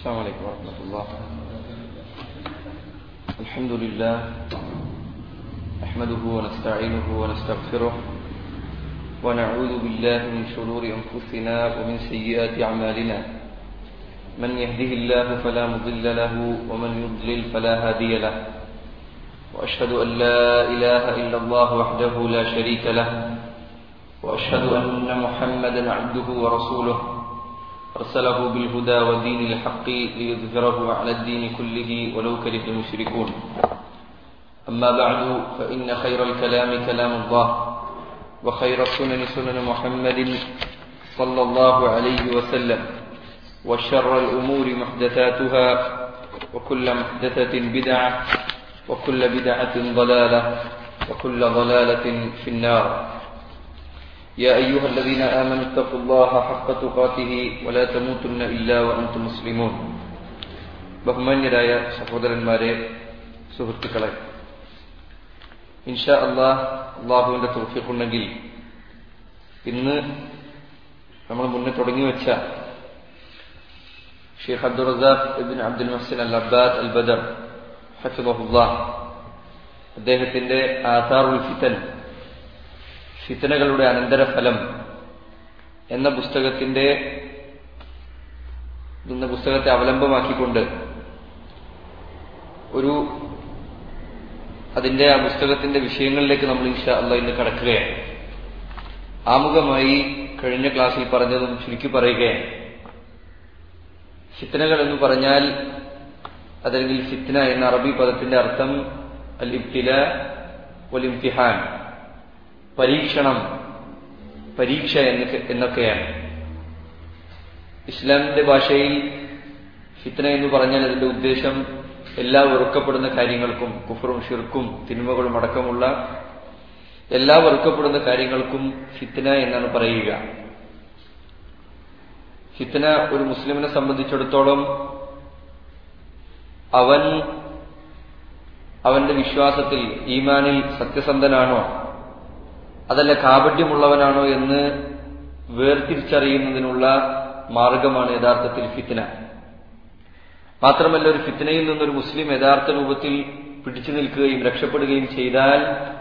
السلام عليكم ورحمة الله الحمد لله نحمده ونستعينه ونستغفره ونعوذ بالله من شرور أنفسنا ومن سيئات أعمالنا من يهده الله فلا مضل له ومن يضلل فلا هادي له وأشهد أن لا إله إلا الله وحده لا شريك له وأشهد أن محمدا عبده ورسوله أرسله بالهدى ودين الحق ليظهره على الدين كله ولو كره المشركون أما بعد فإن خير الكلام كلام الله وخير السنن سنن محمد صلى الله عليه وسلم وشر الأمور محدثاتها وكل محدثة بدعة وكل بدعة ضلالة وكل ضلالة في النار يا أيها الذين آمنوا اتقوا الله حق تقاته ولا تموتن إلا وأنتم مسلمون ബഹുമാന്യരായ സഹോദരന്മാരെ സുഹൃത്തുക്കളെ ഇൻഷാ അള്ളാഹ് അള്ളാഹുവിന്റെ തോഫിക്കുണ്ടെങ്കിൽ ഇന്ന് നമ്മൾ മുന്നേ തുടങ്ങി വെച്ച ഷെയ്ഖ് അബ്ദുൾ റസാഖ് ഇബിൻ അബ്ദുൽ മഹ്സിൻ അൽ അബ്ബാദ് അൽ ബദർ ഹഫിബഹുല്ലാ അദ്ദേഹത്തിന്റെ ആധാറുൽ ഫിത്തൻ ഫിത്തനകളുടെ അനന്തരഫലം എന്ന പുസ്തകത്തിന്റെ എന്ന പുസ്തകത്തെ അവലംബമാക്കിക്കൊണ്ട് ഒരു അതിന്റെ ആ പുസ്തകത്തിന്റെ വിഷയങ്ങളിലേക്ക് നമ്മൾ ഇൻഷാ അല്ല ഇന്ന് കടക്കുകയാണ് ആമുഖമായി കഴിഞ്ഞ ക്ലാസ്സിൽ പറഞ്ഞതും ചുരുക്കി പറയുകയാണ് ഫിത്തനകൾ എന്ന് പറഞ്ഞാൽ അതല്ലെങ്കിൽ ഫിത്ന എന്ന അറബി പദത്തിന്റെ അർത്ഥം അൽ ഇബ്തില ഒൽ ഇംതിഹാൻ പരീക്ഷണം പരീക്ഷ എന്നൊക്കെയാണ് ഇസ്ലാമിന്റെ ഭാഷയിൽ ഫിത്ന എന്ന് പറഞ്ഞാൽ അതിന്റെ ഉദ്ദേശം എല്ലാ വെറുക്കപ്പെടുന്ന കാര്യങ്ങൾക്കും കുഫറും ഷിർക്കും തിന്മകളും അടക്കമുള്ള എല്ലാ വെറുക്കപ്പെടുന്ന കാര്യങ്ങൾക്കും ഫിത്ന എന്നാണ് പറയുക ഫിത്ന ഒരു മുസ്ലിമിനെ സംബന്ധിച്ചിടത്തോളം അവൻ അവന്റെ വിശ്വാസത്തിൽ ഈമാനിൽ സത്യസന്ധനാണോ അതല്ല കാപട്യമുള്ളവനാണോ എന്ന് വേർതിരിച്ചറിയുന്നതിനുള്ള മാർഗമാണ് യഥാർത്ഥത്തിൽ ഫിത്ന മാത്രമല്ല ഒരു ഫിത്നയിൽ നിന്നൊരു മുസ്ലിം യഥാർത്ഥ രൂപത്തിൽ പിടിച്ചു നിൽക്കുകയും രക്ഷപ്പെടുകയും ചെയ്താൽ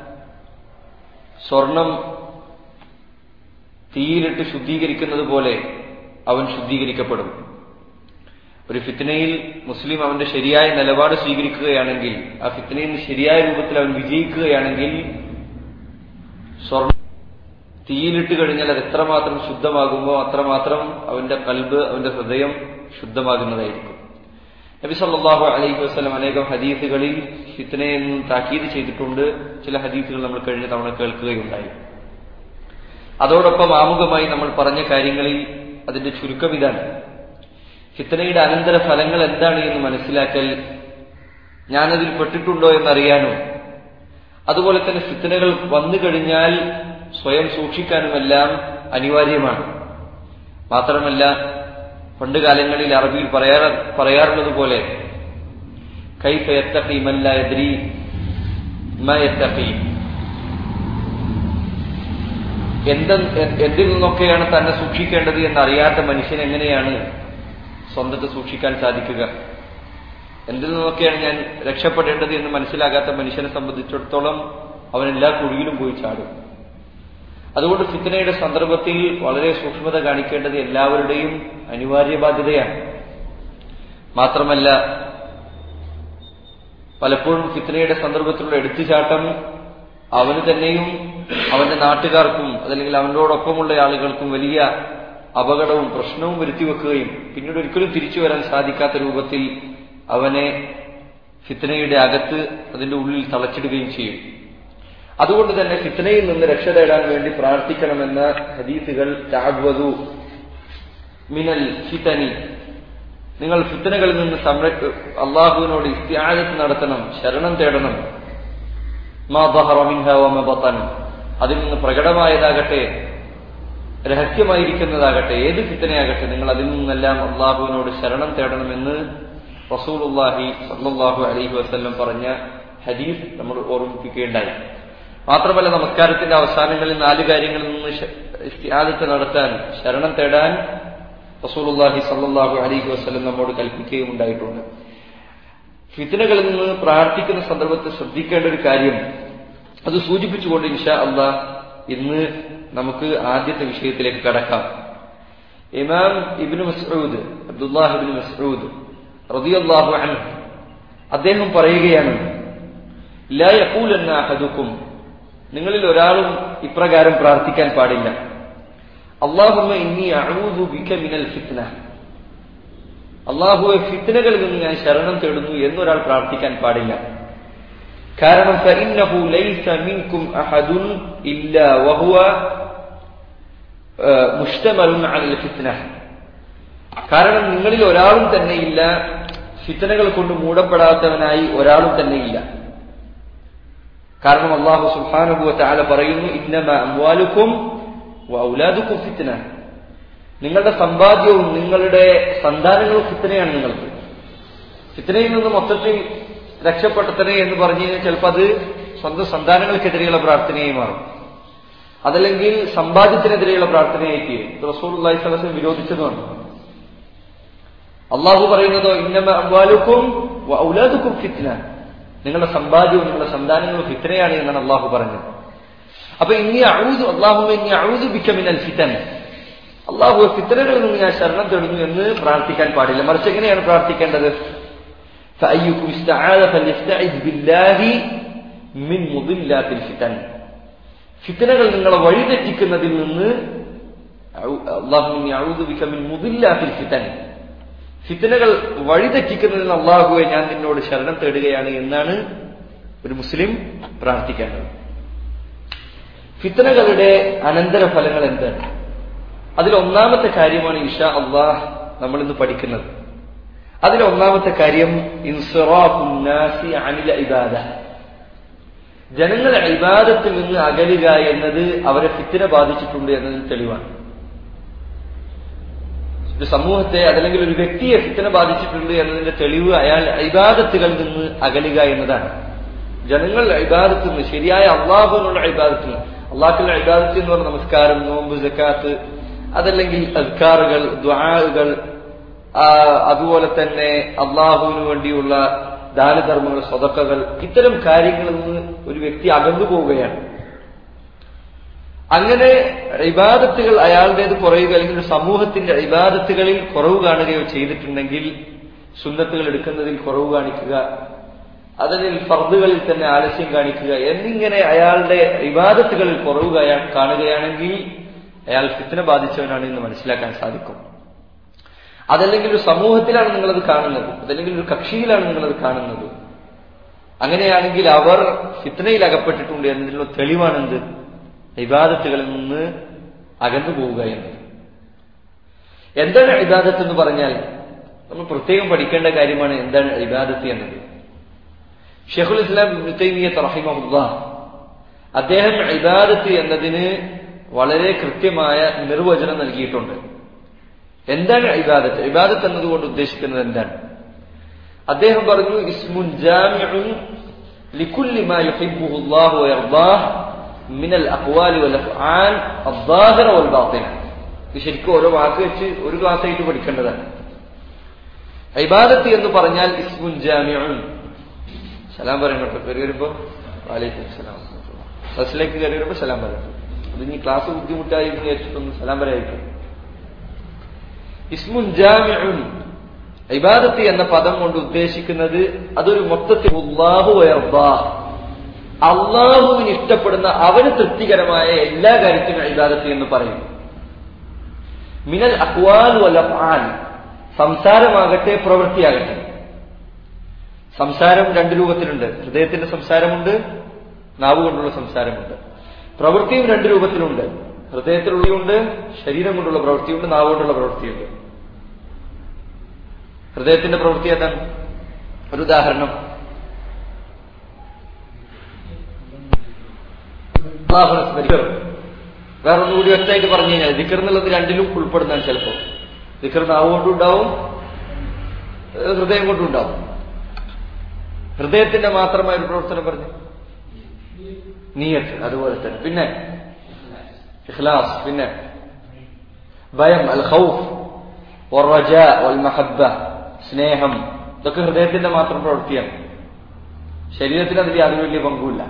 സ്വർണം തീയിലിട്ട് ശുദ്ധീകരിക്കുന്നത് പോലെ അവൻ ശുദ്ധീകരിക്കപ്പെടും ഒരു ഫിത്നയിൽ മുസ്ലിം അവന്റെ ശരിയായ നിലപാട് സ്വീകരിക്കുകയാണെങ്കിൽ ആ ഫിത്നയിൽ ശരിയായ രൂപത്തിൽ അവൻ വിജയിക്കുകയാണെങ്കിൽ സ്വർണം തീയിലിട്ട് കഴിഞ്ഞാൽ അത് എത്രമാത്രം ശുദ്ധമാകുമ്പോൾ അത്രമാത്രം അവന്റെ കൽബ് അവന്റെ ഹൃദയം ശുദ്ധമാകുന്നതായിരിക്കും നബി സല്ലാഹു അലൈഹി വസ്ലം അനേകം ഹദീസുകളിൽ ഫിത്തനയെ താക്കീത് ചെയ്തിട്ടുണ്ട് ചില ഹദീസുകൾ നമ്മൾ കഴിഞ്ഞ തവണ കേൾക്കുകയുണ്ടായി അതോടൊപ്പം ആമുഖമായി നമ്മൾ പറഞ്ഞ കാര്യങ്ങളിൽ അതിന്റെ ചുരുക്കം ഇതാണ് ഫിത്തനയുടെ അനന്തര ഫലങ്ങൾ എന്താണ് എന്ന് മനസ്സിലാക്കൽ ഞാനതിൽ പെട്ടിട്ടുണ്ടോ എന്നറിയാനും അതുപോലെ തന്നെ ഫിത്തനകൾ വന്നു കഴിഞ്ഞാൽ സ്വയം സൂക്ഷിക്കാനുമെല്ലാം അനിവാര്യമാണ് മാത്രമല്ല പണ്ട് കാലങ്ങളിൽ അറബിയിൽ പറയാ പറയാറുള്ളത് പോലെ കൈഫയത്തഖി മല്ല എദ്രി മയത്തഖി എന്ത എന്തിൽ നിന്നൊക്കെയാണ് തന്നെ സൂക്ഷിക്കേണ്ടത് എന്നറിയാത്ത മനുഷ്യൻ എങ്ങനെയാണ് സ്വന്തത്തെ സൂക്ഷിക്കാൻ സാധിക്കുക എന്തിൽ നിന്നൊക്കെയാണ് ഞാൻ രക്ഷപ്പെടേണ്ടത് എന്ന് മനസ്സിലാകാത്ത മനുഷ്യനെ സംബന്ധിച്ചിടത്തോളം അവൻ എല്ലാ കുഴിയിലും പോയി ചാടും അതുകൊണ്ട് ഫിത്തനയുടെ സന്ദർഭത്തിൽ വളരെ സൂക്ഷ്മത കാണിക്കേണ്ടത് എല്ലാവരുടെയും അനിവാര്യ ബാധ്യതയാണ് മാത്രമല്ല പലപ്പോഴും ഫിത്തനയുടെ സന്ദർഭത്തിലുള്ള എടുത്തുചാട്ടം അവന് തന്നെയും അവന്റെ നാട്ടുകാർക്കും അതല്ലെങ്കിൽ അവനോടൊപ്പമുള്ള ആളുകൾക്കും വലിയ അപകടവും പ്രശ്നവും വരുത്തിവെക്കുകയും പിന്നീട് ഒരിക്കലും തിരിച്ചു വരാൻ സാധിക്കാത്ത രൂപത്തിൽ അവനെ ഫിത്തനയുടെ അകത്ത് അതിന്റെ ഉള്ളിൽ തളച്ചിടുകയും ചെയ്യും അതുകൊണ്ട് തന്നെ ഫിത്തനയിൽ നിന്ന് രക്ഷ തേടാൻ വേണ്ടി പ്രാർത്ഥിക്കണമെന്ന ഹദീസുകൾ ചാഗ്വതു മിനൽ ഫിത്തനി നിങ്ങൾ ഫിത്തനകളിൽ നിന്ന് സംര അള്ളാഹുവിനോട് ഇസ്ത്യാജത്ത് നടത്തണം ശരണം തേടണം മാ ബഹറമിൻഹവമബത്തൻ അതിൽ നിന്ന് പ്രകടമായതാകട്ടെ രഹസ്യമായിരിക്കുന്നതാകട്ടെ ഏത് ഫിത്തനയാകട്ടെ നിങ്ങൾ അതിൽ നിന്നെല്ലാം അള്ളാഹുവിനോട് ശരണം തേടണമെന്ന് റസൂലുല്ലാഹി സല്ലാഹു അലൈഹി വസ്ല്ലം പറഞ്ഞ ഹദീസ് നമ്മൾ ഓർമ്മിപ്പിക്കുകയുണ്ടായി മാത്രമല്ല നമസ്കാരത്തിന്റെ അവസാനങ്ങളിൽ നാല് കാര്യങ്ങളിൽ നിന്ന് ഇസ്തിയാദത്ത് നടത്താൻ ശരണം തേടാൻ റസൂലുള്ളാഹി സല്ലല്ലാഹു അലൈഹി വസല്ലം നമ്മോട് കൽപ്പിക്കുകയും ഉണ്ടായിട്ടുണ്ട് ഫിത്തനകളിൽ നിന്ന് പ്രാർത്ഥിക്കുന്ന സന്ദർഭത്തിൽ ശ്രദ്ധിക്കേണ്ട ഒരു കാര്യം അത് സൂചിപ്പിച്ചുകൊണ്ട് ഇൻഷാ അള്ളാഹ് ഇന്ന് നമുക്ക് ആദ്യത്തെ വിഷയത്തിലേക്ക് കടക്കാം ഇമാം ഇബ്നു മസ്ഊദ് അബ്ദുല്ലാഹ് ഇബ്നു മസ്ഊദ് റളിയല്ലാഹു അൻഹു അദ്ദേഹം പറയുകയാണ് ലാ യഖൂലന്ന അഹദുക്കും നിങ്ങളിൽ ഒരാളും ഇപ്രകാരം പ്രാർത്ഥിക്കാൻ പാടില്ല അള്ളാഹുമ്മ ഇന്നി അഊദു ബിക മിനൽ ഫിത്ന അള്ളാഹുവെ ഫിത്നകളിൽ നിന്ന് ഞാൻ ശരണം തേടുന്നു എന്നൊരാൾ പ്രാർത്ഥിക്കാൻ പാടില്ല കാരണം فإنه ليس منكم أحد إلا وهو മുഷ്തമൽ على الفتنة കാരണം നിങ്ങളിൽ ഒരാളും തന്നെ ഇല്ല ഫിത്തനകൾ കൊണ്ട് മൂടപ്പെടാത്തവനായി ഒരാളും തന്നെ ഇല്ല കാരണം അള്ളാഹു സുബ്ഹാനഹു വതആല പറയുന്നു ഇന്നമ അംവാലുക്കും വഔലാദുക്കും ഫിത്ന നിങ്ങളുടെ സമ്പാദ്യവും നിങ്ങളുടെ സന്താനങ്ങളും ഫിത്തനയാണ് നിങ്ങൾക്ക് ഫിത്തനയിൽ നിന്ന് മൊത്തത്തിൽ രക്ഷപ്പെടുത്തണേ എന്ന് പറഞ്ഞു കഴിഞ്ഞാൽ ചിലപ്പോൾ അത് സ്വന്തം സന്താനങ്ങൾക്കെതിരെയുള്ള പ്രാർത്ഥനയായി മാറും അതല്ലെങ്കിൽ സമ്പാദ്യത്തിനെതിരെയുള്ള പ്രാർത്ഥനയായി തീരും റസൂൽ അള്ളാഹി സ്വലം വിരോധിച്ചതുമാണ് അള്ളാഹു പറയുന്നതോ ഇന്നമ അംവാലുക്കും ഔലാദുക്കും ഫിത്ന നിങ്ങളുടെ സമ്പാദ്യവും നിങ്ങളുടെ സന്താനങ്ങളും ഫിത്തനയാണ് എന്നാണ് അള്ളാഹു പറഞ്ഞത് അപ്പൊ ഇനി അഴുതു അള്ളാഹു ഇനി അഴുതു ബിക്കമിനൽ ഫിത്തൻ അള്ളാഹു ഫിത്തനകളിൽ നിന്ന് ഞാൻ ശരണം തേടുന്നു എന്ന് പ്രാർത്ഥിക്കാൻ പാടില്ല മറിച്ച് എങ്ങനെയാണ് പ്രാർത്ഥിക്കേണ്ടത് فأيكم استعاذ فليستعذ بالله من مضلات الفتن ഫിത്തനകൾ നിങ്ങളെ വഴിതെറ്റിക്കുന്നതിൽ നിന്ന് ഫിത്തൻ ഫിത്തനകൾ വഴിതെറ്റിക്കുന്നതിൽ അള്ളാഹുവെ ഞാൻ നിന്നോട് ശരണം തേടുകയാണ് എന്നാണ് ഒരു മുസ്ലിം പ്രാർത്ഥിക്കേണ്ടത് ഫിത്തനകളുടെ അനന്തരഫലങ്ങൾ എന്താണ് അതിൽ ഒന്നാമത്തെ കാര്യമാണ് ഇഷ അള്ളാഹ് നമ്മൾ ഇന്ന് പഠിക്കുന്നത് അതിൽ ഒന്നാമത്തെ കാര്യം ഇൻസുറാഫുന്നാസി അനില ഇബാദ ജനങ്ങൾ ഇബാദത്തിൽ നിന്ന് അകലുക എന്നത് അവരെ ഫിത്തിന ബാധിച്ചിട്ടുണ്ട് എന്നതിന് തെളിവാണ് ഒരു സമൂഹത്തെ അതല്ലെങ്കിൽ ഒരു വ്യക്തിയെ ഫിത്തിന ബാധിച്ചിട്ടുണ്ട് എന്നതിന്റെ തെളിവ് അയാൾ ഇബാദത്തുകളിൽ നിന്ന് അകലുക എന്നതാണ് ജനങ്ങൾ ഇബാദത്തിൽ നിന്ന് ശരിയായ അള്ളാഹുവിനുള്ള ഇബാദത്തിൽ അള്ളാഹുള്ള ഇബാദത്ത് എന്ന് പറഞ്ഞ നമസ്കാരം നോമ്പ് ജക്കാത്ത് അതല്ലെങ്കിൽ അദ്കാറുകൾ ദ്വാകൾ അതുപോലെ തന്നെ അള്ളാഹുവിന് വേണ്ടിയുള്ള ദാനധർമ്മങ്ങൾ സ്വതക്കകൾ ഇത്തരം കാര്യങ്ങളിൽ നിന്ന് ഒരു വ്യക്തി അകന്നു പോവുകയാണ് അങ്ങനെ ഇബാദത്തുകൾ അയാളുടേത് കുറയുക അല്ലെങ്കിൽ ഒരു സമൂഹത്തിന്റെ ഇബാദത്തുകളിൽ കുറവ് കാണുകയോ ചെയ്തിട്ടുണ്ടെങ്കിൽ സുന്നത്തുകൾ എടുക്കുന്നതിൽ കുറവ് കാണിക്കുക അതിൽ ഫർദുകളിൽ തന്നെ ആലസ്യം കാണിക്കുക എന്നിങ്ങനെ അയാളുടെ ഇബാദത്തുകളിൽ കുറവ് കാണുകയാണെങ്കിൽ അയാൾ ഫിത്തിന ബാധിച്ചവനാണ് എന്ന് മനസ്സിലാക്കാൻ സാധിക്കും അതല്ലെങ്കിൽ ഒരു സമൂഹത്തിലാണ് നിങ്ങളത് കാണുന്നത് അതല്ലെങ്കിൽ ഒരു കക്ഷിയിലാണ് നിങ്ങളത് കാണുന്നത് അങ്ങനെയാണെങ്കിൽ അവർ ഫിത്നയിൽ അകപ്പെട്ടിട്ടുണ്ട് എന്നതിനുള്ള തെളിവാണെന്ത് ഇബാദത്തുകളിൽ നിന്ന് അകന്നു പോവുക എന്നത് എന്താണ് ഇബാദത്ത് എന്ന് പറഞ്ഞാൽ നമ്മൾ പ്രത്യേകം പഠിക്കേണ്ട കാര്യമാണ് എന്താണ് ഇബാദത്ത് എന്നത് ഷെഖുൽ ഇസ്ലാം തൈമിയത്ത് റഹിമഹുല്ല അദ്ദേഹം ഇബാദത്ത് എന്നതിന് വളരെ കൃത്യമായ നിർവചനം നൽകിയിട്ടുണ്ട് എന്താണ് ഇബാദത്ത് ഇബാദത്ത് എന്നതുകൊണ്ട് ഉദ്ദേശിക്കുന്നത് എന്താണ് അദ്ദേഹം പറഞ്ഞു ഇസ്മുൻ ജാമിഉൻ ലികുല്ലി മാ യുഹിബ്ബുഹു അല്ലാഹു വയർദാഹ് മിനൽ അഖ്വാലി വൽ അഫ്ആൽ അദ്ദാഹിറ വൽ ബാത്തിന ഇത് ശരിക്കും ഓരോ വാക്ക് വെച്ച് ഒരു ക്ലാസ് ആയിട്ട് പഠിക്കേണ്ടതാണ് ഇബാദത്ത് എന്ന് പറഞ്ഞാൽ ഇസ്മുൻ ജാമിഉൻ സലാം പറയണം കേട്ടോ കയറി വരുമ്പോ വാലേക്കും സലാം ബസ്സിലേക്ക് കയറി വരുമ്പോ സലാം പറയണം അത് ഇനി ക്ലാസ് ബുദ്ധിമുട്ടായി എന്ന് വിചാരിച്ചിട്ടൊന്ന് സലാം പറയായിരിക്കും ഇസ്മുൻ ജാമിഉൻ ഇബാദത്ത് എന്ന പദം കൊണ്ട് ഉദ്ദേശിക്കുന്നത് അതൊരു മൊത്തത്തിൽ അള്ളാഹു അള്ളാഹുവിന് ഇഷ്ടപ്പെടുന്ന അവന് തൃപ്തികരമായ എല്ലാ കാര്യത്തിനും ഇബാദത്ത് എന്ന് പറയും മിനൽ അക്വാൽ വലഫാൻ സംസാരമാകട്ടെ പ്രവൃത്തിയാകട്ടെ സംസാരം രണ്ട് രൂപത്തിലുണ്ട് ഹൃദയത്തിന്റെ സംസാരമുണ്ട് നാവ് കൊണ്ടുള്ള സംസാരമുണ്ട് പ്രവൃത്തിയും രണ്ട് രൂപത്തിലുണ്ട് ഹൃദയത്തിലുള്ളിയുണ്ട് ശരീരം കൊണ്ടുള്ള പ്രവൃത്തിയുണ്ട് നാവ് കൊണ്ടുള്ള പ്രവൃത്തിയുണ്ട് ഹൃദയത്തിന്റെ പ്രവൃത്തി ഏതാണ് ഒരു ഉദാഹരണം വേറെ ഒന്നുകൂടി വ്യക്തമായിട്ട് പറഞ്ഞു കഴിഞ്ഞാൽ ദിക്കർ എന്നുള്ളത് രണ്ടിലും ഉൾപ്പെടുന്നതാണ് ചിലപ്പോൾ ദിക്കർ നാവ് കൊണ്ടുണ്ടാവും ഹൃദയം കൊണ്ടുണ്ടാവും ഹൃദയത്തിന്റെ മാത്രമായ ഒരു പ്രവർത്തനം പറഞ്ഞു നീയത്ത് അതുപോലെ തന്നെ പിന്നെ ഇഖ്ലാസ് പിന്നെ ഭയം അൽ ഖൗഫ് ഒറജ വൽ മഹബ്ബ സ്നേഹം ഇതൊക്കെ ഹൃദയത്തിന്റെ മാത്രം പ്രവൃത്തിയാണ് ശരീരത്തിന് അതിൽ യാതൊരു വലിയ പങ്കുമില്ല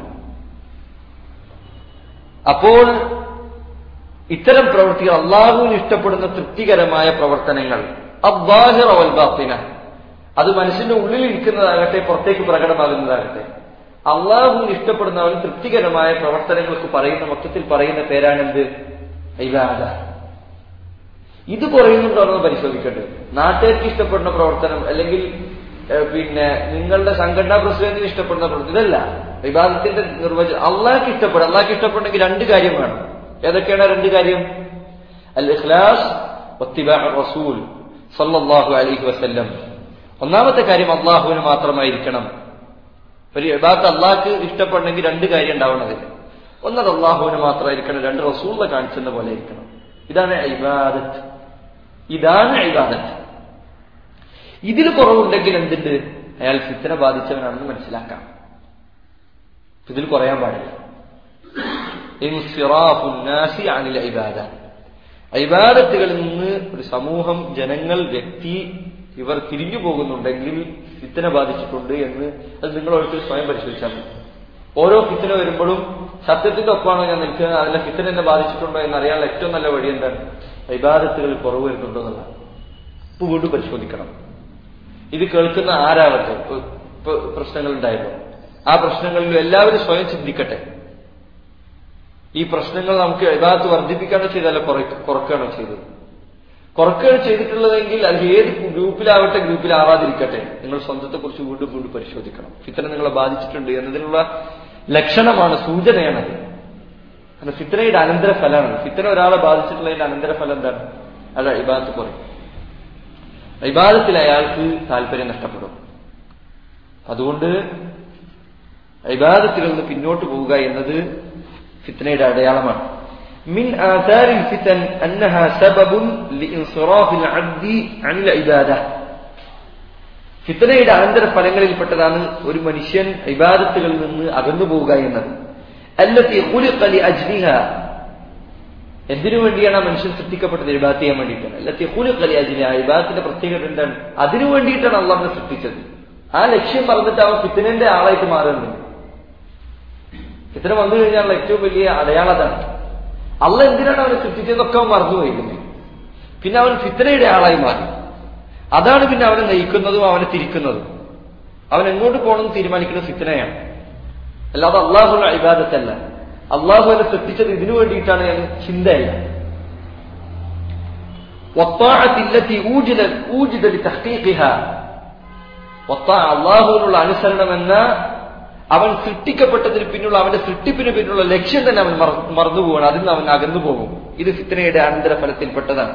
അപ്പോൾ ഇത്തരം പ്രവൃത്തികൾ അള്ളാഹുവിന് ഇഷ്ടപ്പെടുന്ന തൃപ്തികരമായ പ്രവർത്തനങ്ങൾ അബ്ബാഹിറ വൽബാത്തിന അത് മനസ്സിന്റെ ഉള്ളിൽ ഇരിക്കുന്നതാകട്ടെ പുറത്തേക്ക് പ്രകടമാകുന്നതാകട്ടെ അള്ളാഹുവിന് ഇഷ്ടപ്പെടുന്നവൻ തൃപ്തികരമായ പ്രവർത്തനങ്ങൾക്ക് പറയുന്ന മൊത്തത്തിൽ പറയുന്ന പേരാണെന്ത് ഇബാദ ഇത് പറയുന്നുണ്ടോ എന്ന് പരിശോധിക്കേണ്ടത് നാട്ടുകാർക്ക് ഇഷ്ടപ്പെടുന്ന പ്രവർത്തനം അല്ലെങ്കിൽ ഏഹ്, പിന്നെ നിങ്ങളുടെ സംഘടനാ പ്രസിഡന്റിന് ഇഷ്ടപ്പെടുന്ന പ്രവർത്തനം ഇതല്ല വിവാദത്തിന്റെ നിർവചനം അള്ളാഹ്ക്ക് ഇഷ്ടപ്പെടും അള്ളാഹ്ക്ക് ഇഷ്ടപ്പെടണമെങ്കിൽ രണ്ട് കാര്യം വേണം ഏതൊക്കെയാണ് ആ രണ്ട് കാര്യം അൽ ഇഖ്ലാസ് വത്തിബാ റസൂൽ സല്ലല്ലാഹു അലൈഹി വസല്ലം ഒന്നാമത്തെ കാര്യം അള്ളാഹുവിന് മാത്രമായിരിക്കണം ഒരു യഥാർത്ഥ അള്ളാഹ്ക്ക് ഇഷ്ടപ്പെടണമെങ്കിൽ രണ്ട് കാര്യം ഉണ്ടാവണതിന് ഒന്നത് അള്ളാഹുവിന് മാത്രമായിരിക്കണം രണ്ട് റസൂളിനെ കാണിച്ചെന്ന പോലെ ഇരിക്കണം ഇതാണ് ഇബാദത്ത് ഇതാണ് ഇബാദത്ത് ഇതിൽ കുറവുണ്ടെങ്കിൽ എന്തുണ്ട് അയാൾ ഫിത്തന ബാധിച്ചവനാണെന്ന് മനസ്സിലാക്കാം ഇതിൽ കുറയാൻ പാടില്ല ഇൻസിറാഫു നാസി അനിൽ ഇബാദ ഇബാദത്തുകളിൽ നിന്ന് ഒരു സമൂഹം ജനങ്ങൾ വ്യക്തി ഇവർ തിരിഞ്ഞു പോകുന്നുണ്ടെങ്കിൽ ഫിത്തന ബാധിച്ചിട്ടുണ്ട് എന്ന് അത് നിങ്ങൾ ഓരോരുത്തർ സ്വയം പരിശോധിച്ചാൽ മതി ഓരോ ഫിത്തന വരുമ്പോഴും സത്യത്തിന്റെ ഒപ്പമാണോ ഞാൻ നിൽക്കുന്നത് അതിലെ ഫിത്തന എന്നെ ബാധിച്ചിട്ടുണ്ടോ എന്ന് അറിയാനുള്ള ഏറ്റവും നല്ല വഴി എന്താണ് ഇബാദത്തുകളിൽ കുറവ് വരുന്നുണ്ടോ എന്നുള്ളതാണ് ഇപ്പൊ വീണ്ടും പരിശോധിക്കണം ഇത് കേൾക്കുന്ന ആരാവട്ടെ ഇപ്പൊ ഇപ്പൊ പ്രശ്നങ്ങൾ ഉണ്ടായിരുന്നു ആ പ്രശ്നങ്ങളിലും എല്ലാവരും സ്വയം ചിന്തിക്കട്ടെ ഈ പ്രശ്നങ്ങൾ നമുക്ക് യഥാർത്ഥ വർദ്ധിപ്പിക്കുകയാണോ ചെയ്തല്ല കുറക്കുകയാണോ ചെയ്തത് കുറക്കുകയാണ് ചെയ്തിട്ടുള്ളതെങ്കിൽ അത് ഏത് ഗ്രൂപ്പിലാവട്ടെ ഗ്രൂപ്പിലാവാതിരിക്കട്ടെ നിങ്ങൾ സ്വന്തത്തെ കുറിച്ച് വീണ്ടും വീണ്ടും പരിശോധിക്കണം ഫിത്തന നിങ്ങളെ ബാധിച്ചിട്ടുണ്ട് എന്നതിനുള്ള ലക്ഷണമാണ് സൂചനയാണത് കാരണം ഫിത്തനയുടെ അനന്തരഫലമാണ് ഫിത്തന ഒരാളെ ബാധിച്ചിട്ടുള്ളതിന്റെ അനന്തരഫലം എന്താണ് അല്ല ഇബാദത്ത് കുറയും ഇബാദത്തിൽ അയാൾക്ക് താല്പര്യം നഷ്ടപ്പെടും അതുകൊണ്ട് ഇബാദത്തുകളിൽ നിന്ന് പിന്നോട്ട് പോവുക എന്നത് ഫിത്തനയുടെ അടയാളമാണ് من آثار الفتن أنها سبب لإنصراف العبد عن العبادة ഫിത്തനയുടെ അനന്തര ഫലങ്ങളിൽപ്പെട്ടതാണ് ഒരു മനുഷ്യൻ ഇബാദത്തുകളിൽ നിന്ന് അകന്നു പോവുക എന്നത് അല്ലത്തി ഖുലിഖ അജ്ലിഹ എന്തിനു വേണ്ടിയാണ് ആ മനുഷ്യൻ സൃഷ്ടിക്കപ്പെട്ടത് ഇബാദത്ത് ചെയ്യാൻ വേണ്ടിയിട്ടാണ് അല്ലത്തി ഖുലിഖ അജ്ലിഹ ഇബാദത്തിന്റെ പ്രത്യേകത എന്താണ് അതിനു വേണ്ടിയിട്ടാണ് അള്ളാഹിനെ സൃഷ്ടിച്ചത് ആ ലക്ഷ്യം പറഞ്ഞിട്ട് അവൻ ഫിത്തനന്റെ ആളായിട്ട് മാറുന്നുണ്ട് ഫിത്തന വന്നു കഴിഞ്ഞാൽ ഏറ്റവും വലിയ അടയാളതാണ് അള്ള എന്തിനാണ് അവനെ സൃഷ്ടിച്ചതൊക്കെ അവൻ മറന്നുപോയിരിക്കുന്നത് പിന്നെ അവൻ ഫിത്തനയുടെ ആളായി മാറി അതാണ് പിന്നെ അവനെ നയിക്കുന്നതും അവനെ തിരിക്കുന്നതും അവൻ എങ്ങോട്ട് പോകണമെന്ന് തീരുമാനിക്കുന്നത് ഫിത്തനയാണ് അല്ലാതെ അള്ളാഹുള്ള ഇബാദത്തല്ല അള്ളാഹു അവനെ സൃഷ്ടിച്ചത് ഇതിനു വേണ്ടിയിട്ടാണ് എന്ന് ചിന്തയല്ല അള്ളാഹുവിനുള്ള അനുസരണം എന്ന അവൻ സൃഷ്ടിക്കപ്പെട്ടതിന് പിന്നുള്ള അവന്റെ സൃഷ്ടിപ്പിന് പിന്നുള്ള ലക്ഷ്യം തന്നെ അവൻ മറന്നുപോവാണ് അതിൽ നിന്ന് അവൻ അകന്നു പോകും ഇത് ഫിത്തനയുടെ അനന്തരഫലത്തിൽപ്പെട്ടതാണ്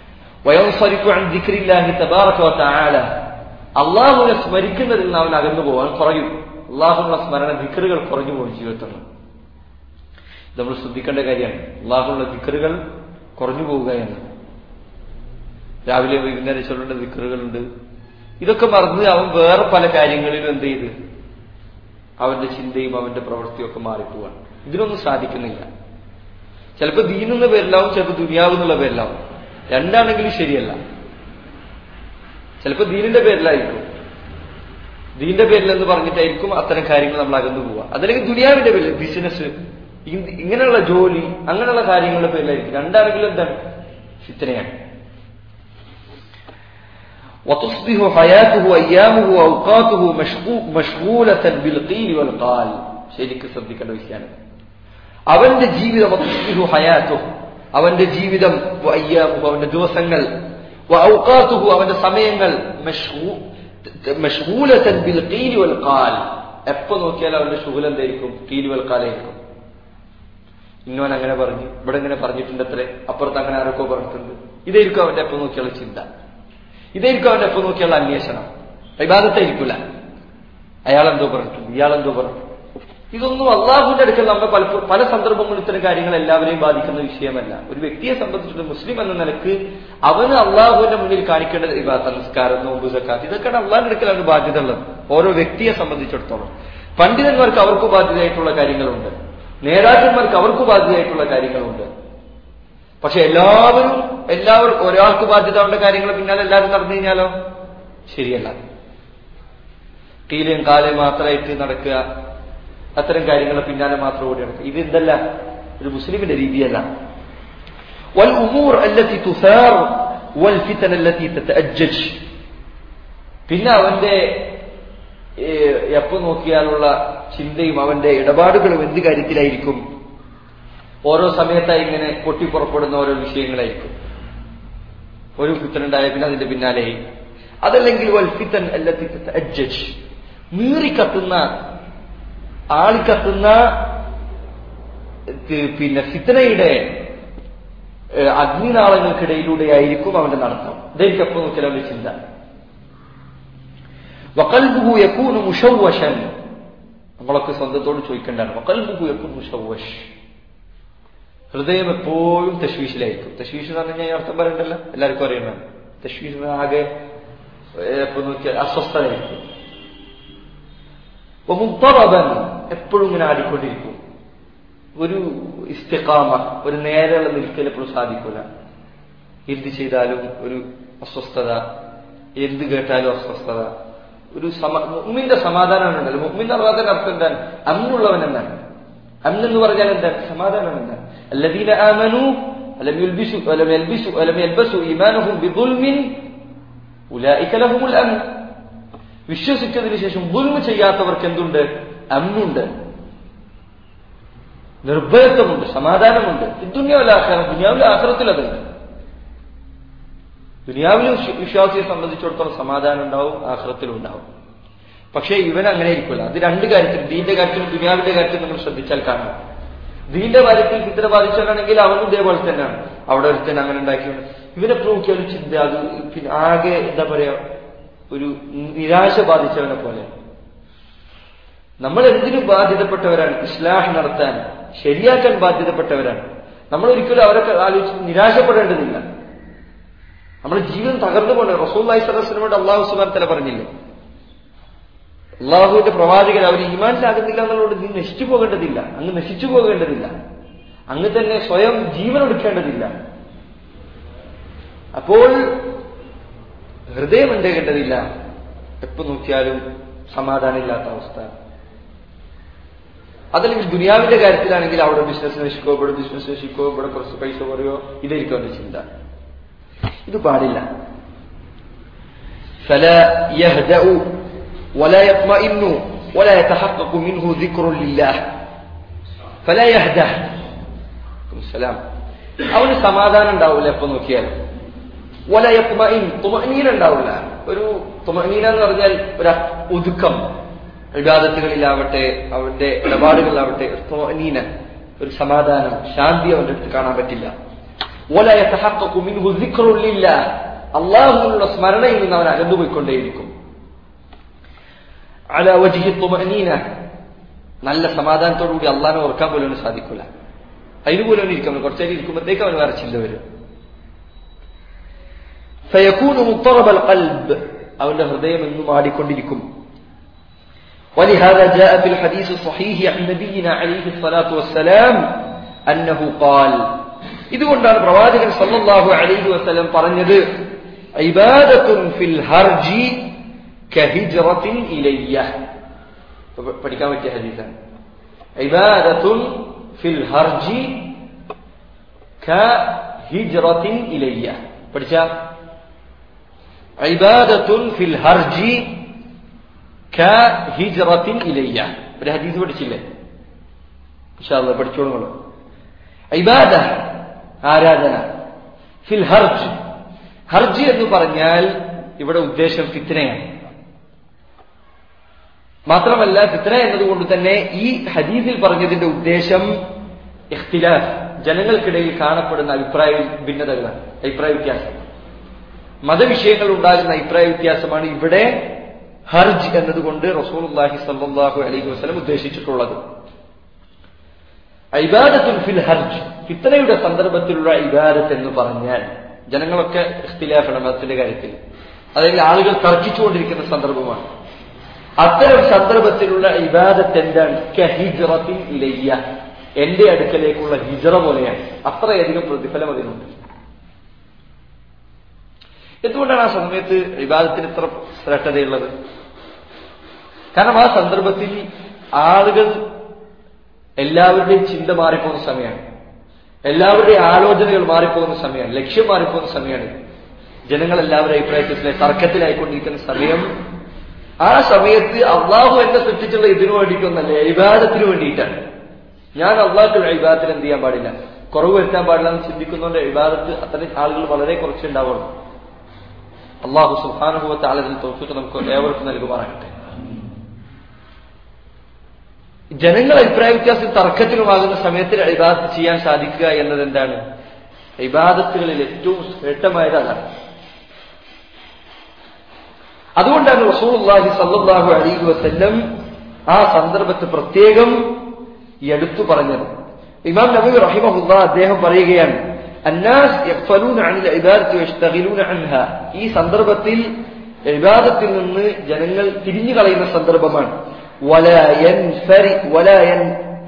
അള്ളാഹുവിനെ സ്മരിക്കുന്നതിൽ നിന്ന് അവൻ അകന്നു പോകാൻ കുറയും അള്ളാഹുനുള്ള സ്മരണ ദിക്കറുകൾ കുറഞ്ഞു പോകും ജീവിതത്തിൽ നമ്മൾ ശ്രദ്ധിക്കേണ്ട കാര്യമാണ് അള്ളാഹുള്ള ദിക്കറുകൾ കുറഞ്ഞു പോവുക എന്ന് രാവിലെ വൈകുന്നേരം ചൊല്ലേണ്ട ദിക്കറുകളുണ്ട് ഇതൊക്കെ മറന്ന് അവൻ വേറെ പല കാര്യങ്ങളിലും എന്ത് ചെയ്ത് അവന്റെ ചിന്തയും അവന്റെ പ്രവൃത്തിയും ഒക്കെ മാറിപ്പോവാണ് ഇതിനൊന്നും സാധിക്കുന്നില്ല ചിലപ്പോൾ ദീനെന്ന പേരിലാവും ചിലപ്പോൾ ദുനിയാവെന്നുള്ള പേരിലാവും രണ്ടാണെങ്കിലും ശരിയല്ല ചിലപ്പോൾ ദീനിന്റെ പേരിലായിരിക്കും ദീന്റെ പേരിൽ എന്ന് പറഞ്ഞിട്ടായിരിക്കും അത്തരം കാര്യങ്ങൾ നമ്മൾ അകന്നു പോവുക അതല്ലെങ്കിൽ ദുനിയാവിന്റെ പേരിൽ ബിസിനസ് ഇങ്ങനെയുള്ള ജോലി അങ്ങനെയുള്ള കാര്യങ്ങളുടെ പേരിലായിരിക്കും രണ്ടാണെങ്കിലും എന്താണ് ഫിത്തനയാണ് وتصبح حياته أيامه وأوقاته مشغولة بالقيل والقال ശരിക്ക് ശ്രദ്ധിക്കേണ്ട വിഷയമാണ് അവന്റെ ജീവിതം ഹയാത്തുഹു അവന്റെ ജീവിതം അയ്യാമുഹു അവന്റെ ദിവസങ്ങൾ ഔക്കാത്തുഹു അവന്റെ സമയങ്ങൾ എപ്പോ നോക്കിയാലും അവന്റെ ശുഗുൽ എന്തായിരിക്കും കീലി വൽക്കാലായിരിക്കും ഇന്നവൻ അങ്ങനെ പറഞ്ഞു ഇവിടെ ഇങ്ങനെ പറഞ്ഞിട്ടുണ്ട് അത്രേ അപ്പുറത്ത് അങ്ങനെ ആരൊക്കെ പറഞ്ഞിട്ടുണ്ട് ഇതായിരിക്കും അവന്റെ എപ്പോ നോക്കിയുള്ള ചിന്ത ഇതായിരിക്കും അവന്റെ എപ്പോ നോക്കിയുള്ള അന്വേഷണം വിവാദത്തായിരിക്കില്ല അയാളെന്തോ പറഞ്ഞിട്ടുണ്ട് ഇയാളെന്തോ പറഞ്ഞു ഇതൊന്നും അള്ളാഹുവിന്റെ അടുക്കൽ നമ്മൾ പല പല സന്ദർഭങ്ങളിൽ ഇത്തരം കാര്യങ്ങൾ എല്ലാവരെയും ബാധിക്കുന്ന വിഷയമല്ല ഒരു വ്യക്തിയെ സംബന്ധിച്ചുള്ള മുസ്ലിം എന്ന നിലക്ക് അവന് അള്ളാഹുവിന്റെ മുന്നിൽ കാണിക്കേണ്ട ഇബാദത്ത് നമസ്കാരം നോമ്പ് സക്കാത്ത് ഇതൊക്കെയാണ് അള്ളാഹിന്റെ അടുക്കലാണ് ബാധ്യത ഉള്ളത് ഓരോ വ്യക്തിയെ സംബന്ധിച്ചിടത്തോളം പണ്ഡിതന്മാർക്ക് അവർക്ക് ബാധ്യതയായിട്ടുള്ള കാര്യങ്ങളുണ്ട് നേതാക്കന്മാർക്ക് അവർക്ക് ബാധ്യതയായിട്ടുള്ള കാര്യങ്ങളുണ്ട് പക്ഷെ എല്ലാവരും എല്ലാവർക്കും ഒരാൾക്ക് ബാധ്യത ഉള്ള കാര്യങ്ങൾ പിന്നാലെ എല്ലാവരും നടന്നു കഴിഞ്ഞാലോ ശരിയല്ല കീലയും കാലയും മാത്രമായിട്ട് നടക്കുക അത്തരം കാര്യങ്ങൾ പിന്നാലെ മാത്രം ഓടി നടക്കുക ഇത് എന്തല്ല ഒരു മുസ്ലിമിന്റെ രീതിയല്ല വൽ ഉമൂർ അല്ലത്തി തുസാർ വൽ ഫിതൻ അല്ലത്തി തതഅജ്ജജ് പിന്നെ അവന്റെ എപ്പോൾ നോക്കിയാലുള്ള ചിന്തയും അവന്റെ ഇടപാടുകളും എന്ത് കാര്യത്തിലായിരിക്കും ഓരോ സമയത്തായി ഇങ്ങനെ പൊട്ടിപ്പുറപ്പെടുന്ന ഓരോ വിഷയങ്ങളായിരിക്കും ഒരു ഫിത്തനുണ്ടായ പിന്നെ അതിന്റെ പിന്നാലെ അതല്ലെങ്കിൽ വൽ ഫിത്തൻ അല്ലത്തി തതഅജ്ജജ് മീറിക്കത്തുന്ന ആളിക്കത്തുന്ന പിന്നെ ഫിത്തനയുടെ അഗ്നിനാളങ്ങൾക്കിടയിലൂടെ ആയിരിക്കും അവന്റെ നടത്തം ഇതെനിക്ക് എപ്പോ നോക്കിയാലും അവന്റെ ചിന്ത വക്കൽബുഹു യക്കൂന് മുഷവശൻ നമ്മളൊക്കെ സ്വന്തത്തോട് ചോദിക്കേണ്ടതാണ് വക്കൽബുഹു യക്കൂൻ മുഷവഷ് ഹൃദയം എപ്പോഴും തശ്വീഷിലായിരിക്കും തശ്വീഷ് എന്ന് പറഞ്ഞാൽ അർത്ഥം പറയണ്ടല്ല എല്ലാവർക്കും അറിയണം തശ്വീഷ് ആകെ എപ്പോ നോക്കിയാൽ അസ്വസ്ഥതയായിരിക്കും മുത്തറബൻ എപ്പോഴും ഇങ്ങനെ ആടിക്കൊണ്ടിരിക്കും ഒരു ഇസ്തിഖാമ ഒരു നേരെയുള്ള നിൽക്കൽ എപ്പോഴും സാധിക്കൂല എന്ത് ചെയ്താലും ഒരു അസ്വസ്ഥത എന്ത് കേട്ടാലും അസ്വസ്ഥത ഒരു മുമ്മിന്റെ സമാധാനമാണ് ഉണ്ടല്ലോ മുമ്മിന്റെ പറഞ്ഞതിന്റെ അർത്ഥം എന്താണ് അന്നുള്ളവൻ എന്താണ് അന്നെന്ന് പറഞ്ഞാൽ എന്താണ് സമാധാനം എന്താണ് الذين آمنوا ولم يلبسوا ولم يلبسوا ولم يلبسوا إيمانهم بظلم أولئك لهم الأمن വിശ്വസിച്ചതിന് ശേഷം ദുൽമ ചെയ്യാത്തവർക്ക് എന്തുണ്ട് അമ്മുണ്ട് നിർഭയത്വമുണ്ട് സമാധാനമുണ്ട് ദുനിയാവിലെ ആഹ്റം ദുനിയാവിലെ ആഹ്റത്തിൽ അതുണ്ട് ദുനിയാവിലെ വിശ്വാസിയെ സംബന്ധിച്ചിടത്തോളം സമാധാനം ഉണ്ടാവും ആഹ്റത്തിലും ഉണ്ടാവും പക്ഷേ ഇവൻ അങ്ങനെ ഇരിക്കില്ല അത് രണ്ട് കാര്യത്തിൽ ദീന്റെ കാര്യത്തിലും ദുനിയാവിന്റെ കാര്യത്തിലും നമ്മൾ ശ്രദ്ധിച്ചാൽ കാണാം ദീന്റെ കാര്യത്തിൽ ഫിത്ര ബാധിച്ചവനാണെങ്കിൽ അവനും ഇതേപോലെ തന്നെയാണ് അവിടെ ഒരുത്തൻ അങ്ങനെ ഉണ്ടാക്കിയുണ്ട് ഇവനെപ്പോഴും നോക്കിയാലും ചിന്ത അത് പിന്നെ ആകെ എന്താ പറയാ ഒരു നിരാശ ബാധിച്ചവനെ പോലെ നമ്മൾ എന്തിനു ബാധ്യതപ്പെട്ടവരാണ് ഇസ്ലാഹ് നടത്താൻ ശരിയാക്കാൻ ബാധ്യതപ്പെട്ടവരാണ് നമ്മൾ ഒരിക്കലും അവരൊക്കെ ആലോചിച്ച് നിരാശപ്പെടേണ്ടതില്ല നമ്മുടെ ജീവിതം തകർന്നു പോകണം റസൂല്ലായി സലസിനോട് അള്ളാഹു സുബാൻ തല പറഞ്ഞില്ലേ അള്ളാഹുവിന്റെ പ്രവാചകൻ അവർ ഈമാനിലാകുന്നില്ല എന്നുള്ളത് നീ നശിച്ചു പോകേണ്ടതില്ല അങ്ങ് നശിച്ചു പോകേണ്ടതില്ല അങ്ങ് തന്നെ സ്വയം ജീവൻ എടുക്കേണ്ടതില്ല അപ്പോൾ ഹൃദയം എന്തേകേണ്ടതില്ല എപ്പോ നോക്കിയാലും സമാധാനമില്ലാത്ത അവസ്ഥ അതല്ലെങ്കിൽ ദുനിയാവിന്റെ കാര്യത്തിലാണെങ്കിൽ അവിടെ ബിസിനസ് നശിക്കോ ഇവിടെ ബിസിനസ് നശിക്കോ ഇവിടെ കുറച്ച് പൈസ കുറയോ ഇതായിരിക്കും അവന്റെ ചിന്ത ഇത് പാടില്ല فلا يهدأ ولا يطمئن ولا يتحقق منه ذكر لله فلا يهدأ السلام അവന് സമാധാനം ഉണ്ടാവില്ല എപ്പോ നോക്കിയാലും വല യത്മഇൻ തുമഅനീന ഉണ്ടാവില്ല ഒരു തുമഅനീന എന്ന് പറഞ്ഞാൽ ഒരു ഒതുക്കം വിവാദത്തുകളിലാവട്ടെ അവന്റെ ഇടപാടുകളിലാവട്ടെ തുമഅനീന ഒരു സമാധാനം ശാന്തി അവന്റെ അടുത്ത് കാണാൻ പറ്റില്ല വല യതഹഖഖു മിൻഹു ദിക്റുൻ ലില്ലാഹ് അള്ളാഹുവിനുള്ള സ്മരണയിൽ നിന്ന് അവൻ അകന്നുപോയിക്കൊണ്ടേയിരിക്കും അല വജിഹി തുമഅനീന നല്ല സമാധാനത്തോടുകൂടി അള്ളാഹിനെ ഓർക്കാൻ പോലും അവന് സാധിക്കില്ല അതിന് പോലും അവൻ ഇരിക്കും കുറച്ചേരി ഇരിക്കുമ്പോഴത്തേക്ക് അവന് വേറെ ചിന്ത വരും فيكون مضطرب القلب അവന്റെ ഹൃദയം എന്നും ആടിക്കൊണ്ടിരിക്കും ولهذا جاء في الحديث الصحيح عن نبينا عليه الصلاة والسلام أنه قال ഇതുകൊണ്ടാണ് പ്രവാചകൻ സല്ലല്ലാഹു അലൈഹി വസല്ലം പറഞ്ഞത് ഇബാദത്തുൻ ഫിൽ ഹർജി കഹിജ്റത്തിൻ ഇലയ്യ പഠിക്കാൻ പറ്റിയ ഹദീസാണ് ഇബാദത്തുൻ ഫിൽ ഹർജി കഹിജ്റത്തിൻ ഇലയ്യ പഠിച്ച ഇബാദത്തുൻ ഫിൽ ഹർജി ഹിജ്റത്തിൻ ഇലയ്യ ഒരു ഹദീസ് പഠിച്ചില്ലേ ഇൻഷാല്ല പഠിച്ചോളുകളോ ഇബാദ ആരാധന ഫിൽ ഹർജ് ഹർജ് എന്ന് പറഞ്ഞാൽ ഇവിടെ ഉദ്ദേശം ഫിത്നയാണ് മാത്രമല്ല ഫിത്ന എന്നതുകൊണ്ട് തന്നെ ഈ ഹദീസിൽ പറഞ്ഞതിന്റെ ഉദ്ദേശം ഇഖ്തിലാഫ് ജനങ്ങൾക്കിടയിൽ കാണപ്പെടുന്ന അഭിപ്രായ ഭിന്നതകളാണ് അഭിപ്രായ വ്യത്യാസം മതവിഷയങ്ങൾ ഉണ്ടാകുന്ന അഭിപ്രായ വ്യത്യാസമാണ് ഇവിടെ ഹർജ് എന്നതുകൊണ്ട് റസൂലുള്ളാഹി സല്ലല്ലാഹു അലൈഹി വസല്ലം ഉദ്ദേശിച്ചിട്ടുള്ളത് ഇബാദത്തുൽ ഫിൽ ഹർജ് ഫിത്തനയുടെ സന്ദർഭത്തിലുള്ള ഇബാദത്ത് എന്ന് പറഞ്ഞാൽ ജനങ്ങളൊക്കെ ഇഖ്തിലാഫാണ് മതത്തിന്റെ കാര്യത്തിൽ അല്ലെങ്കിൽ ആളുകൾ തർക്കിച്ചുകൊണ്ടിരിക്കുന്ന സന്ദർഭമാണ് അത്തരം സന്ദർഭത്തിലുള്ള ഇബാദത്ത് എന്താണ് കഹിജ്റത്തിൻ ഇലയ്യ എന്റെ അടുക്കലേക്കുള്ള ഹിജറ പോലെയാണ് അത്രയധികം പ്രതിഫലം അതിനുണ്ട് എന്തുകൊണ്ടാണ് ആ സമയത്ത് വിവാദത്തിന് ഇത്ര ശ്രദ്ധതയുള്ളത് കാരണം ആ സന്ദർഭത്തിൽ ആളുകൾ എല്ലാവരുടെയും ചിന്ത മാറിപ്പോകുന്ന സമയമാണ് എല്ലാവരുടെയും ആലോചനകൾ മാറിപ്പോകുന്ന സമയമാണ് ലക്ഷ്യം മാറിപ്പോകുന്ന സമയമാണ് ജനങ്ങൾ എല്ലാവരും അഭിപ്രായത്തിലെ തർക്കത്തിലായിക്കൊണ്ടിരിക്കുന്ന സമയം ആ സമയത്ത് അള്ളാഹു എന്നെ സൃഷ്ടിച്ചുള്ള ഇതിനു വേണ്ടിയിട്ടൊന്നല്ല ഇബാദത്തിന് വേണ്ടിയിട്ടാണ് ഞാൻ അള്ളാഹുക്കുള്ള ഇബാദത്തിന് എന്ത് ചെയ്യാൻ പാടില്ല കുറവ് വരുത്താൻ പാടില്ല എന്ന് ചിന്തിക്കുന്നതുകൊണ്ട് ഇബാദത്ത് അത്തരം ആളുകൾ വളരെ കുറച്ചുണ്ടാവുള്ളൂ അള്ളാഹു സുഹാനുഭവത്തെ ആളുകൾ തോഫിക്ക് നമുക്ക് ഏവർക്കും നൽകുമാറാകട്ടെ ജനങ്ങൾ അഭിപ്രായ വ്യത്യാസം തർക്കത്തിനുമാകുന്ന സമയത്തിൽ ഇബാദത്ത് ചെയ്യാൻ സാധിക്കുക എന്നത് എന്താണ് ഇബാദത്തുകളിൽ ഏറ്റവും ശ്രേഷ്ഠമായത് അതാണ് അതുകൊണ്ടാണ് റസൂൽഹി സല്ലാഹു അലൈഹി വസ്ല്ലം ആ സന്ദർഭത്തെ പ്രത്യേകം എടുത്തു പറഞ്ഞത് ഇമാം നബി റഹിമഹുല്ല അദ്ദേഹം പറയുകയാണ് അന്നാസ് യഖ്ഫലൂന അനിൽ ഇബാദത്തി വയസ്തഗിലൂന അൻഹ ഈ സന്ദർഭത്തിൽ ഇബാദത്തിൽ നിന്ന് ജനങ്ങൾ തിരിഞ്ഞു കളയുന്ന സന്ദർഭമാണ് ولا ينفرغ ولا ين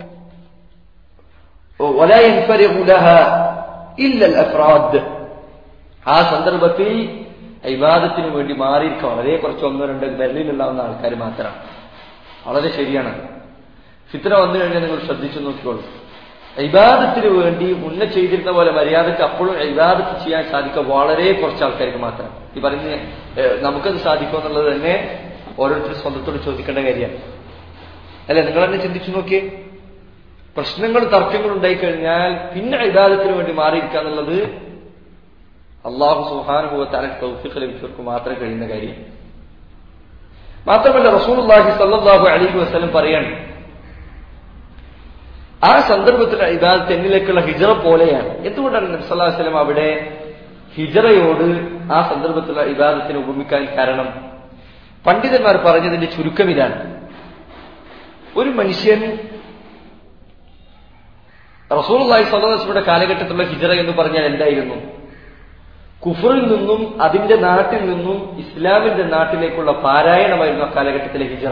ولا ينفرغ لها إلا الأفراد ആ സന്ദർഭത്തിൽ ഇബാദത്തിന് വേണ്ടി മാറിയിരിക്കുക വളരെ കുറച്ച് ഒന്നോ രണ്ടോ ബെർലിനുണ്ടാവുന്ന ആൾക്കാർ മാത്രമാണ് വളരെ ശരിയാണ് ഫിത്ര വന്നു കഴിഞ്ഞാൽ നിങ്ങൾ ശ്രദ്ധിച്ചു നോക്കിക്കോളൂ ഇബാദത്തിന് വേണ്ടി മുന്നേ ചെയ്തിരുന്ന പോലെ മര്യാദക്ക് അപ്പോഴും ഇബാദത്ത് ചെയ്യാൻ സാധിക്കുക വളരെ കുറച്ച് ആൾക്കാർക്ക് മാത്രം ഈ പറയുന്ന നമുക്കത് സാധിക്കും എന്നുള്ളത് തന്നെ ഓരോരുത്തരും സ്വന്തത്തോട് ചോദിക്കേണ്ട കാര്യമാണ് അല്ലെ നിങ്ങൾ തന്നെ ചിന്തിച്ചു നോക്കിയേ പ്രശ്നങ്ങൾ തർക്കങ്ങൾ ഉണ്ടായിക്കഴിഞ്ഞാൽ പിന്നെ ഇബാദത്തിന് വേണ്ടി മാറിയിരിക്കുക എന്നുള്ളത് അള്ളാഹു സുഹാനുഭവത്താലെ തൗഫിഖ് ലഭിച്ചവർക്ക് മാത്രം കഴിയുന്ന കാര്യം മാത്രമല്ല റസൂൽഹി സല്ലാഹു അലൈഹി വസ്ലം പറയാണ് ആ സന്ദർഭത്തിൽ ഇബാദത്ത് എന്നിലേക്കുള്ള ഹിജറ പോലെയാണ് എന്തുകൊണ്ടാണ് നബ്സല്ലാഹു വസ്ലം അവിടെ ഹിജറയോട് ആ സന്ദർഭത്തിലുള്ള ഇബാദത്തിന് ഉപമിക്കാൻ കാരണം പണ്ഡിതന്മാർ പറഞ്ഞതിന്റെ ചുരുക്കം ഇതാണ് ഒരു മനുഷ്യൻ റസൂൽ അള്ളാഹി സ്വലമയുടെ കാലഘട്ടത്തിലുള്ള ഹിജറ എന്ന് പറഞ്ഞാൽ എന്തായിരുന്നു കുഫറിൽ നിന്നും അതിന്റെ നാട്ടിൽ നിന്നും ഇസ്ലാമിന്റെ നാട്ടിലേക്കുള്ള പാരായണമായിരുന്നു ആ കാലഘട്ടത്തിലെ ഹിജറ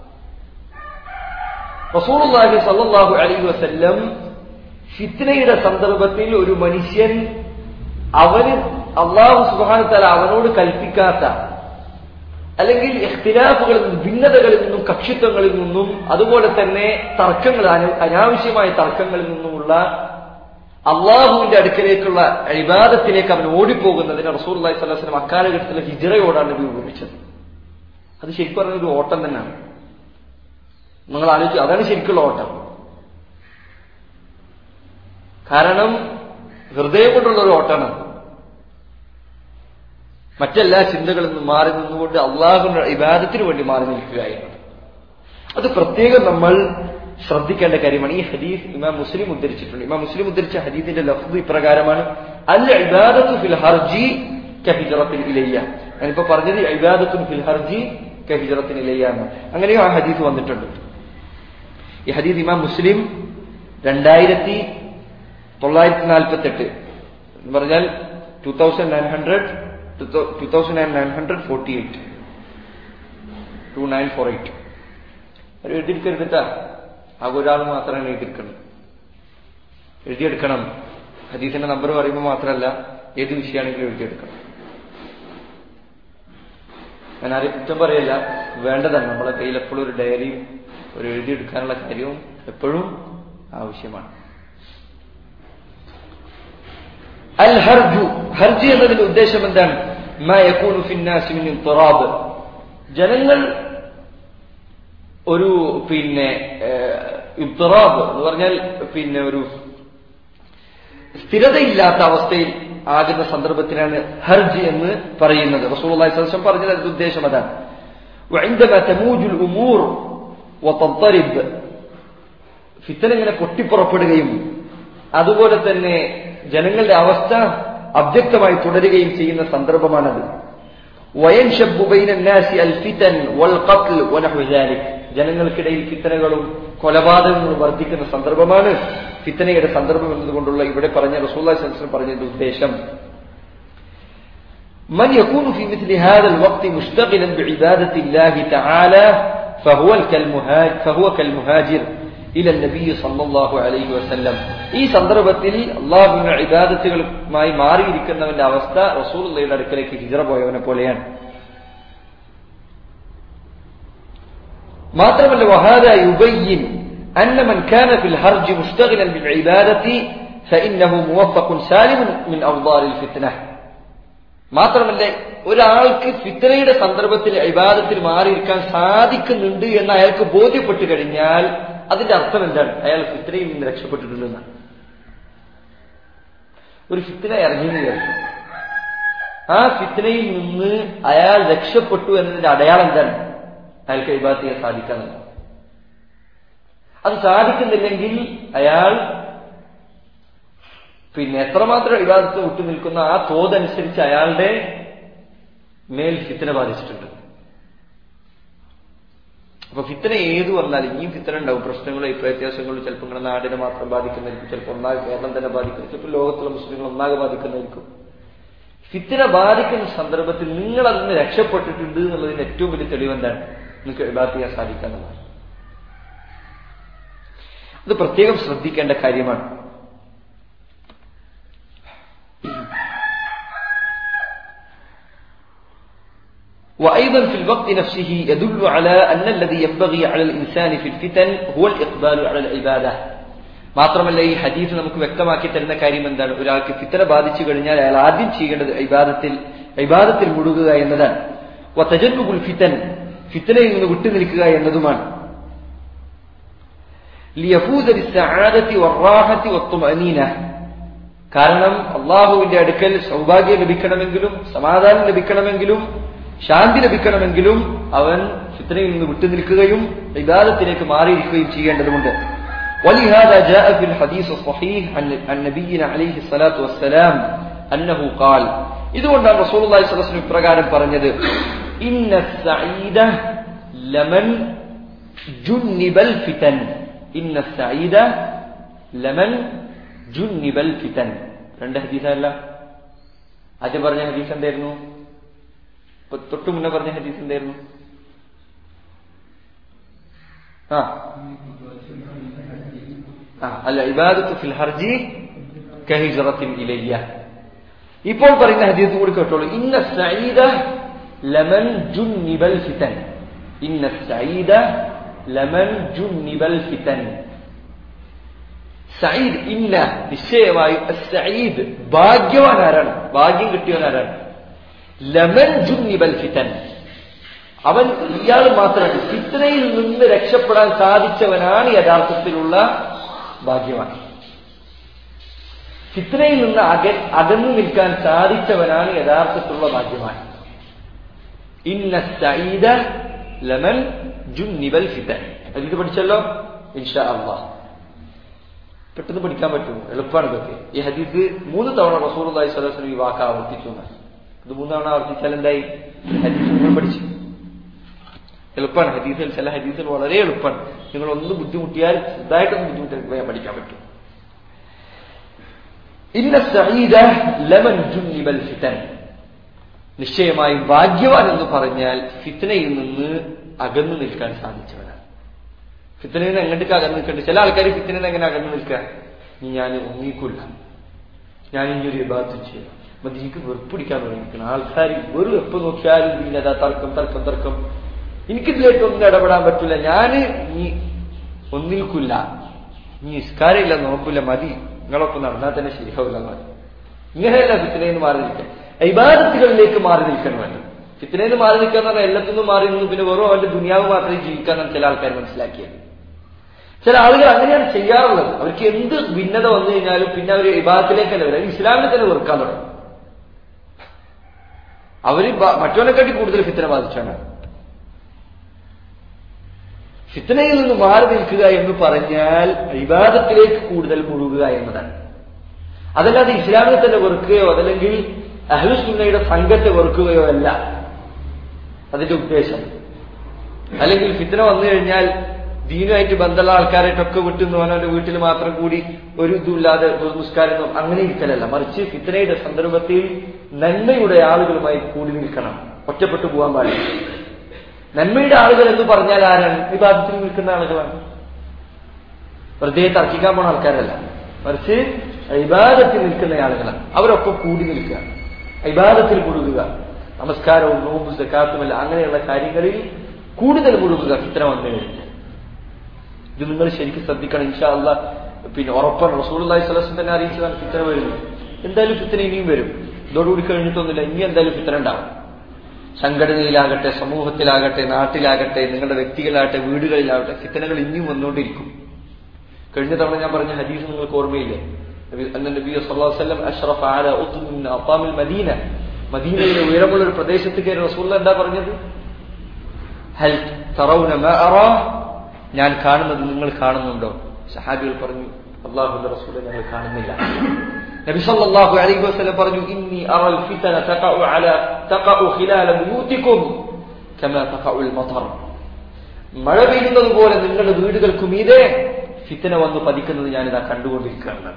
റസൂൽഹി സല്ലാഹു അലൈഹി വസ്ല്ലം ഫിത്നയുടെ സന്ദർഭത്തിൽ ഒരു മനുഷ്യൻ അവന് അള്ളാഹു സുബാനത്തല അവനോട് കൽപ്പിക്കാത്ത അല്ലെങ്കിൽ ഇഖ്തിലാഫുകളിൽ നിന്നും ഭിന്നതകളിൽ നിന്നും കക്ഷിത്വങ്ങളിൽ നിന്നും അതുപോലെ തന്നെ തർക്കങ്ങൾ അനാവശ്യമായ തർക്കങ്ങളിൽ നിന്നുമുള്ള അള്ളാഹുവിന്റെ അടുക്കലേക്കുള്ള ഇബാദത്തിലേക്ക് അവൻ ഓടിപ്പോകുന്നതിന് റസൂൽ അള്ളഹി സ്വലം അക്കാലഘട്ടത്തിലെ ഹിജറയോടാണ് നബി ഉപയോഗിച്ചത് അത് ശരിക്കും പറഞ്ഞ ഒരു ഓട്ടം തന്നെയാണ് നിങ്ങൾ ആലോചിച്ചു അതാണ് ശരിക്കുള്ള ഓട്ടം കാരണം ഹൃദയം കൊണ്ടുള്ള ഒരു ഓട്ടമാണ് മറ്റെല്ലാ ചിന്തകളിൽ നിന്നും മാറി നിന്നുകൊണ്ട് അള്ളാഹുവിന്റെ ഇബാദത്തിന് വേണ്ടി മാറി നിൽക്കുക എന്നത് അത് പ്രത്യേകം നമ്മൾ ശ്രദ്ധിക്കേണ്ട കാര്യമാണ് ഈ ഹദീസ് ഇമാം മുസ്ലിം ഉദ്ധരിച്ചിട്ടുണ്ട് ഇമാം മുസ്ലിം ഉദ്ധരിച്ച ഹദീസിന്റെ ലഫ്ദ് ഇപ്രകാരമാണ് അൽ ഇബാദത്തു ഫിൽ ഹർജി കഹിജറത്തിൽ ഇലയ്യ ഞാനിപ്പോ പറഞ്ഞത് ഇബാദത്തും ഫിൽ ഹർജി കഹിജറത്തിന് ഇലയ്യ എന്ന് അങ്ങനെയും ആ ഹദീസ് വന്നിട്ടുണ്ട് ഈ ഹദീസ് ഇമാം മുസ്ലിം രണ്ടായിരത്തി തൊള്ളായിരത്തി നാൽപ്പത്തി എട്ട് എന്ന് പറഞ്ഞാൽ two thousand nine hundred two thousand and nine hundred forty eight two nine four eight അത് എഴുതിയെടുക്കരുതിട്ടാ ആകെ ഒരാൾ മാത്രമാണ് എഴുതിയെടുക്കണം എഴുതിയെടുക്കണം ഹദീസിന്റെ നമ്പർ പറയുമ്പോൾ മാത്രമല്ല ഏത് വിഷയമാണെങ്കിലും എഴുതിയെടുക്കണം ഞാൻ ആരെയും കുറ്റം പറയല്ല വേണ്ടതാണ് നമ്മളെ കയ്യിൽ എപ്പോഴും ഒരു ഡയറിയും ഒരു എഴുതിയെടുക്കാനുള്ള കാര്യവും എപ്പോഴും ആവശ്യമാണ് അൽ ഹർജു ഹർജി എന്നതിന്റെ ഉദ്ദേശം എന്താണ് ജനങ്ങൾ ഒരു പിന്നെ ഇബ്തറാബ് എന്ന് പറഞ്ഞാൽ പിന്നെ ഒരു സ്ഥിരതയില്ലാത്ത അവസ്ഥയിൽ ആകുന്ന സന്ദർഭത്തിനാണ് ഹർജ് എന്ന് പറയുന്നത് റസൂൽ സദസ്സം പറഞ്ഞത് അതിന്റെ ഉദ്ദേശം അതാണ് وعندما تموج الأمور وتضطرب ഫിത്തന ഇങ്ങനെ പൊട്ടിപ്പുറപ്പെടുകയും അതുപോലെ തന്നെ ജനങ്ങളുടെ അവസ്ഥ അവ്യക്തമായി തുടരുകയും ചെയ്യുന്ന സന്ദർഭമാണത് ജനങ്ങൾക്കിടയിൽ ഫിത്തനകളും കൊലപാതകങ്ങളും വർദ്ധിക്കുന്ന സന്ദർഭമാണ് ഫിത്തനയുടെ സന്ദർഭം എന്നതുകൊണ്ടുള്ള ഇവിടെ പറഞ്ഞ റസൂല്ലാ സംസ്ലം പറഞ്ഞതിന്റെ ഉദ്ദേശം من يكون في مثل هذا الوقت مشتغلا بعبادة الله تعالى فهو كالمهاجر, فهو كالمهاجر ഇല നബി സല്ലല്ലാഹു അലൈഹി വസല്ലം ഈ സന്ദർഭത്തിൽ അള്ളാഹുവിന്റെ ഇബാദത്തുകളുമായി മാറിയിരിക്കുന്നവന്റെ അവസ്ഥ റസൂലുള്ളയുടെ അടുക്കലേക്ക് ഹിജറ പോയവനെ പോലെയാണ് മാത്രമല്ല വഹാദ യുബയ്യിൻ أن من كان في الهرج مشتغلا بالعبادة فإنه موفق سالم من أوضار الفتنة മാത്രമല്ല ഒരാൾക്ക് ഫിത്തനയുടെ സന്ദർഭത്തിൽ ഇബാദത്തിൽ മാറിയിരിക്കാൻ സാധിക്കുന്നുണ്ട് എന്ന് അയാൾക്ക് ബോധ്യപ്പെട്ടു കഴിഞ്ഞാൽ അതിന്റെ അർത്ഥം എന്താണ് അയാൾ ഫിത്തനയിൽ നിന്ന് രക്ഷപ്പെട്ടിട്ടുണ്ടെന്നാണ് ഒരു ഫിത്തന ഇറങ്ങിയെന്ന് വിചാരിച്ചു ആ ഫിത്തനയിൽ നിന്ന് അയാൾ രക്ഷപ്പെട്ടു എന്നതിന്റെ അടയാളം എന്താണ് അയാൾക്ക് ഇബാദത്ത് ചെയ്യാൻ സാധിക്കാന്നുള്ളത് അത് സാധിക്കുന്നില്ലെങ്കിൽ അയാൾ പിന്നെ എത്രമാത്രം ഇബാദത്ത് വിട്ടു നിൽക്കുന്ന ആ തോതനുസരിച്ച് അയാളുടെ മേൽ ഫിത്തന ബാധിച്ചിട്ടുണ്ട് അപ്പൊ ഫിത്തന ഏത് വന്നാലും ഇനിയും ഫിത്തന ഉണ്ടാവും പ്രശ്നങ്ങളും വ്യത്യാസങ്ങളും ചിലപ്പോൾ ഇങ്ങനെ നാടിനെ മാത്രം ബാധിക്കുന്നതായിരിക്കും ചിലപ്പോൾ ഒന്നാകെ കേരളം തന്നെ ബാധിക്കുന്നു ചിലപ്പോൾ ലോകത്തുള്ള മുസ്ലിങ്ങൾ ഒന്നാകെ ബാധിക്കുന്നതായിരിക്കും ഫിത്തന ബാധിക്കുന്ന സന്ദർഭത്തിൽ നിങ്ങൾ അതിൽ നിന്ന് രക്ഷപ്പെട്ടിട്ടുണ്ട് എന്നുള്ളതിന് ഏറ്റവും വലിയ തെളിവ് എന്താണ് നിങ്ങൾക്ക് ഇബാദത്ത് ചെയ്യാൻ സാധിക്കാന്നുള്ളതാണ് അത് പ്രത്യേകം ശ്രദ്ധിക്കേണ്ട കാര്യമാണ് وأيضا في الوقت نفسه يدل على أن الذي ينبغي على الإنسان في الفتن هو الإقبال على العبادة മാത്രമല്ല ഈ ഹദീസ് നമുക്ക് വ്യക്തമാക്കി തരുന്ന കാര്യം എന്താണ് ഒരാൾക്ക് ഫിത്തന ബാധിച്ചു കഴിഞ്ഞാൽ അയാൾ ആദ്യം ചെയ്യേണ്ടത് ഇബാദത്തിൽ ഇബാദത്തിൽ മുഴുകുക എന്നതാണ് വതജന്നുബുൽ ഫിത്തൻ ഫിത്തനയിൽ നിന്ന് വിട്ടുനിൽക്കുക എന്നതുമാണ് ലിയഫൂസ ബിസ്സആദത്തി വറാഹത്തി വത്തുമഅനീന കാരണം അള്ളാഹുവിന്റെ അടുക്കൽ സൗഭാഗ്യം ലഭിക്കണമെങ്കിലും സമാധാനം ലഭിക്കണമെങ്കിലും ശാന്തി ലഭിക്കണമെങ്കിലും അവൻ ഫിത്തനയിൽ നിന്ന് വിട്ടുനിൽക്കുകയും ഇബാദത്തിലേക്ക് മാറിയിരിക്കുകയും ചെയ്യേണ്ടതുണ്ട് ولهذا جاء في الحديث الصحيح عن نبينا عليه الصلاة والسلام أنه قال ഇതുകൊണ്ടാണ് റസൂൽ അള്ളാഹി സ്വലം ഇപ്രകാരം പറഞ്ഞത് ഇന്ന സഈദ ലമൻ ജുന്നിബൽ ഫിതൻ ഇന്ന സഈദ ലമൻ ജുന്നിബൽ ഫിതൻ രണ്ട് ഹദീസല്ല ആദ്യം പറഞ്ഞ ഹദീസ് എന്തായിരുന്നു തൊട്ടു മുന്നേ പറഞ്ഞ ഹദീസ് എന്തായിരുന്നു ആ അല്ല ഇബാദത്ത് ഫിൽ ഹർജി കഹിജറത്തിൻ ഇലയ്യ ഇപ്പോൾ പറയുന്ന ഹദീസ് കൂടി കേട്ടോളൂ ഇന്ന സഈദ ലമൻ ജുന്നിബൽ ഫിതൻ ഇന്ന സഈദ ലമൻ ജുന്നിബൽ ഫിതൻ സഈദ് ഇന്ന നിശ്ചയമായും സഈദ് ഭാഗ്യവാൻ ആരാണ് ഭാഗ്യം കിട്ടിയവൻ ആരാണ് ലമൻ ജുന്നിബൽ ഫിതൻ അവൻ ഇയാൾ മാത്രമല്ല ഫിത്തനയിൽ നിന്ന് രക്ഷപ്പെടാൻ സാധിച്ചവനാണ് യഥാർത്ഥത്തിലുള്ള ഭാഗ്യവാൻ ഫിത്തനയിൽ നിന്ന് അക അകന്നു നിൽക്കാൻ സാധിച്ചവനാണ് യഥാർത്ഥത്തിലുള്ള ഭാഗ്യവാൻ ഇന്ന സഈദ ലമൻ ജുന്നിബൽ ഫിതൻ ഇത് പഠിച്ചല്ലോ ഇൻഷാ അള്ളാഹ് പെട്ടെന്ന് പഠിക്കാൻ പറ്റും എളുപ്പമാണ് ഇതൊക്കെ ഈ ഹദീസ് മൂന്ന് തവണ റസൂർ അള്ളാഹി സ്വലം ഈ വാക്ക് ആവർത്തിച്ചു ഇത് മൂന്ന് തവണ ആവർത്തിച്ചാൽ എന്തായി ഹദീസ് നിങ്ങൾ പഠിച്ചു എളുപ്പമാണ് ഹദീസിൽ ചില ഹദീസിൽ വളരെ എളുപ്പമാണ് നിങ്ങൾ ഒന്ന് ബുദ്ധിമുട്ടിയാൽ ചെറുതായിട്ടൊന്ന് ബുദ്ധിമുട്ടിയാൽ പഠിക്കാൻ പറ്റും ഇന്ന സഈദ ലമൻ ജുന്നിബൽ ഫിതൻ നിശ്ചയമായും ഭാഗ്യവാൻ എന്ന് പറഞ്ഞാൽ ഫിത്തനയിൽ നിന്ന് അകന്നു നിൽക്കാൻ സാധിച്ചവനാണ് ഫിത്തനയിൽ നിന്ന് എങ്ങോട്ടേക്ക് അകന്നു നിൽക്കേണ്ടത് ചില ആൾക്കാർ ഫിത്തനയിൽ നിന്ന് എങ്ങനെ അകന്നു നിൽക്കുക ഇനി ഞാൻ ഒന്നിക്കൂല ഞാൻ ഇനി ഒരു വിഭാഗത്തിൽ ചെയ്യാം മതിക്ക് വെറുപ്പിടിക്കാൻ തുടങ്ങിയിരിക്കണം ആൾക്കാർ വെറും എപ്പോൾ നോക്കിയാലും ഇതിനതാ തർക്കം തർക്കം തർക്കം എനിക്കിതിലേക്ക് ഒന്നും ഇടപെടാൻ പറ്റില്ല ഞാന് നീ ഒന്നിൽക്കില്ല നീ നിസ്കാരമില്ല നോക്കില്ല മതി നിങ്ങളൊപ്പം നടന്നാൽ തന്നെ ശരിയാവില്ല എന്ന് പറയും ഇങ്ങനെയല്ല ഫിത്തിനയിൽ മാറി നിൽക്കാൻ ഇബാദത്തുകളിലേക്ക് മാറി നിൽക്കണം വേണ്ടത് ഫിത്തിനയിൽ മാറി നിൽക്കുക എന്ന് പറഞ്ഞാൽ എല്ലാത്തിനും മാറി നിന്ന് പിന്നെ വെറും അവന്റെ ദുനിയാവ് മാത്രമേ ജീവിക്കാന്നാണ് ചില ആൾക്കാർ മനസ്സിലാക്കിയത് ചില ആളുകൾ അങ്ങനെയാണ് ചെയ്യാറുള്ളത് അവർക്ക് എന്ത് ഭിന്നത വന്നു കഴിഞ്ഞാലും പിന്നെ അവർ ഇബാദത്തിലേക്കല്ല വരും ഇസ്ലാമിനെ തന്നെ വെറുക്കാൻ തുടങ്ങും അവര് മറ്റവനെക്കാട്ടി കൂടുതൽ ഫിത്തന ബാധിച്ചാണ് ഫിത്തനയിൽ നിന്ന് മാറി നിൽക്കുക എന്ന് പറഞ്ഞാൽ വിവാദത്തിലേക്ക് കൂടുതൽ മുഴുകുക എന്നതാണ് അതല്ലാതെ ഇസ്ലാമിനെ തന്നെ വെറുക്കുകയോ അതല്ലെങ്കിൽ അഹ്ലുസുന്നയുടെ സംഘത്തെ വെറുക്കുകയോ അല്ല അതിന്റെ ഉദ്ദേശം അല്ലെങ്കിൽ ഫിത്തന വന്നു കഴിഞ്ഞാൽ ദീനുമായിട്ട് ബന്ധമുള്ള ആൾക്കാരായിട്ടൊക്കെ വിട്ടുന്നു അവനവന്റെ വീട്ടിൽ മാത്രം കൂടി ഒരു ഇതുമില്ലാതെ നിസ്കാരം അങ്ങനെ ഇരിക്കലല്ല മറിച്ച് ഫിത്തനയുടെ സന്ദർഭത്തിൽ നന്മയുടെ ആളുകളുമായി കൂടി നിൽക്കണം ഒറ്റപ്പെട്ടു പോകാൻ പാടില്ല നന്മയുടെ ആളുകൾ എന്ന് പറഞ്ഞാൽ ആരാണ് വിവാദത്തിൽ നിൽക്കുന്ന ആളുകളാണ് വെറുതെ തർക്കിക്കാൻ പോണ ആൾക്കാരല്ല മറിച്ച് ഇബാദത്തിൽ നിൽക്കുന്ന ആളുകളാണ് അവരൊപ്പം കൂടി നിൽക്കുക ഇബാദത്തിൽ മുഴുകുക നമസ്കാരവും നോമ്പും സക്കാത്തുമല്ല അങ്ങനെയുള്ള കാര്യങ്ങളിൽ കൂടുതൽ മുഴുകുക ഫിത്തന വന്നു കഴിഞ്ഞു ഇത് നിങ്ങൾ ശരിക്കും ശ്രദ്ധിക്കണം ഇൻഷാ അല്ല പിന്നെ ഉറപ്പാണ് റസൂൽ അള്ളഹി സ്വലം തന്നെ അറിയിച്ചതാണ് ഫിത്തന വരുന്നു എന്തായാലും ഫിത്തന ഇനിയും വരും ഇതോടുകൂടി കഴിഞ്ഞിട്ടൊന്നുമില്ല ഇനി എന്തായാലും ഫിത്തന ഉണ്ടാവും സംഘടനയിലാകട്ടെ സമൂഹത്തിലാകട്ടെ നാട്ടിലാകട്ടെ നിങ്ങളുടെ വ്യക്തികളാകട്ടെ വീടുകളിലാകട്ടെ ഫിത്തനകൾ ഇനിയും വന്നുകൊണ്ടിരിക്കും കഴിഞ്ഞ തവണ ഞാൻ പറഞ്ഞ ഹദീസ് നിങ്ങൾക്ക് ഓർമ്മയില്ലേ നബി വസല്ലം അഷ്റഫ് ആല ഉത്തുമിൻ അത്താമിൽ മദീന മദീനയിലെ ഉയരമുള്ള ഒരു പ്രദേശത്ത് കയറി റസൂൽ എന്താ പറഞ്ഞത് ഹൽ തറൗന മാ അറാ ഞാൻ കാണുന്നത് നിങ്ങൾ കാണുന്നുണ്ടോ സഹാബികൾ പറഞ്ഞു അള്ളാഹുന്റെ റസൂലെ ഞങ്ങൾ കാണുന്നില്ല നബി സല്ലല്ലാഹു അലൈഹി വസല്ലം പറഞ്ഞു ഇന്നി അറൽ ഫിതന തഖഉ അല തഖഉ ഖിലാല ബുയൂതികും കമാ തഖഉ അൽ മതർ മഴ പെയ്യുന്നത് പോലെ നിങ്ങളുടെ വീടുകൾക്ക് മീതെ ഫിത്തന വന്ന് പതിക്കുന്നത് ഞാനിതാ കണ്ടുകൊണ്ടിരിക്കുകയാണ്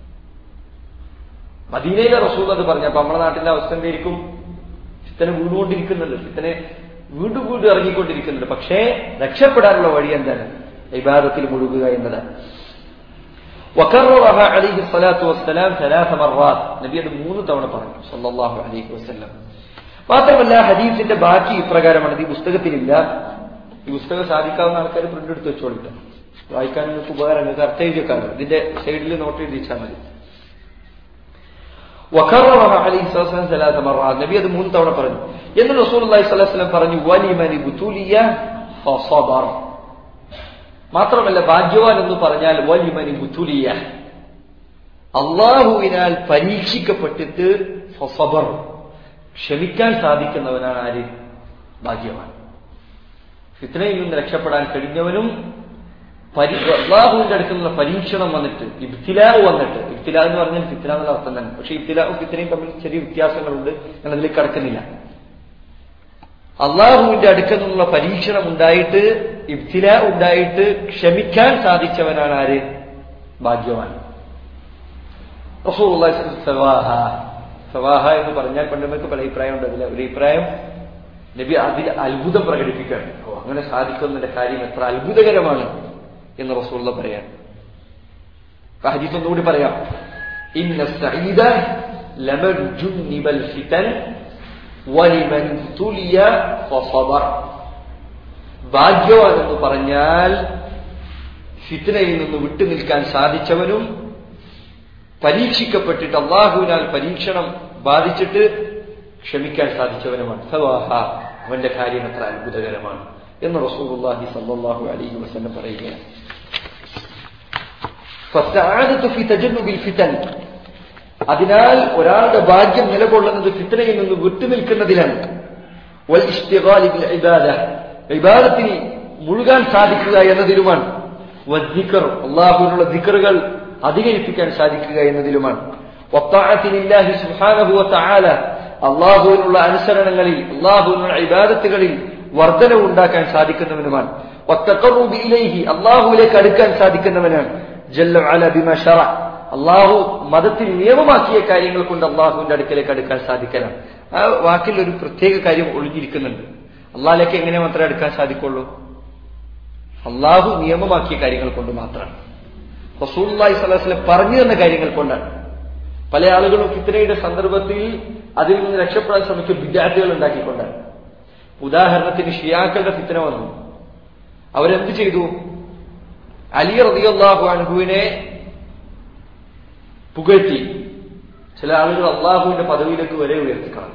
മദീനയിലെ റസൂൽ അത് പറഞ്ഞു അപ്പൊ നമ്മുടെ നാട്ടിലെ അവസ്ഥ എന്തായിരിക്കും ഫിത്തന വീണുകൊണ്ടിരിക്കുന്നുണ്ട് ഫിത്തനെ വീണ്ടും വീണ്ടും ഇറങ്ങിക്കൊണ്ടിരിക്കുന്നുണ്ട് പക്ഷേ രക്ഷപ്പെടാനുള്ള വഴി എന്താണ് ഇബാദത്തിൽ മുഴുകുക എന്നതാണ് وكررها عليه الصلاة والسلام ثلاث مرات നബി അത് മൂന്ന് തവണ പറഞ്ഞു സല്ലല്ലാഹു അലൈഹി വസല്ലം മാത്രമല്ല ഹദീസിന്റെ ബാക്കി ഇപ്രകാരമാണ് ഈ പുസ്തകത്തിലില്ല ഈ പുസ്തകം സാധിക്കാവുന്ന ആൾക്കാർ പ്രിന്റ് എടുത്ത് വെച്ചോളിട്ട് വായിക്കാൻ നിങ്ങൾക്ക് ഉപകാരം നിങ്ങൾക്ക് അർത്ഥം എഴുതിയൊക്കെ ഇതിന്റെ സൈഡിൽ നോട്ട് എഴുതിച്ചാൽ മതി وكررها عليه الصلاه والسلام ثلاث مرات നബി അത് മൂന്ന് തവണ പറഞ്ഞു എന്ന് റസൂലുള്ളാഹി സ്വല്ലല്ലാഹു അലൈഹി വസല്ലം പറഞ്ഞു വലിമനി ബുതുലിയ ഫസബർ മാത്രമല്ല ഭാഗ്യവാൻ എന്ന് പറഞ്ഞാൽ വലിമനി ബുതുലിയ അള്ളാഹുവിനാൽ പരീക്ഷിക്കപ്പെട്ടിട്ട് ഫസബർ ക്ഷമിക്കാൻ സാധിക്കുന്നവനാണ് ആര് ഭാഗ്യവാൻ ഫിത്നയിൽ നിന്ന് രക്ഷപ്പെടാൻ കഴിഞ്ഞവനും പരി അള്ളാഹുവിന്റെ അടുത്തുള്ള പരീക്ഷണം വന്നിട്ട് ഇബ്തിലാവ് വന്നിട്ട് ഇബ്തില എന്ന് പറഞ്ഞാൽ ഫിത്ന എന്നുള്ള അർത്ഥം തന്നെ പക്ഷെ ഇബ്തിലാവും ഫിത്നയും തമ്മിൽ ചെറിയ വ്യത്യാസങ്ങളുണ്ട് ഞാൻ അതിലേക്ക് കടക്കുന്നില്ല അള്ളാഹുവിന്റെ അടുക്കൽ നിന്നുള്ള പരീക്ഷണം ഉണ്ടായിട്ട് ഇബ്തില ഉണ്ടായിട്ട് ക്ഷമിക്കാൻ സാധിച്ചവനാണ് ആര് ഭാഗ്യവാൻ സവാഹ സവാഹ എന്ന് പറഞ്ഞാൽ പണ്ടുമൊക്കെ പല അഭിപ്രായം ഉണ്ട് അതിൽ ഒരു അഭിപ്രായം നബി അതിൽ അത്ഭുതം പ്രകടിപ്പിക്കുകയാണ് ഓ അങ്ങനെ സാധിക്കുന്നതിന്റെ കാര്യം എത്ര അത്ഭുതകരമാണ് എന്ന് റസൂള്ള പറയാൻ ഹദീസ് ഒന്നുകൂടി പറയാം ഇന്ന സഈദ ലമൻ ജുന്നിബൽ ഫിതൻ വലിമൻ തുലിയ ഫസബർ ഭാഗ്യവാൻ എന്ന് പറഞ്ഞാൽ ഫിത്നയിൽ നിന്ന് വിട്ടുനിൽക്കാൻ സാധിച്ചവനും പരീക്ഷിക്കപ്പെട്ടിട്ട് അള്ളാഹുവിനാൽ പരീക്ഷണം ബാധിച്ചിട്ട് ക്ഷമിക്കാൻ സാധിച്ചവനുമാണ് സവാഹ അവന്റെ കാര്യം എത്ര അത്ഭുതകരമാണ് എന്ന് റസൂലുള്ളാഹി സല്ലല്ലാഹു അലൈഹി വസല്ലം പറയുകയാണ് ഫസ്തആദത്തു ഫി തജന്നുബിൽ ഫിതൻ അതിനാൽ ഒരാളുടെ ഭാഗ്യം നിലകൊള്ളുന്നത് ഫിത്നയിൽ നിന്ന് വിട്ടുനിൽക്കുന്നതിലാണ് വൽ ഇഷ്തിഗാലി ബിൽ ഇബാദ ഇബാദത്തിൽ മുഴുകാൻ സാധിക്കുക എന്നതിലുമാണ് വദ്ദിക്കർ അള്ളാഹുവിനുള്ള ദിക്കറുകൾ അധികരിപ്പിക്കാൻ സാധിക്കുക എന്നതിലുമാണ് വത്താഅത്തിനില്ലാഹി സുബ്ഹാനഹു വതആല അള്ളാഹുവിനുള്ള അനുസരണങ്ങളിൽ അള്ളാഹുവിനുള്ള ഇബാദത്തുകളിൽ വർധനവ് ഉണ്ടാക്കാൻ സാധിക്കുന്നവനുമാണ് ഒത്തക്കറൂബി ഇലൈഹി അള്ളാഹുവിലേക്ക് അടുക്കാൻ സാധിക്കുന്നവനാണ് ജല്ല അല ബിമ ഷറ അള്ളാഹു മതത്തിൽ നിയമമാക്കിയ കാര്യങ്ങൾ കൊണ്ട് അള്ളാഹുവിന്റെ അടുക്കലേക്ക് അടുക്കാൻ സാധിക്കാനാണ് ആ വാക്കിൽ ഒരു പ്രത്യേക കാര്യം ഒളിഞ്ഞിരിക്കുന്നുണ്ട് അള്ളാഹിലേക്ക് എങ്ങനെ മാത്രമേ അടുക്കാൻ സാധിക്കുള്ളൂ അള്ളാഹു നിയമമാക്കിയ കാര്യങ്ങൾ കൊണ്ട് മാത്രമാണ് റസൂല്ലായി സ്വലാസ്ലം പറഞ്ഞു തന്ന കാര്യങ്ങൾ കൊണ്ടാണ് പല ആളുകളും ഫിത്തനയുടെ സന്ദർഭത്തിൽ അതിൽ നിന്ന് രക്ഷപ്പെടാൻ ശ്രമിച്ച വിദ്യാർത്ഥികൾ ഉണ്ടാക്കിക്കൊണ്ടാണ് ഉദാഹരണത്തിന് ഷിയാക്കളുടെ ഫിത്തന വന്നു അവരെന്ത് ചെയ്തു അലി റതിയല്ലാഹു അൻഹുവിനെ പുകഴ്ത്തി ചില ആളുകൾ അള്ളാഹുവിന്റെ പദവിയിലേക്ക് വരെ ഉയർത്തിക്കളഞ്ഞു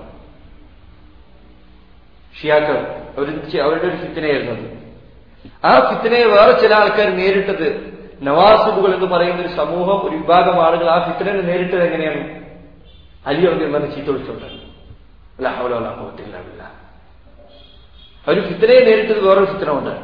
ഷിയാക്കൾ അവർ അവരുടെ ഒരു ഫിത്തനയായിരുന്നു അത് ആ ഫിത്തനയെ വേറെ ചില ആൾക്കാർ നേരിട്ടത് നവാസുബുകൾ എന്ന് പറയുന്ന ഒരു സമൂഹം ഒരു വിഭാഗം ആളുകൾ ആ ഫിത്തനെ നേരിട്ടത് എങ്ങനെയാണ് അലി റബിയുള്ള ചീത്ത വിളിച്ചോണ്ടാണ് അവർ ഫിത്തനയെ നേരിട്ടത് വേറൊരു ഫിത്തന കൊണ്ടാണ്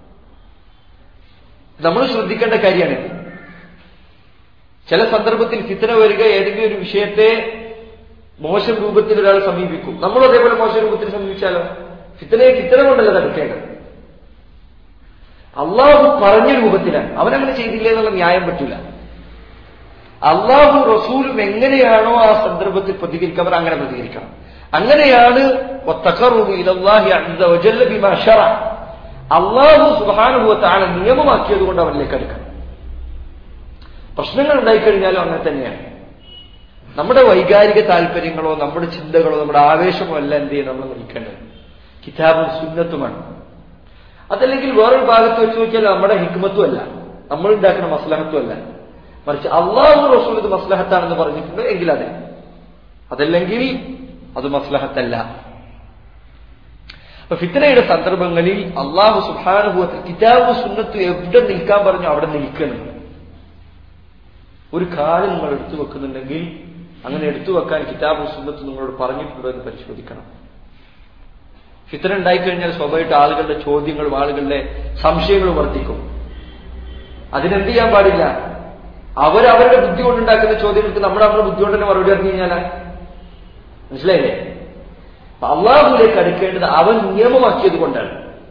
നമ്മൾ ശ്രദ്ധിക്കേണ്ട കാര്യമാണിത് ചില സന്ദർഭത്തിൽ ഫിത്തന വരിക ഏതെങ്കിലും ഒരു വിഷയത്തെ മോശം രൂപത്തിൽ ഒരാൾ സമീപിക്കും നമ്മൾ അതേപോലെ മോശം രൂപത്തിൽ സമീപിച്ചാലോ ഫിത്തനയെ ഫിത്തന കൊണ്ടല്ല തടുക്കേണ്ടത് അള്ളാഹു പറഞ്ഞ രൂപത്തിലാണ് അവനങ്ങനെ ചെയ്തില്ല എന്നുള്ള ന്യായം പറ്റില്ല അള്ളാഹു റസൂലും എങ്ങനെയാണോ ആ സന്ദർഭത്തിൽ പ്രതികരിക്കുക അവർ അങ്ങനെ പ്രതികരിക്കണം അങ്ങനെയാണ് അള്ളാഹു സുബാനുഭവത്താണ് നിയമമാക്കിയത് കൊണ്ട് അവരിലേക്ക് അടുക്കണം പ്രശ്നങ്ങൾ ഉണ്ടായിക്കഴിഞ്ഞാലും അങ്ങനെ തന്നെയാണ് നമ്മുടെ വൈകാരിക താല്പര്യങ്ങളോ നമ്മുടെ ചിന്തകളോ നമ്മുടെ ആവേശമോ അല്ല എന്ത് ചെയ്യും നമ്മൾ നിൽക്കേണ്ടത് കിതാബും സുന്നത്തുമാണ് അതല്ലെങ്കിൽ വേറൊരു ഭാഗത്ത് വെച്ച് നോക്കിയാൽ നമ്മുടെ ഹിക്മത്തും അല്ല നമ്മൾ ഉണ്ടാക്കുന്ന മസ്ലഹത്തും അല്ല മറിച്ച് അള്ളാഹു റസൂൽ ഇത് മസ്ലഹത്താണെന്ന് പറഞ്ഞിട്ടുണ്ട് എങ്കിൽ അതെ അതല്ലെങ്കിൽ അത് മസ്ലഹത്തല്ല അപ്പൊ ഫിത്തനയുടെ സന്ദർഭങ്ങളിൽ അള്ളാഹു സുഹാനുഭവത്തിൽ കിതാബ് സുന്നത്ത് എവിടെ നിൽക്കാൻ പറഞ്ഞു അവിടെ നിൽക്കണം ഒരു കാല് നിങ്ങൾ എടുത്തു വെക്കുന്നുണ്ടെങ്കിൽ അങ്ങനെ എടുത്തു വെക്കാൻ കിതാബ് സുന്നത്ത് നിങ്ങളോട് പറഞ്ഞിട്ടുണ്ടോ എന്ന് പരിശോധിക്കണം ഫിത്തന ഉണ്ടായിക്കഴിഞ്ഞാൽ സ്വാഭാവികമായിട്ട് ആളുകളുടെ ചോദ്യങ്ങളും ആളുകളുടെ സംശയങ്ങളും വർദ്ധിക്കും അതിനെന്ത് ചെയ്യാൻ പാടില്ല അവരവരുടെ ബുദ്ധി കൊണ്ടുണ്ടാക്കുന്ന ചോദ്യങ്ങൾക്ക് നമ്മൾ നമ്മുടെ ബുദ്ധി കൊണ്ട് തന്നെ മറുപടി അറിഞ്ഞു കഴിഞ്ഞാൽ മനസ്സിലായില്ലേ അള്ളാഹുലേക്ക് അടുക്കേണ്ടത് അവൻ നിയമമാക്കിയത് കൊണ്ടാണ്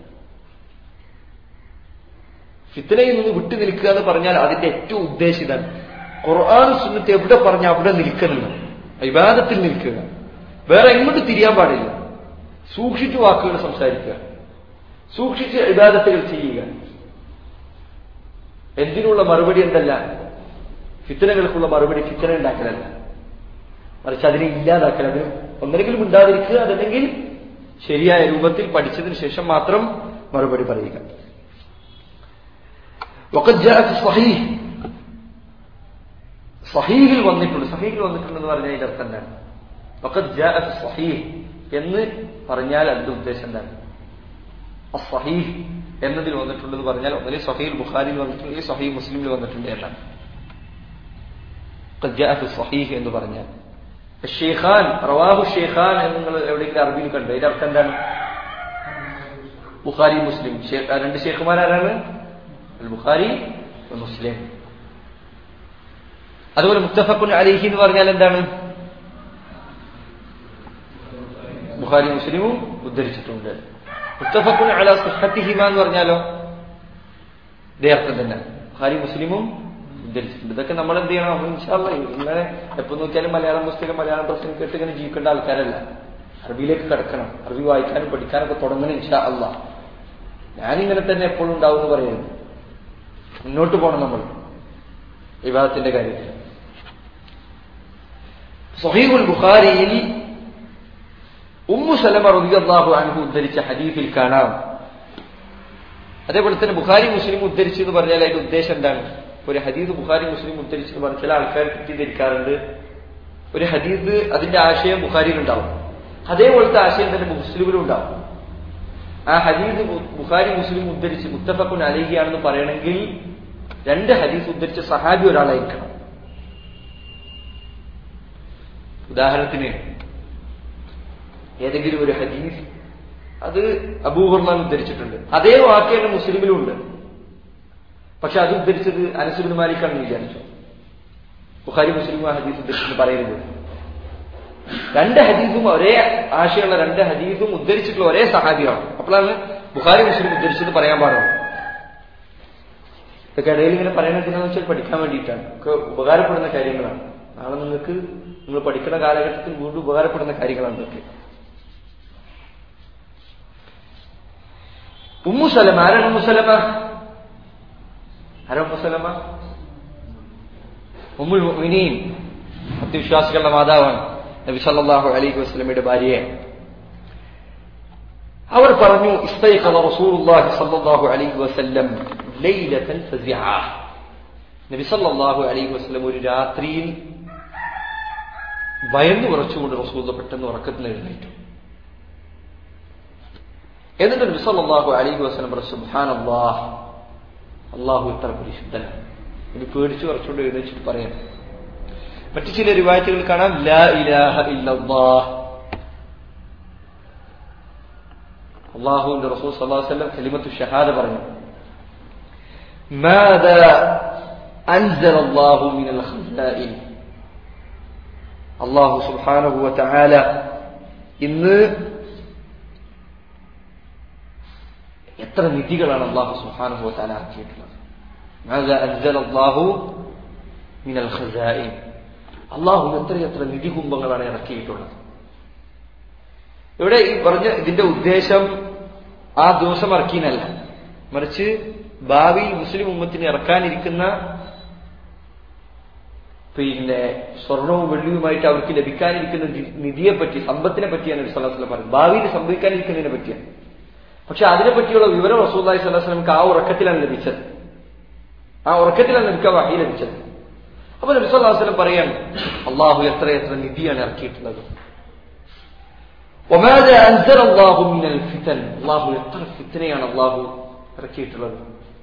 ഫിത്തനയിൽ നിന്ന് വിട്ടു നിൽക്കുക എന്ന് പറഞ്ഞാൽ അതിന്റെ ഏറ്റവും ഉദ്ദേശിതാണ് ഖുർആൻ സുന്നത്ത് എവിടെ പറഞ്ഞ അവിടെ നിൽക്കുന്നില്ല വിവാദത്തിൽ നിൽക്കുക വേറെ എങ്ങോട്ട് തിരിയാൻ പാടില്ല സൂക്ഷിച്ചു വാക്കുകൾ സംസാരിക്കുക സൂക്ഷിച്ച് വിവാദത്തുകൾ ചെയ്യുക എന്തിനുള്ള മറുപടി എന്തല്ല ഫിത്തനകൾക്കുള്ള മറുപടി ഫിത്തന ഉണ്ടാക്കലല്ല മറിച്ച് അതിനെ ഇല്ലാതാക്കൽ അതിന് ഒന്നെങ്കിലും ഉണ്ടാതിരിക്കുക അതല്ലെങ്കിൽ ശരിയായ രൂപത്തിൽ പഠിച്ചതിന് ശേഷം മാത്രം മറുപടി പറയുക സഹീഹിൽ വന്നിട്ടുണ്ട് സഹീഹിൽ വന്നിട്ടുണ്ടെന്ന് പറഞ്ഞാൽ ഇതിന്റെ അർത്ഥം എന്താണ് വഖദ് സഹീഹ് എന്ന് പറഞ്ഞാൽ അതിന്റെ ഉദ്ദേശം എന്താണ് സഹീഹ് എന്നതിൽ വന്നിട്ടുണ്ടെന്ന് പറഞ്ഞാൽ ഒന്നിൽ സഹീൽ ബുഖാരിയിൽ വന്നിട്ടുണ്ട് സഹീഹ് മുസ്ലിമിൽ വന്നിട്ടുണ്ട് എന്നാണ് സഹീഹ് എന്ന് പറഞ്ഞാൽ ഷെയ്ഖാൻ റവാഹു ഷെയ്ഖാൻ എന്ന് നിങ്ങൾ എവിടെയെങ്കിലും അറബിയിൽ കണ്ടു അതിന്റെ അർത്ഥം എന്താണ് ബുഖാരി മുസ്ലിം രണ്ട് ഷെയ്ഖുമാരാരാണ് ബുഖാരി മുസ്ലിം അതുപോലെ മുത്തഫക്കുൻ അലിഹി എന്ന് പറഞ്ഞാൽ എന്താണ് ബുഖാരി മുസ്ലിമും ഉദ്ധരിച്ചിട്ടുണ്ട് മുത്തഫക്കുൻ അല സുഹത്തിഹിമ എന്ന് പറഞ്ഞാലോ ഇതേ അർത്ഥം തന്നെ ബുഖാരി മുസ്ലിമും ഉദ്ധരിച്ചിട്ടുണ്ട് ഇതൊക്കെ നമ്മൾ എന്ത് ചെയ്യണം ഇൻഷാല്ല ഇങ്ങനെ എപ്പോ നോക്കിയാലും മലയാളം പുസ്തകം മലയാളം പ്രശ്നം കേട്ട് ഇങ്ങനെ ജീവിക്കേണ്ട ആൾക്കാരല്ല അറബിയിലേക്ക് കിടക്കണം അറബി വായിക്കാനും പഠിക്കാനൊക്കെ തുടങ്ങണം ഇൻഷാ അല്ല ഞാനിങ്ങനെ തന്നെ എപ്പോഴും ഉണ്ടാവും എന്ന് പറയുന്നു മുന്നോട്ട് പോകണം നമ്മൾ വിവാദത്തിന്റെ കാര്യത്തിൽ സഹീഖുൽ ബുഖാരിയിൽ ഉമ്മു സലമ റളിയല്ലാഹു അൻഹു ഉദ്ധരിച്ച ഹദീസിൽ കാണാം അതേപോലെ തന്നെ ബുഖാരി മുസ്ലിം ഉദ്ധരിച്ചു എന്ന് പറഞ്ഞാൽ അതിന്റെ ഉദ്ദേശം എന്താണ് ഒരു ഹദീസ് ബുഖാരി മുസ്ലിം ഉദ്ധരിച്ചു എന്ന് പറഞ്ഞാൽ ചില ആൾക്കാർ തെറ്റിദ്ധരിക്കാറുണ്ട് ഒരു ഹദീസ് അതിന്റെ ആശയം ബുഖാരിയിലുണ്ടാവും അതേപോലത്തെ ആശയം തന്നെ മുസ്ലിമിലും ഉണ്ടാവും ആ ഹദീസ് ബുഖാരി മുസ്ലിം ഉദ്ധരിച്ച് മുത്തഫക്കുൻ അലിഹിയാണെന്ന് പറയണമെങ്കിൽ രണ്ട് ഹദീസ് ഉദ്ധരിച്ച സഹാബി ഒരാളായിരിക്കണം ഉദാഹരണത്തിന് ഏതെങ്കിലും ഒരു ഹദീസ് അത് അബൂഹർമാൻ ഉദ്ധരിച്ചിട്ടുണ്ട് അതേ വാക്ക് തന്നെ മുസ്ലിമിലും ഉണ്ട് പക്ഷെ അത് ഉദ്ധരിച്ചത് അനസുബിൻ മാലിക്കാണെന്ന് വിചാരിച്ചു ബുഖാരി മുസ്ലിം ആ ഹദീസ് ഉദ്ധരിച്ചെന്ന് പറയരുത് രണ്ട് ഹദീസും ഒരേ ആശയമുള്ള രണ്ട് ഹദീസും ഉദ്ധരിച്ചിട്ടുള്ള ഒരേ സഹാബിയാണ് അപ്പോഴാണ് ബുഖാരി മുസ്ലിം ഉദ്ധരിച്ചത് പറയാൻ പാടുള്ളൂ ഇതൊക്കെ ഇടയിൽ ഇങ്ങനെ പറയണതിനെന്ന് വെച്ചാൽ പഠിക്കാൻ വേണ്ടിയിട്ടാണ് ഒക്കെ ഉപകാരപ്പെടുന്ന കാര്യങ്ങളാണ് നാളെ നിങ്ങൾക്ക് നിങ്ങൾ പഠിക്കുന്ന കാലഘട്ടത്തിൽ വീണ്ടും ഉപകാരപ്പെടുന്ന കാര്യങ്ങളാണ് ഇതൊക്കെ ഉമ്മു സലമ ആരാണ് ഉമ്മു സലമ ആരാ ഉമ്മു സലമ ഉമ്മുൽ മുഅ്മിനീൻ സത്യവിശ്വാസികളുടെ മാതാവാണ് നബി സല്ലല്ലാഹു അലൈഹി വസല്ലമയുടെ ഭാര്യയെ അവർ പറഞ്ഞു ഇസ്തൈഖള റസൂലുള്ളാഹി സല്ലല്ലാഹു അലൈഹി വസല്ലം ലൈലതൻ ഫസിഅ നബി സല്ലല്ലാഹു അലൈഹി വസല്ലം ഒരു രാത്രിയിൽ ഭയന്നു വിറച്ചുകൊണ്ട് റസൂൽ പെട്ടെന്ന് ഉറക്കത്തിൽ എഴുന്നേറ്റു എന്നിട്ട് നബി സല്ലല്ലാഹു അലൈഹി വസല്ലം പറഞ്ഞു സുബ്ഹാനല്ലാഹ് അള്ളാഹു ഇത്ര പരിശുദ്ധനാണ് ഇത് പേടിച്ചു കുറച്ചുകൊണ്ട് എഴുന്നേച്ചിട്ട് പറയാം മറ്റു ചില റിവായത്തുകൾ കാണാം ലാ ഇലാഹ ഇല്ലല്ലാഹ് അള്ളാഹുവിന്റെ റസൂൽ സല്ലല്ലാഹു അലൈഹി വസല്ലം കലിമത്തു ഷഹാദ പറഞ്ഞു ماذا أنزل الله من الخزائن അള്ളാഹു സുബ്ഹാനഹു വതആല ഇന്ന് എത്ര നിധികളാണ് അള്ളാഹു സുബ്ഹാനഹു വതആല ആക്കിയിട്ടുള്ളത് ماذا أنزل الله من الخزائن അള്ളാഹു എത്ര എത്ര നിധി കുംഭങ്ങളാണ് ഇറക്കിയിട്ടുള്ളത് ഇവിടെ ഈ പറഞ്ഞ ഇതിന്റെ ഉദ്ദേശം ആ ദിവസം ഇറക്കിയെന്നല്ല മറിച്ച് ഭാവിയിൽ മുസ്ലിം ഉമ്മത്തിന് ഇറക്കാനിരിക്കുന്ന പിന്നെ സ്വർണവും വെള്ളിയുമായിട്ട് അവർക്ക് ലഭിക്കാനിരിക്കുന്ന നി- നിധിയെപ്പറ്റി സമ്പത്തിനെ പറ്റിയാണ് നബി സല്ലല്ലാഹു അലൈഹി വസല്ലം പറയുന്നത് ഭാവിയിൽ സംഭവിക്കാനിരിക്കുന്നതിനെ പറ്റിയാണ് പക്ഷെ അതിനെപ്പറ്റിയുള്ള വിവരം റസൂല്ലായി സ്വലാസ്ലമക്ക് ആ ഉറക്കത്തിലാണ് ലഭിച്ചത് ആ ഉറക്കത്തിലാണ് നബിക്ക് ആ വഹി ലഭിച്ചത് അപ്പൊ നബി സല്ലല്ലാഹു അലൈഹി വസല്ലം പറയാണ് അള്ളാഹു എത്ര എത്ര നിധിയാണ് ഇറക്കിയിട്ടുള്ളത് وماذا أنزل الله من الفتن الله എത്ര ഫിത്തനെയാണ് അള്ളാഹു ഇറക്കിയിട്ടുള്ളത്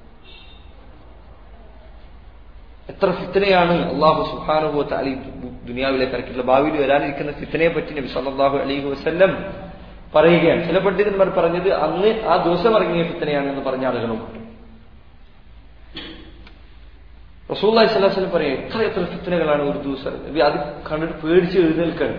എത്ര ഫിത്തനെയാണ് അള്ളാഹു സുഹാനുഭവ അലി ദുനിയാവിലേക്ക് ഇറക്കിയിട്ടുള്ളത് ഭാവിയിൽ വരാനിരിക്കുന്ന ഫിത്തനയെ പറ്റി നബി സല്ലല്ലാഹു അലൈഹി വസല്ലം പറയുകയാണ് ചില പണ്ഡിതന്മാർ പറഞ്ഞത് അന്ന് ആ ദിവസം ഇറങ്ങിയ ഫിത്തനെയാണ് എന്ന് പറഞ്ഞ ആളുകളുമുണ്ട് റസൂല്ലായി സ്വലാസ്ലം പറയാം എത്ര എത്ര ഫിത്തനകളാണ് ഒരു ദിവസം നബി അത് കണ്ടിട്ട് പേടിച്ച് എഴുന്നേൽക്കണം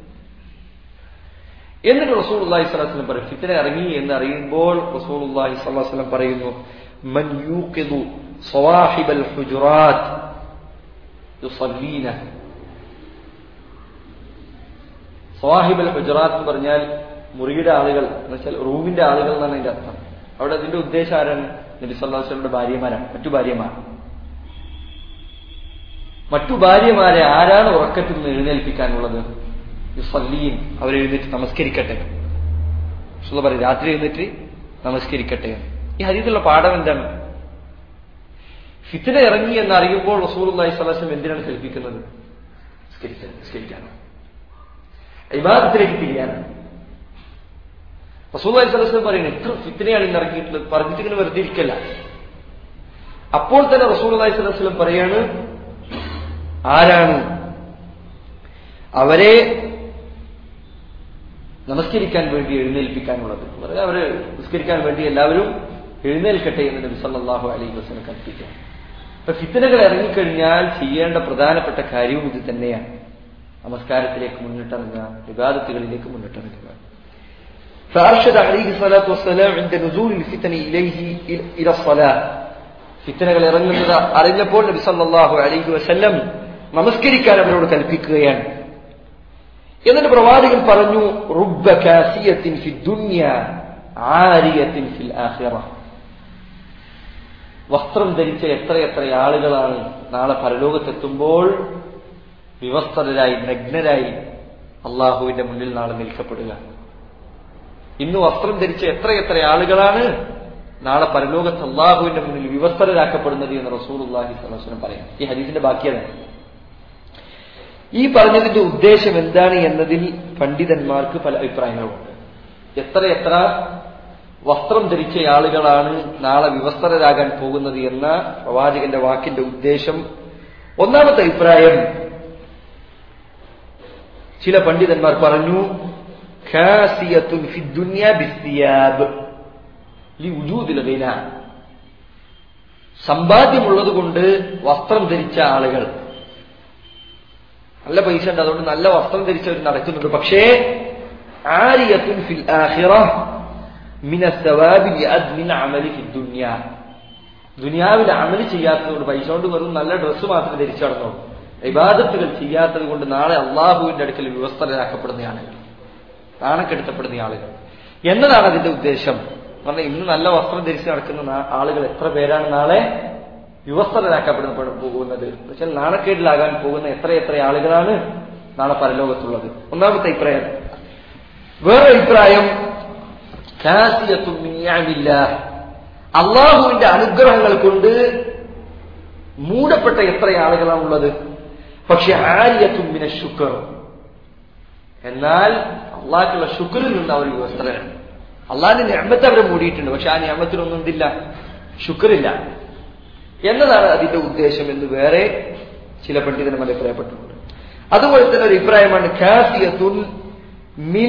എന്നിട്ട് റസൂൽ അള്ളാഹി സ്വലാസ്ലം പറയും ഫിത്തന ഇറങ്ങി എന്ന് അറിയുമ്പോൾ റസൂൽ അള്ളാഹി സ്വലാസ്ലം പറയുന്നു മൻ യൂഖിദു സവാഹിബൽ ഹുജുറാത്ത് യുസല്ലീന സവാഹിബൽ ഹുജറാത്ത് എന്ന് പറഞ്ഞാൽ മുറിയുടെ ആളുകൾ എന്ന് വെച്ചാൽ റൂമിന്റെ ആളുകൾ എന്നാണ് അതിന്റെ അർത്ഥം അവിടെ അതിന്റെ ഉദ്ദേശം ആരാണ് നബി സല്ലല്ലാഹു അലൈഹി വസല്ലമയുടെ ഭാര്യമാരാണ് മറ്റു ഭാര്യമാർ മറ്റു ഭാര്യമാരെ ആരാണ് ഉറക്കത്തിൽ നിന്ന് എഴുന്നേൽപ്പിക്കാനുള്ളത് യുസല്ലീൻ അവരെഴുന്നേറ്റ് നമസ്കരിക്കട്ടെ റസൂൽ പറയും രാത്രി എഴുന്നേറ്റ് നമസ്കരിക്കട്ടെ ഈ ഹരീതിലുള്ള പാഠം എന്താണ് ഫിത്തിന ഇറങ്ങി എന്ന് അറിയുമ്പോൾ റസൂൽ അള്ളഹി സ്വലാസം എന്തിനാണ് കൽപ്പിക്കുന്നത് നിസ്കരിക്കാൻ നിസ്കരിക്കാനാണ് ഇബാദത്തിലേക്ക് തിരിയാനാണ് റസൂൽ അലൈഹി സ്വലാസ്ലം പറയുന്നത് എത്ര ഫിത്തിനെയാണ് ഇന്ന് ഇറങ്ങിയിട്ടുള്ളത് പറഞ്ഞിട്ട് ഇങ്ങനെ വെറുതെ ഇരിക്കല്ല അപ്പോൾ തന്നെ റസൂൽ അലൈഹി സ്വലാസ്ലം പറയാണ് ആരാണ് അവരെ നമസ്കരിക്കാൻ വേണ്ടി എഴുന്നേൽപ്പിക്കാനുള്ളത് പറഞ്ഞാൽ അവര് നിസ്കരിക്കാൻ വേണ്ടി എല്ലാവരും എഴുന്നേൽക്കട്ടെ എന്ന് നബി സല്ലല്ലാഹു അലൈഹി വസല്ലം കൽപ്പിക്കുക അപ്പൊ ഫിത്തനകൾ ഇറങ്ങിക്കഴിഞ്ഞാൽ ചെയ്യേണ്ട പ്രധാനപ്പെട്ട കാര്യവും ഇത് തന്നെയാണ് നമസ്കാരത്തിലേക്ക് മുന്നിട്ടിറങ്ങുക വിവാദത്തുകളിലേക്ക് മുന്നിട്ടിറങ്ങുക فأرشد عليه الصلاة والسلام عند نزول الفتن إليه إلى الصلاة ഫിത്തനകൾ ഇറങ്ങുന്നത് അറിഞ്ഞപ്പോൾ നബി സല്ലല്ലാഹു അലൈഹി വസല്ലം നമസ്കരിക്കാൻ അവരോട് കൽപ്പിക്കുകയാണ് എന്നിട്ട് പ്രവാചകൻ പറഞ്ഞു റുബ്ബ കാസിയത്തിൻ ഫി ദുനിയ ആരിയത്തിൻ ഫിൽ ആഖിറ വസ്ത്രം ധരിച്ച എത്രയെത്ര ആളുകളാണ് നാളെ പരലോകത്തെത്തുമ്പോൾ വിവസ്ത്രരായി നഗ്നരായി അള്ളാഹുവിന്റെ മുന്നിൽ നാളെ നിൽക്കപ്പെടുക ഇന്ന് വസ്ത്രം ധരിച്ച എത്രയെത്ര ആളുകളാണ് നാളെ പരലോകത്ത് അള്ളാഹുവിന്റെ മുന്നിൽ വിവസ്ത്രരാക്കപ്പെടുന്നത് എന്ന് റസൂൽ അള്ളാഹി സ്വലം പറയാം ഈ ഹദീസിന്റെ ബാക്കിയാണ് ഈ പറഞ്ഞതിന്റെ ഉദ്ദേശം എന്താണ് എന്നതിൽ പണ്ഡിതന്മാർക്ക് പല അഭിപ്രായങ്ങളുമുണ്ട് എത്ര എത്ര വസ്ത്രം ധരിച്ച ആളുകളാണ് നാളെ വിവസ്ത്രരാകാൻ പോകുന്നത് എന്ന പ്രവാചകന്റെ വാക്കിന്റെ ഉദ്ദേശം ഒന്നാമത്തെ അഭിപ്രായം ചില പണ്ഡിതന്മാർ പറഞ്ഞു ഖാസിയത്തുൻ ഫി ദുനിയ ബിസ്തിയാബ് ലിവുജൂദിൽ ഗിന സമ്പാദ്യമുള്ളത് കൊണ്ട് വസ്ത്രം ധരിച്ച ആളുകൾ നല്ല പൈസ ഉണ്ട് അതുകൊണ്ട് നല്ല വസ്ത്രം ധരിച്ചവർ നടക്കുന്നുണ്ട് പക്ഷേ ആരിയത്തുൻ ഫിൽ ആഖിറ മിന സവാബി ലിഅദ്മിൻ അമലി ഫി ദുനിയ ദുനിയാവിൽ അമല് ചെയ്യാത്തതുകൊണ്ട് പൈസ കൊണ്ട് വെറും നല്ല ഡ്രസ്സ് മാത്രം ധരിച്ചു നടന്നോളൂ ഇബാദത്തുകൾ ചെയ്യാത്തത് കൊണ്ട് നാളെ അള്ളാഹുവിന്റെ അടുക്കൽ വ്യവസ്ഥരാക്കപ്പെടുന്ന ആളുകൾ നാണക്കെടുത്തപ്പെടുന്ന ആളുകൾ എന്നതാണ് അതിന്റെ ഉദ്ദേശം പറഞ്ഞാൽ ഇന്ന് നല്ല വസ്ത്രം ധരിച്ച് നടക്കുന്ന നാ- ആളുകൾ എത്ര പേരാണ് നാളെ വിവസ്ത്രരാക്കപ്പെടുന്ന പോകുന്നത് വെച്ചാൽ നാണക്കേടിലാകാൻ പോകുന്ന എത്ര എത്ര ആളുകളാണ് നാളെ പരലോകത്തുള്ളത് ഒന്നാമത്തെ അഭിപ്രായം വേറെ അഭിപ്രായം കാസിയത്തും മിനിയാമില്ല. അള്ളാഹുവിന്റെ അനുഗ്രഹങ്ങൾ കൊണ്ട് മൂടപ്പെട്ട എത്ര ആളുകളാണുള്ളത് പക്ഷെ ആര്യത്തുമ്മിനെ ശുക്ർ എന്നാൽ അള്ളാഹുള്ള ശുക്രിൽ നിന്ന് അവർ വിവസ്ത്രരാണ് അള്ളാഹിന്റെ ഞാമത്ത് അവരെ മൂടിയിട്ടുണ്ട് പക്ഷെ ആ ഞാമത്തിനൊന്നും എന്തില്ല ശുക്രില്ല എന്നതാണ് അതിന്റെ ഉദ്ദേശം എന്ന് വേറെ ചില പണ്ഡിതന്മാർ അഭിപ്രായപ്പെട്ടിട്ടുണ്ട് അതുപോലെ തന്നെ ഒരു അഭിപ്രായമാണ് ഖാസിയത്തുൻ മിൻ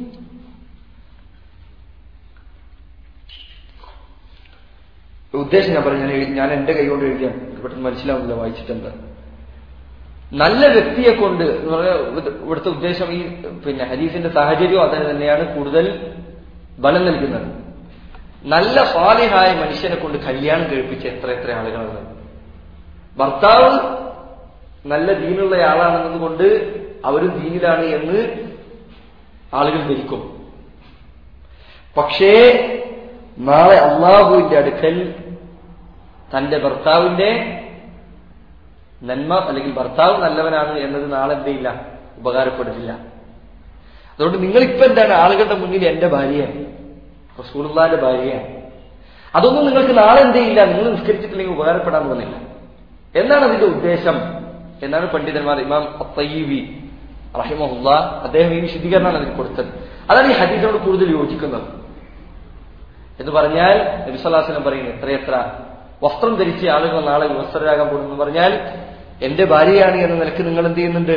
ഉദ്ദേശം ഞാൻ പറഞ്ഞു ഞാൻ എഴു- ഞാൻ എന്റെ കൈ കൊണ്ട് എഴുതിയാണ് ഇത് പെട്ടെന്ന് മനസ്സിലാവുന്നില്ല വായിച്ചിട്ടെന്താ നല്ല വ്യക്തിയെ കൊണ്ട് എന്ന് പറഞ്ഞാൽ ഇത് ഇവിടുത്തെ ഉദ്ദേശം ഈ പിന്നെ ഹദീസിന്റെ സാഹചര്യവും അതിന് തന്നെയാണ് കൂടുതൽ ബലം നൽകുന്നത് നല്ല സ്വാലിഹായ മനുഷ്യനെ കൊണ്ട് കല്യാണം കഴിപ്പിച്ച എത്ര എത്ര ആളുകളാണ് ഭർത്താവ് നല്ല ദീനുള്ള ആളാണെന്നതുകൊണ്ട് അവരും ദീനിലാണ് എന്ന് ആളുകൾ ധരിക്കും പക്ഷേ നാളെ അള്ളാഹുവിന്റെ അടുക്കൽ തന്റെ ഭർത്താവിന്റെ നന്മ അല്ലെങ്കിൽ ഭർത്താവ് നല്ലവനാണ് എന്നത് നാളെ എന്തെയില്ല ഉപകാരപ്പെടില്ല അതുകൊണ്ട് നിങ്ങൾ ഇപ്പൊ എന്താണ് ആളുകളുടെ മുന്നിൽ എന്റെ ഭാര്യയാണ് റസൂലുള്ളാന്റെ ഭാര്യയാണ് അതൊന്നും നിങ്ങൾക്ക് നാളെ എന്ത് ചെയ്യില്ല നിങ്ങൾ നിസ്കരിച്ചിട്ടില്ലെങ്കിൽ ഉപകാരപ്പെടാൻ പോകുന്നില്ല എന്താണ് അതിന്റെ ഉദ്ദേശം എന്നാണ് പണ്ഡിതന്മാർ ഇമാം അത്തയ്യബി റഹിമഹുല്ല അദ്ദേഹം ഈ വിശദീകരണമാണ് അതിന് കൊടുത്തത് അതാണ് ഈ ഹദീസിനോട് കൂടുതൽ യോജിക്കുന്നത് എന്ന് പറഞ്ഞാൽ നബിസ്വല്ലാസ്ലം പറയുന്നു എത്രയെത്ര വസ്ത്രം ധരിച്ച ആളുകൾ നാളെ വിവസ്ത്രരാകാൻ പോകുന്നു പറഞ്ഞാൽ എന്റെ ഭാര്യയാണ് എന്ന നിലക്ക് നിങ്ങൾ എന്ത് ചെയ്യുന്നുണ്ട്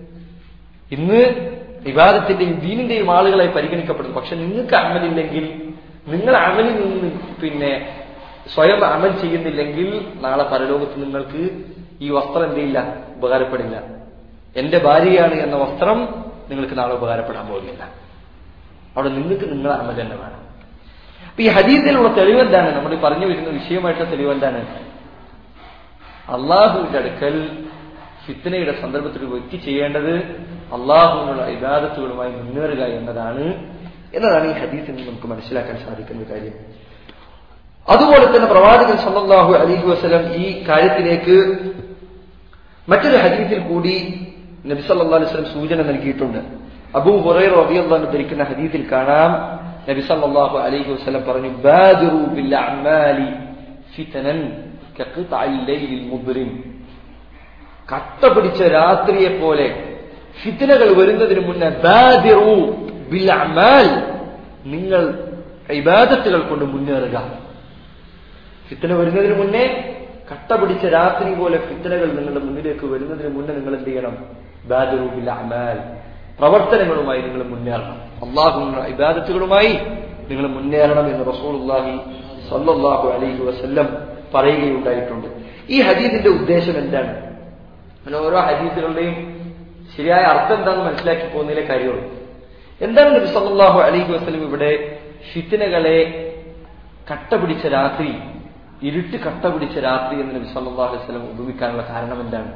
ഇന്ന് വിവാദത്തിന്റെയും ദീനിന്റെയും ആളുകളായി പരിഗണിക്കപ്പെടുന്നു പക്ഷെ നിങ്ങൾക്ക് അമലില്ലെങ്കിൽ നിങ്ങൾ അമലിൽ നിന്ന് പിന്നെ സ്വയം അമൽ ചെയ്യുന്നില്ലെങ്കിൽ നാളെ പരലോകത്ത് നിങ്ങൾക്ക് ഈ വസ്ത്രം എന്തില്ല ഉപകാരപ്പെടില്ല എന്റെ ഭാര്യയാണ് എന്ന വസ്ത്രം നിങ്ങൾക്ക് നാളെ ഉപകാരപ്പെടാൻ പോകുന്നില്ല അവിടെ നിങ്ങൾക്ക് നിങ്ങളെ അമൽ തന്നെ വേണം അപ്പൊ ഈ ഹദീസിലുള്ള തെളിവ് എന്താണ് നമ്മൾ ഈ പറഞ്ഞു വരുന്ന വിഷയമായിട്ടുള്ള തെളിവ് എന്താണ് അള്ളാഹുവിന്റെ അടുക്കൽ ഫിത്തനയുടെ സന്ദർഭത്തിൽ ഒരു വ്യക്തി ചെയ്യേണ്ടത് അള്ളാഹുവിനുള്ള ഇബാദത്തുകളുമായി മുന്നേറുക എന്നതാണ് എന്നതാണ് ഈ ഹദീസിൽ നിന്ന് നമുക്ക് മനസ്സിലാക്കാൻ സാധിക്കുന്ന കാര്യം അതുപോലെ തന്നെ പ്രവാചകൻ സല്ലല്ലാഹു അലൈഹി വസല്ലം ഈ കാര്യത്തിലേക്ക് മറ്റൊരു ഹദീസിൽ കൂടി നബി സല്ലല്ലാഹു അലൈഹി വസല്ലം സൂചന നൽകിയിട്ടുണ്ട് അബൂ ഹുറൈറ റളിയല്ലാഹു അൻഹു ധരിക്കുന്ന ഹദീസിൽ കാണാം നബി സല്ലല്ലാഹു അലൈഹി വസല്ലം പറഞ്ഞു ബാദിറു ബിൽ അഅമാലി ഫിതനൻ കഖിതഅൽ ലൈലിൽ മുദ്രിം കട്ട പിടിച്ച രാത്രിയെ പോലെ ഫിത്തനകൾ വരുന്നതിന് മുന്നേ ബാദിറു ബിൽ അമാൽ നിങ്ങൾ ഇബാദത്തുകൾ കൊണ്ട് മുന്നേറുക ഫിത്തന വരുന്നതിന് മുന്നേ കട്ട പിടിച്ച രാത്രി പോലെ ഫിത്തനകൾ നിങ്ങളുടെ മുന്നിലേക്ക് വരുന്നതിന് മുന്നേ നിങ്ങൾ എന്ത് ചെയ്യണം ബാദിറു ബിൽ അമാൽ പ്രവർത്തനങ്ങളുമായി നിങ്ങൾ മുന്നേറണം അള്ളാഹു ഇബാദത്തുകളുമായി നിങ്ങൾ മുന്നേറണം എന്ന് റസൂലുള്ളാഹി സല്ലല്ലാഹു അലൈഹി വസല്ലം പറയുകയുണ്ടായിട്ടുണ്ട് ഈ ഹദീസിന്റെ ഉദ്ദേശം എന്താണ് അങ്ങനെ ഓരോ ഹദീസുകളുടെയും ശരിയായ അർത്ഥം എന്താണെന്ന് മനസ്സിലാക്കി പോകുന്നതിലെ കാര്യമുള്ളൂ എന്താണ് നബി സല്ലല്ലാഹു അലൈഹി വസല്ലം ഇവിടെ ഫിത്തിനകളെ കട്ട പിടിച്ച രാത്രി ഇരുട്ട് കട്ട പിടിച്ച രാത്രി എന്ന് നബി സല്ലല്ലാഹു അലൈഹി വസല്ലം ഉപയോഗിക്കാനുള്ള കാരണം എന്താണ്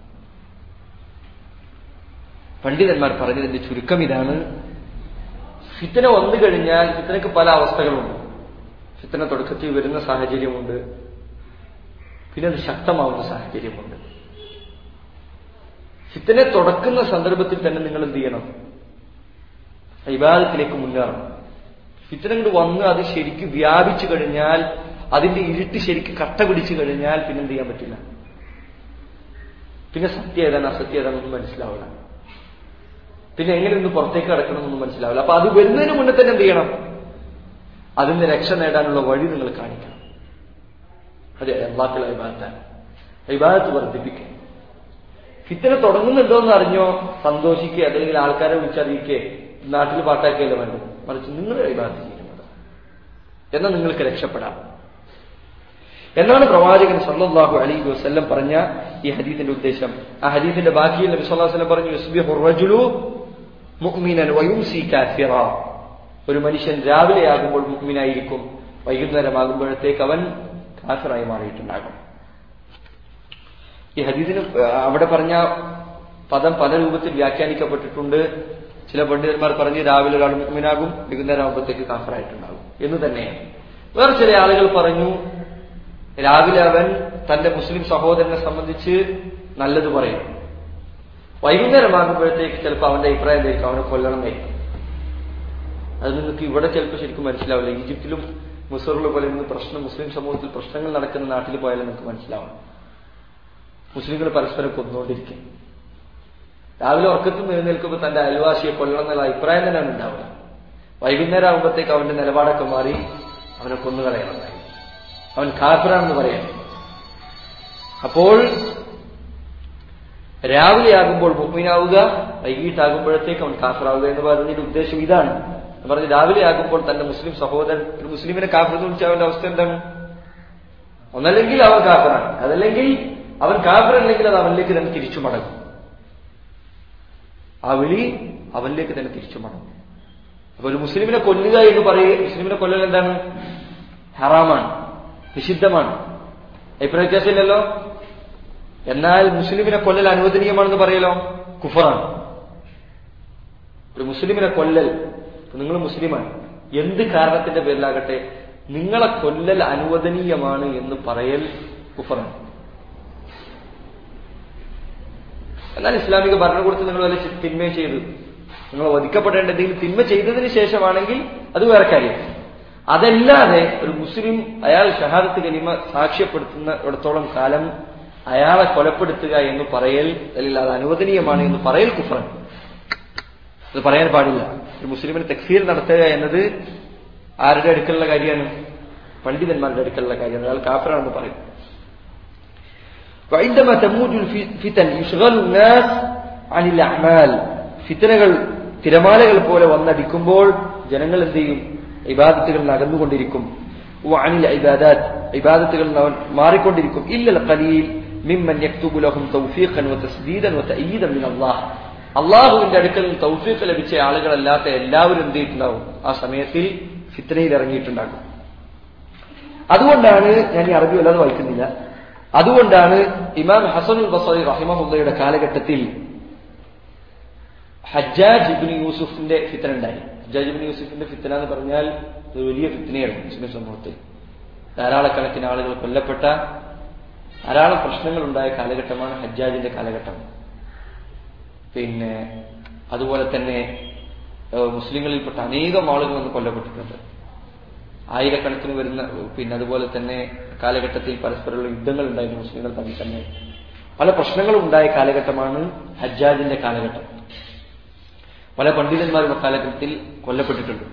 പണ്ഡിതന്മാർ പറഞ്ഞതിന്റെ ചുരുക്കം ഇതാണ് ഫിത്തന വന്നു കഴിഞ്ഞാൽ ഫിത്തനക്ക് പല അവസ്ഥകളുണ്ട് ഫിത്തന തുടക്കത്തിൽ വരുന്ന സാഹചര്യമുണ്ട് പിന്നെ അത് ശക്തമാവുന്ന സാഹചര്യമുണ്ട് ഫിത്തനെ തുടക്കുന്ന സന്ദർഭത്തിൽ തന്നെ നിങ്ങൾ എന്ത് ചെയ്യണം ഇബാദത്തിലേക്ക് മുന്നേറണം ഫിത്തന കൊണ്ട് വന്ന് അത് ശരിക്കും വ്യാപിച്ചു കഴിഞ്ഞാൽ അതിന്റെ ഇരുട്ട് ശരിക്കും കട്ട പിടിച്ചു കഴിഞ്ഞാൽ പിന്നെ എന്ത് ചെയ്യാൻ പറ്റില്ല പിന്നെ സത്യം ഏതാണ് അസത്യം ഏതാണെന്നൊന്നും മനസ്സിലാവില്ല പിന്നെ എങ്ങനെ ഒന്ന് പുറത്തേക്ക് കടക്കണമെന്നൊന്നും മനസ്സിലാവില്ല അപ്പൊ അത് വരുന്നതിന് മുന്നേ തന്നെ എന്ത് ചെയ്യണം അതിന് രക്ഷ നേടാനുള്ള വഴി നിങ്ങൾ കാണിക്കണം അതെ അള്ളാഹുള്ള ഇബാദത്താണ് ഇബാദത്ത് വർദ്ധിപ്പിക്കുക ഫിത്തന തുടങ്ങുന്നുണ്ടോ എന്ന് അറിഞ്ഞോ സന്തോഷിക്കുക അല്ലെങ്കിൽ ആൾക്കാരെ വിളിച്ചറിയിക്കുക നാട്ടിൽ പാട്ടാക്കിയല്ലോ വേണ്ടത് മറിച്ച് നിങ്ങൾ ഇബാദത്ത് ചെയ്യുന്നത് എന്നാൽ നിങ്ങൾക്ക് രക്ഷപ്പെടാം എന്നാണ് പ്രവാചകൻ സല്ലല്ലാഹു അലൈഹി വസല്ലം പറഞ്ഞ ഈ ഹദീസിന്റെ ഉദ്ദേശം ആ ഹദീസിന്റെ ബാക്കിയിൽ നബി സല്ലല്ലാഹു അലൈഹി വസല്ലം പറഞ്ഞു യുസ്ബിഹു റജുലു മുഅ്മിനൻ വയുംസി കാഫിറ ഒരു മനുഷ്യൻ രാവിലെ ആകുമ്പോൾ മുഅ്മിനായിരിക്കും വൈകുന്നേരമാകുമ്പോഴത്തേക്ക് അവൻ കാഫിറായി മാറിയിട്ടുണ്ടാകും ഈ ഹദീസിന് അവിടെ പറഞ്ഞ പദം പല രൂപത്തിൽ വ്യാഖ്യാനിക്കപ്പെട്ടിട്ടുണ്ട് ചില പണ്ഡിതന്മാർ പറഞ്ഞ് രാവിലെ ഒരാൾ മുഅ്മിനാകും വൈകുന്നേരം ആകുമ്പോഴത്തേക്ക് കാഫറായിട്ടുണ്ടാകും എന്ന് തന്നെയാണ് വേറെ ചില ആളുകൾ പറഞ്ഞു രാവിലെ അവൻ തന്റെ മുസ്ലിം സഹോദരനെ സംബന്ധിച്ച് നല്ലത് പറയും വൈകുന്നേരമാകുമ്പോഴത്തേക്ക് ചിലപ്പോൾ അവന്റെ അഭിപ്രായം എന്തായിരിക്കും അവനെ കൊല്ലണമെന്നായിരിക്കും അത് നിങ്ങൾക്ക് ഇവിടെ ചിലപ്പോൾ ശരിക്കും മനസ്സിലാവില്ല ഈജിപ്തിലും മുസറിലും പോലെ ഇന്ന് പ്രശ്നം മുസ്ലിം സമൂഹത്തിൽ പ്രശ്നങ്ങൾ നടക്കുന്ന നാട്ടിൽ പോയാലും നിങ്ങൾക്ക് മനസ്സിലാവണം മുസ്ലിങ്ങൾ പരസ്പരം കൊന്നുകൊണ്ടിരിക്കും രാവിലെ ഉറക്കത്തിൽ എഴുന്നേൽക്കുമ്പോൾ തന്റെ അയൽവാസിയെ കൊല്ലണം എന്നുള്ള അഭിപ്രായം തന്നെയാണ് ഉണ്ടാവുക വൈകുന്നേരം ആകുമ്പോഴത്തേക്ക് അവന്റെ നിലപാടൊക്കെ മാറി അവനെ കൊന്നുകളയണമെന്നായി അവൻ കാഫിറാണെന്ന് പറയാൻ അപ്പോൾ രാവിലെ ആകുമ്പോൾ മുഹ്മീനാവുക വൈകിട്ടാകുമ്പോഴത്തേക്ക് അവൻ കാഫിറാവുക എന്ന് പറഞ്ഞതിന്റെ ഉദ്ദേശം ഇതാണ് പറഞ്ഞ് രാവിലെ ആകുമ്പോൾ തന്റെ മുസ്ലിം സഹോദരൻ ഒരു മുസ്ലിമിനെ കാഫിർ എന്ന് വിളിച്ച അവന്റെ അവസ്ഥ എന്താണ് ഒന്നല്ലെങ്കിൽ അവൻ കാഫിറാണ് അതല്ലെങ്കിൽ അവൻ കാഫിറല്ലെങ്കിൽ അത് അവനിലേക്ക് തന്നെ തിരിച്ചു മടങ്ങും ആ വിളി അവനിലേക്ക് തന്നെ തിരിച്ചു മടങ്ങും അപ്പൊ ഒരു മുസ്ലിമിനെ കൊല്ലുക എന്ന് പറയുക മുസ്ലിമിനെ കൊല്ലൽ എന്താണ് ഹറാമാണ് നിഷിദ്ധമാണ് അഭിപ്രായ വ്യത്യാസമില്ലല്ലോ എന്നാൽ മുസ്ലിമിനെ കൊല്ലൽ അനുവദനീയമാണെന്ന് പറയലോ കുഫറാണ് ഒരു മുസ്ലിമിനെ കൊല്ലൽ നിങ്ങൾ മുസ്ലിമാണ് എന്ത് കാരണത്തിന്റെ പേരിലാകട്ടെ നിങ്ങളെ കൊല്ലൽ അനുവദനീയമാണ് എന്ന് പറയൽ കുഫറാണ് എന്നാൽ ഇസ്ലാമിക ഭരണകൂടത്തിൽ നിങ്ങൾ വല്ല ചി- തിന്മയും ചെയ്തു നിങ്ങൾ വധിക്കപ്പെടേണ്ട എന്തെങ്കിലും തിന്മ ചെയ്തതിന് ശേഷമാണെങ്കിൽ അത് വേറെ കാര്യം അതല്ലാതെ ഒരു മുസ്ലിം അയാൾ ഷഹാദത്ത് കലിമ സാക്ഷ്യപ്പെടുത്തുന്നിടത്തോളം കാലം അയാളെ കൊലപ്പെടുത്തുക എന്ന് പറയൽ അല്ലെങ്കിൽ അത് അനുവദനീയമാണ് എന്ന് പറയൽ കുഫറാണ് അത് പറയാൻ പാടില്ല ഒരു മുസ്ലിമിന് തെക്ഫീർ നടത്തുക എന്നത് ആരുടെ അടുക്കലുള്ള കാര്യമാണ് പണ്ഡിതന്മാരുടെ അടുക്കലുള്ള കാര്യമാണ് അയാൾ കാഫറാണെന്ന് പറയും وعندما تموج الفتن يشغل الناس عن الأعمال ഫിത്തനകൾ തിരമാലകൾ പോലെ വന്നടിക്കുമ്പോൾ ജനങ്ങൾ എന്ത് ചെയ്യും ഇബാദത്തുകൾ അകന്നുകൊണ്ടിരിക്കും وعن العبادات ഇബാദത്തുകൾ മാറിക്കൊണ്ടിരിക്കും إلا القليل ممن يكتب لهم توفيقا وتسديدا وتأييدا من الله അള്ളാഹുവിന്റെ അടുക്കൽ നിന്ന് തൗഫീഖ് ലഭിച്ച ആളുകളല്ലാത്ത എല്ലാവരും എന്ത് ചെയ്തിട്ടുണ്ടാവും ആ സമയത്തിൽ ഫിത്തനയിൽ ഇറങ്ങിയിട്ടുണ്ടാകും അതുകൊണ്ടാണ് ഞാൻ ഈ അറബി വല്ലാതെ വായിക്കുന്നില്ല അതുകൊണ്ടാണ് ഇമാം ഹസനുൽ ബസറി റഹിമഹുല്ലയുടെ കാലഘട്ടത്തിൽ ഹജ്ജാജ് ഇബ്നു യൂസുഫിന്റെ ഫിത്തന ഉണ്ടായി ഹജ്ജാജ് ഇബ്നു യൂസുഫിന്റെ ഫിത്തന എന്ന് പറഞ്ഞാൽ ഒരു വലിയ ഫിത്തനയാണ് മുസ്ലിം സമൂഹത്തിൽ ധാരാളക്കണക്കിന് ആളുകൾ കൊല്ലപ്പെട്ട ധാരാളം പ്രശ്നങ്ങൾ ഉണ്ടായ കാലഘട്ടമാണ് ഹജ്ജാജിന്റെ കാലഘട്ടം പിന്നെ അതുപോലെ തന്നെ ഏഹ്, മുസ്ലിങ്ങളിൽപ്പെട്ട അനേകം ആളുകൾ അന്ന് കൊല്ലപ്പെട്ടിട്ടുണ്ട് ആയിരക്കണക്കിന് വരുന്ന പിന്നെ അതുപോലെ തന്നെ കാലഘട്ടത്തിൽ പരസ്പരമുള്ള യുദ്ധങ്ങൾ ഉണ്ടായിരുന്നു മുസ്ലിങ്ങൾ തമ്മിൽ തന്നെ പല പ്രശ്നങ്ങളും ഉണ്ടായ കാലഘട്ടമാണ് ഹജ്ജാജിന്റെ കാലഘട്ടം പല പണ്ഡിതന്മാരും ആ കാലഘട്ടത്തിൽ കൊല്ലപ്പെട്ടിട്ടുണ്ട്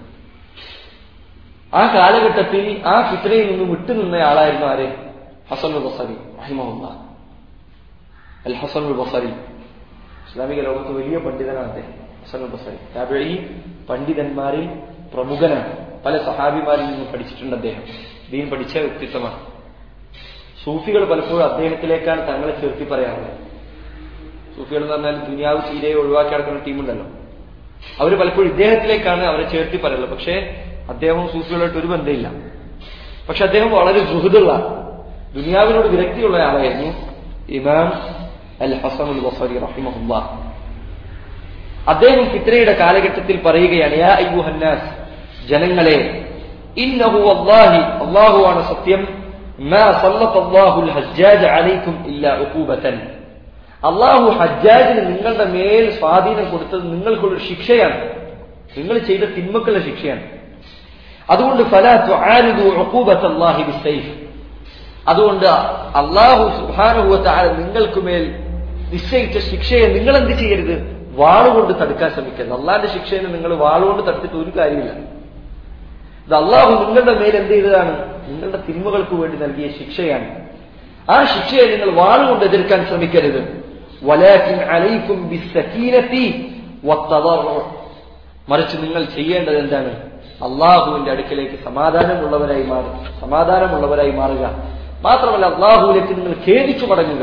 ആ കാലഘട്ടത്തിൽ ആ ഫിത്രയിൽ നിന്ന് വിട്ടുനിന്ന ആളായിരുന്നു ആര് ഹസൻ ബസറി റഹിമഹുല്ല അൽ ഹസൻ ബസറി ഇസ്ലാമിക ലോകത്ത് വലിയ പണ്ഡിതനാണ് അദ്ദേഹം ഹസൻ ബസറി താബിഈ പണ്ഡിതന്മാരിൽ പ്രമുഖനാണ് പല സഹാബിമാരിൽ നിന്ന് പഠിച്ചിട്ടുണ്ട് അദ്ദേഹം ദീൻ പഠിച്ച വ്യക്തിത്വമാണ് സൂഫികൾ പലപ്പോഴും അദ്ദേഹത്തിലേക്കാണ് തങ്ങളെ ചേർത്തി പറയാറുള്ളത് സൂഫികൾ എന്ന് പറഞ്ഞാൽ ദുനിയാവ് തീരെ ഒഴിവാക്കി നടക്കുന്ന ടീമുണ്ടല്ലോ അവർ പലപ്പോഴും ഇദ്ദേഹത്തിലേക്കാണ് അവരെ ചേർത്തി പറയുള്ളത് പക്ഷേ അദ്ദേഹവും സൂഫികളായിട്ട് ഒരു ബന്ധമില്ല പക്ഷെ അദ്ദേഹം വളരെ സുഹൃത്തുള്ള ദുനിയാവിനോട് വിരക്തിയുള്ള ആളായിരുന്നു ഇമാം അൽ ഹസൻ ഉൽ ബസരി റഹിമഹുല്ല അദ്ദേഹം ഫിത്രയുടെ കാലഘട്ടത്തിൽ പറയുകയാണ് യാ അയ്യുഹന്നാസ് ജനങ്ങളെ ഇന്നഹു അല്ലാഹി അല്ലാഹുവാണ് സത്യം മാ സല്ലത്തല്ലാഹുൽ ഹജ്ജാജ് അലൈക്കും ഇല്ലാ ഉഖൂബതൻ അള്ളാഹു ഹജ്ജാജിന് നിങ്ങളുടെ മേൽ സ്വാധീനം കൊടുത്തത് നിങ്ങൾക്കുള്ള ശിക്ഷയാണ് നിങ്ങൾ ചെയ്ത തിന്മക്കുള്ള ശിക്ഷയാണ് അതുകൊണ്ട് ഫലാ തുആനിദു ഉഖൂബത്തല്ലാഹി ബിസ്സൈഫ് അതുകൊണ്ട് അള്ളാഹു സുബ്ഹാനഹു വതആല നിങ്ങൾക്ക് മേൽ നിശ്ചയിച്ച ശിക്ഷയെ നിങ്ങൾ എന്ത് ചെയ്യരുത് വാളുകൊണ്ട് തടുക്കാൻ ശ്രമിക്കരുത് അള്ളാഹിന്റെ ശിക്ഷയെ നിങ്ങൾ വാളുകൊണ്ട് തടുത്തിട്ട് ഒരു കാര്യമില്ല ഇത് അള്ളാഹു നിങ്ങളുടെ മേൽ എന്ത് ചെയ്തതാണ് നിങ്ങളുടെ തിന്മകൾക്ക് വേണ്ടി നൽകിയ ശിക്ഷയാണ് ആ ശിക്ഷയെ നിങ്ങൾ വാളുകൊണ്ട് എതിർക്കാൻ ശ്രമിക്കരുത് വലാകിൻ അലൈക്കും ബിസ്സകീനത്തി വത്തദറു മറിച്ച് നിങ്ങൾ ചെയ്യേണ്ടത് എന്താണ് അള്ളാഹുവിന്റെ അടുക്കലേക്ക് സമാധാനമുള്ളവരായി മാറുക സമാധാനമുള്ളവരായി മാറുക മാത്രമല്ല അള്ളാഹുവിലേക്ക് നിങ്ങൾ ഖേദിച്ചു മടങ്ങുക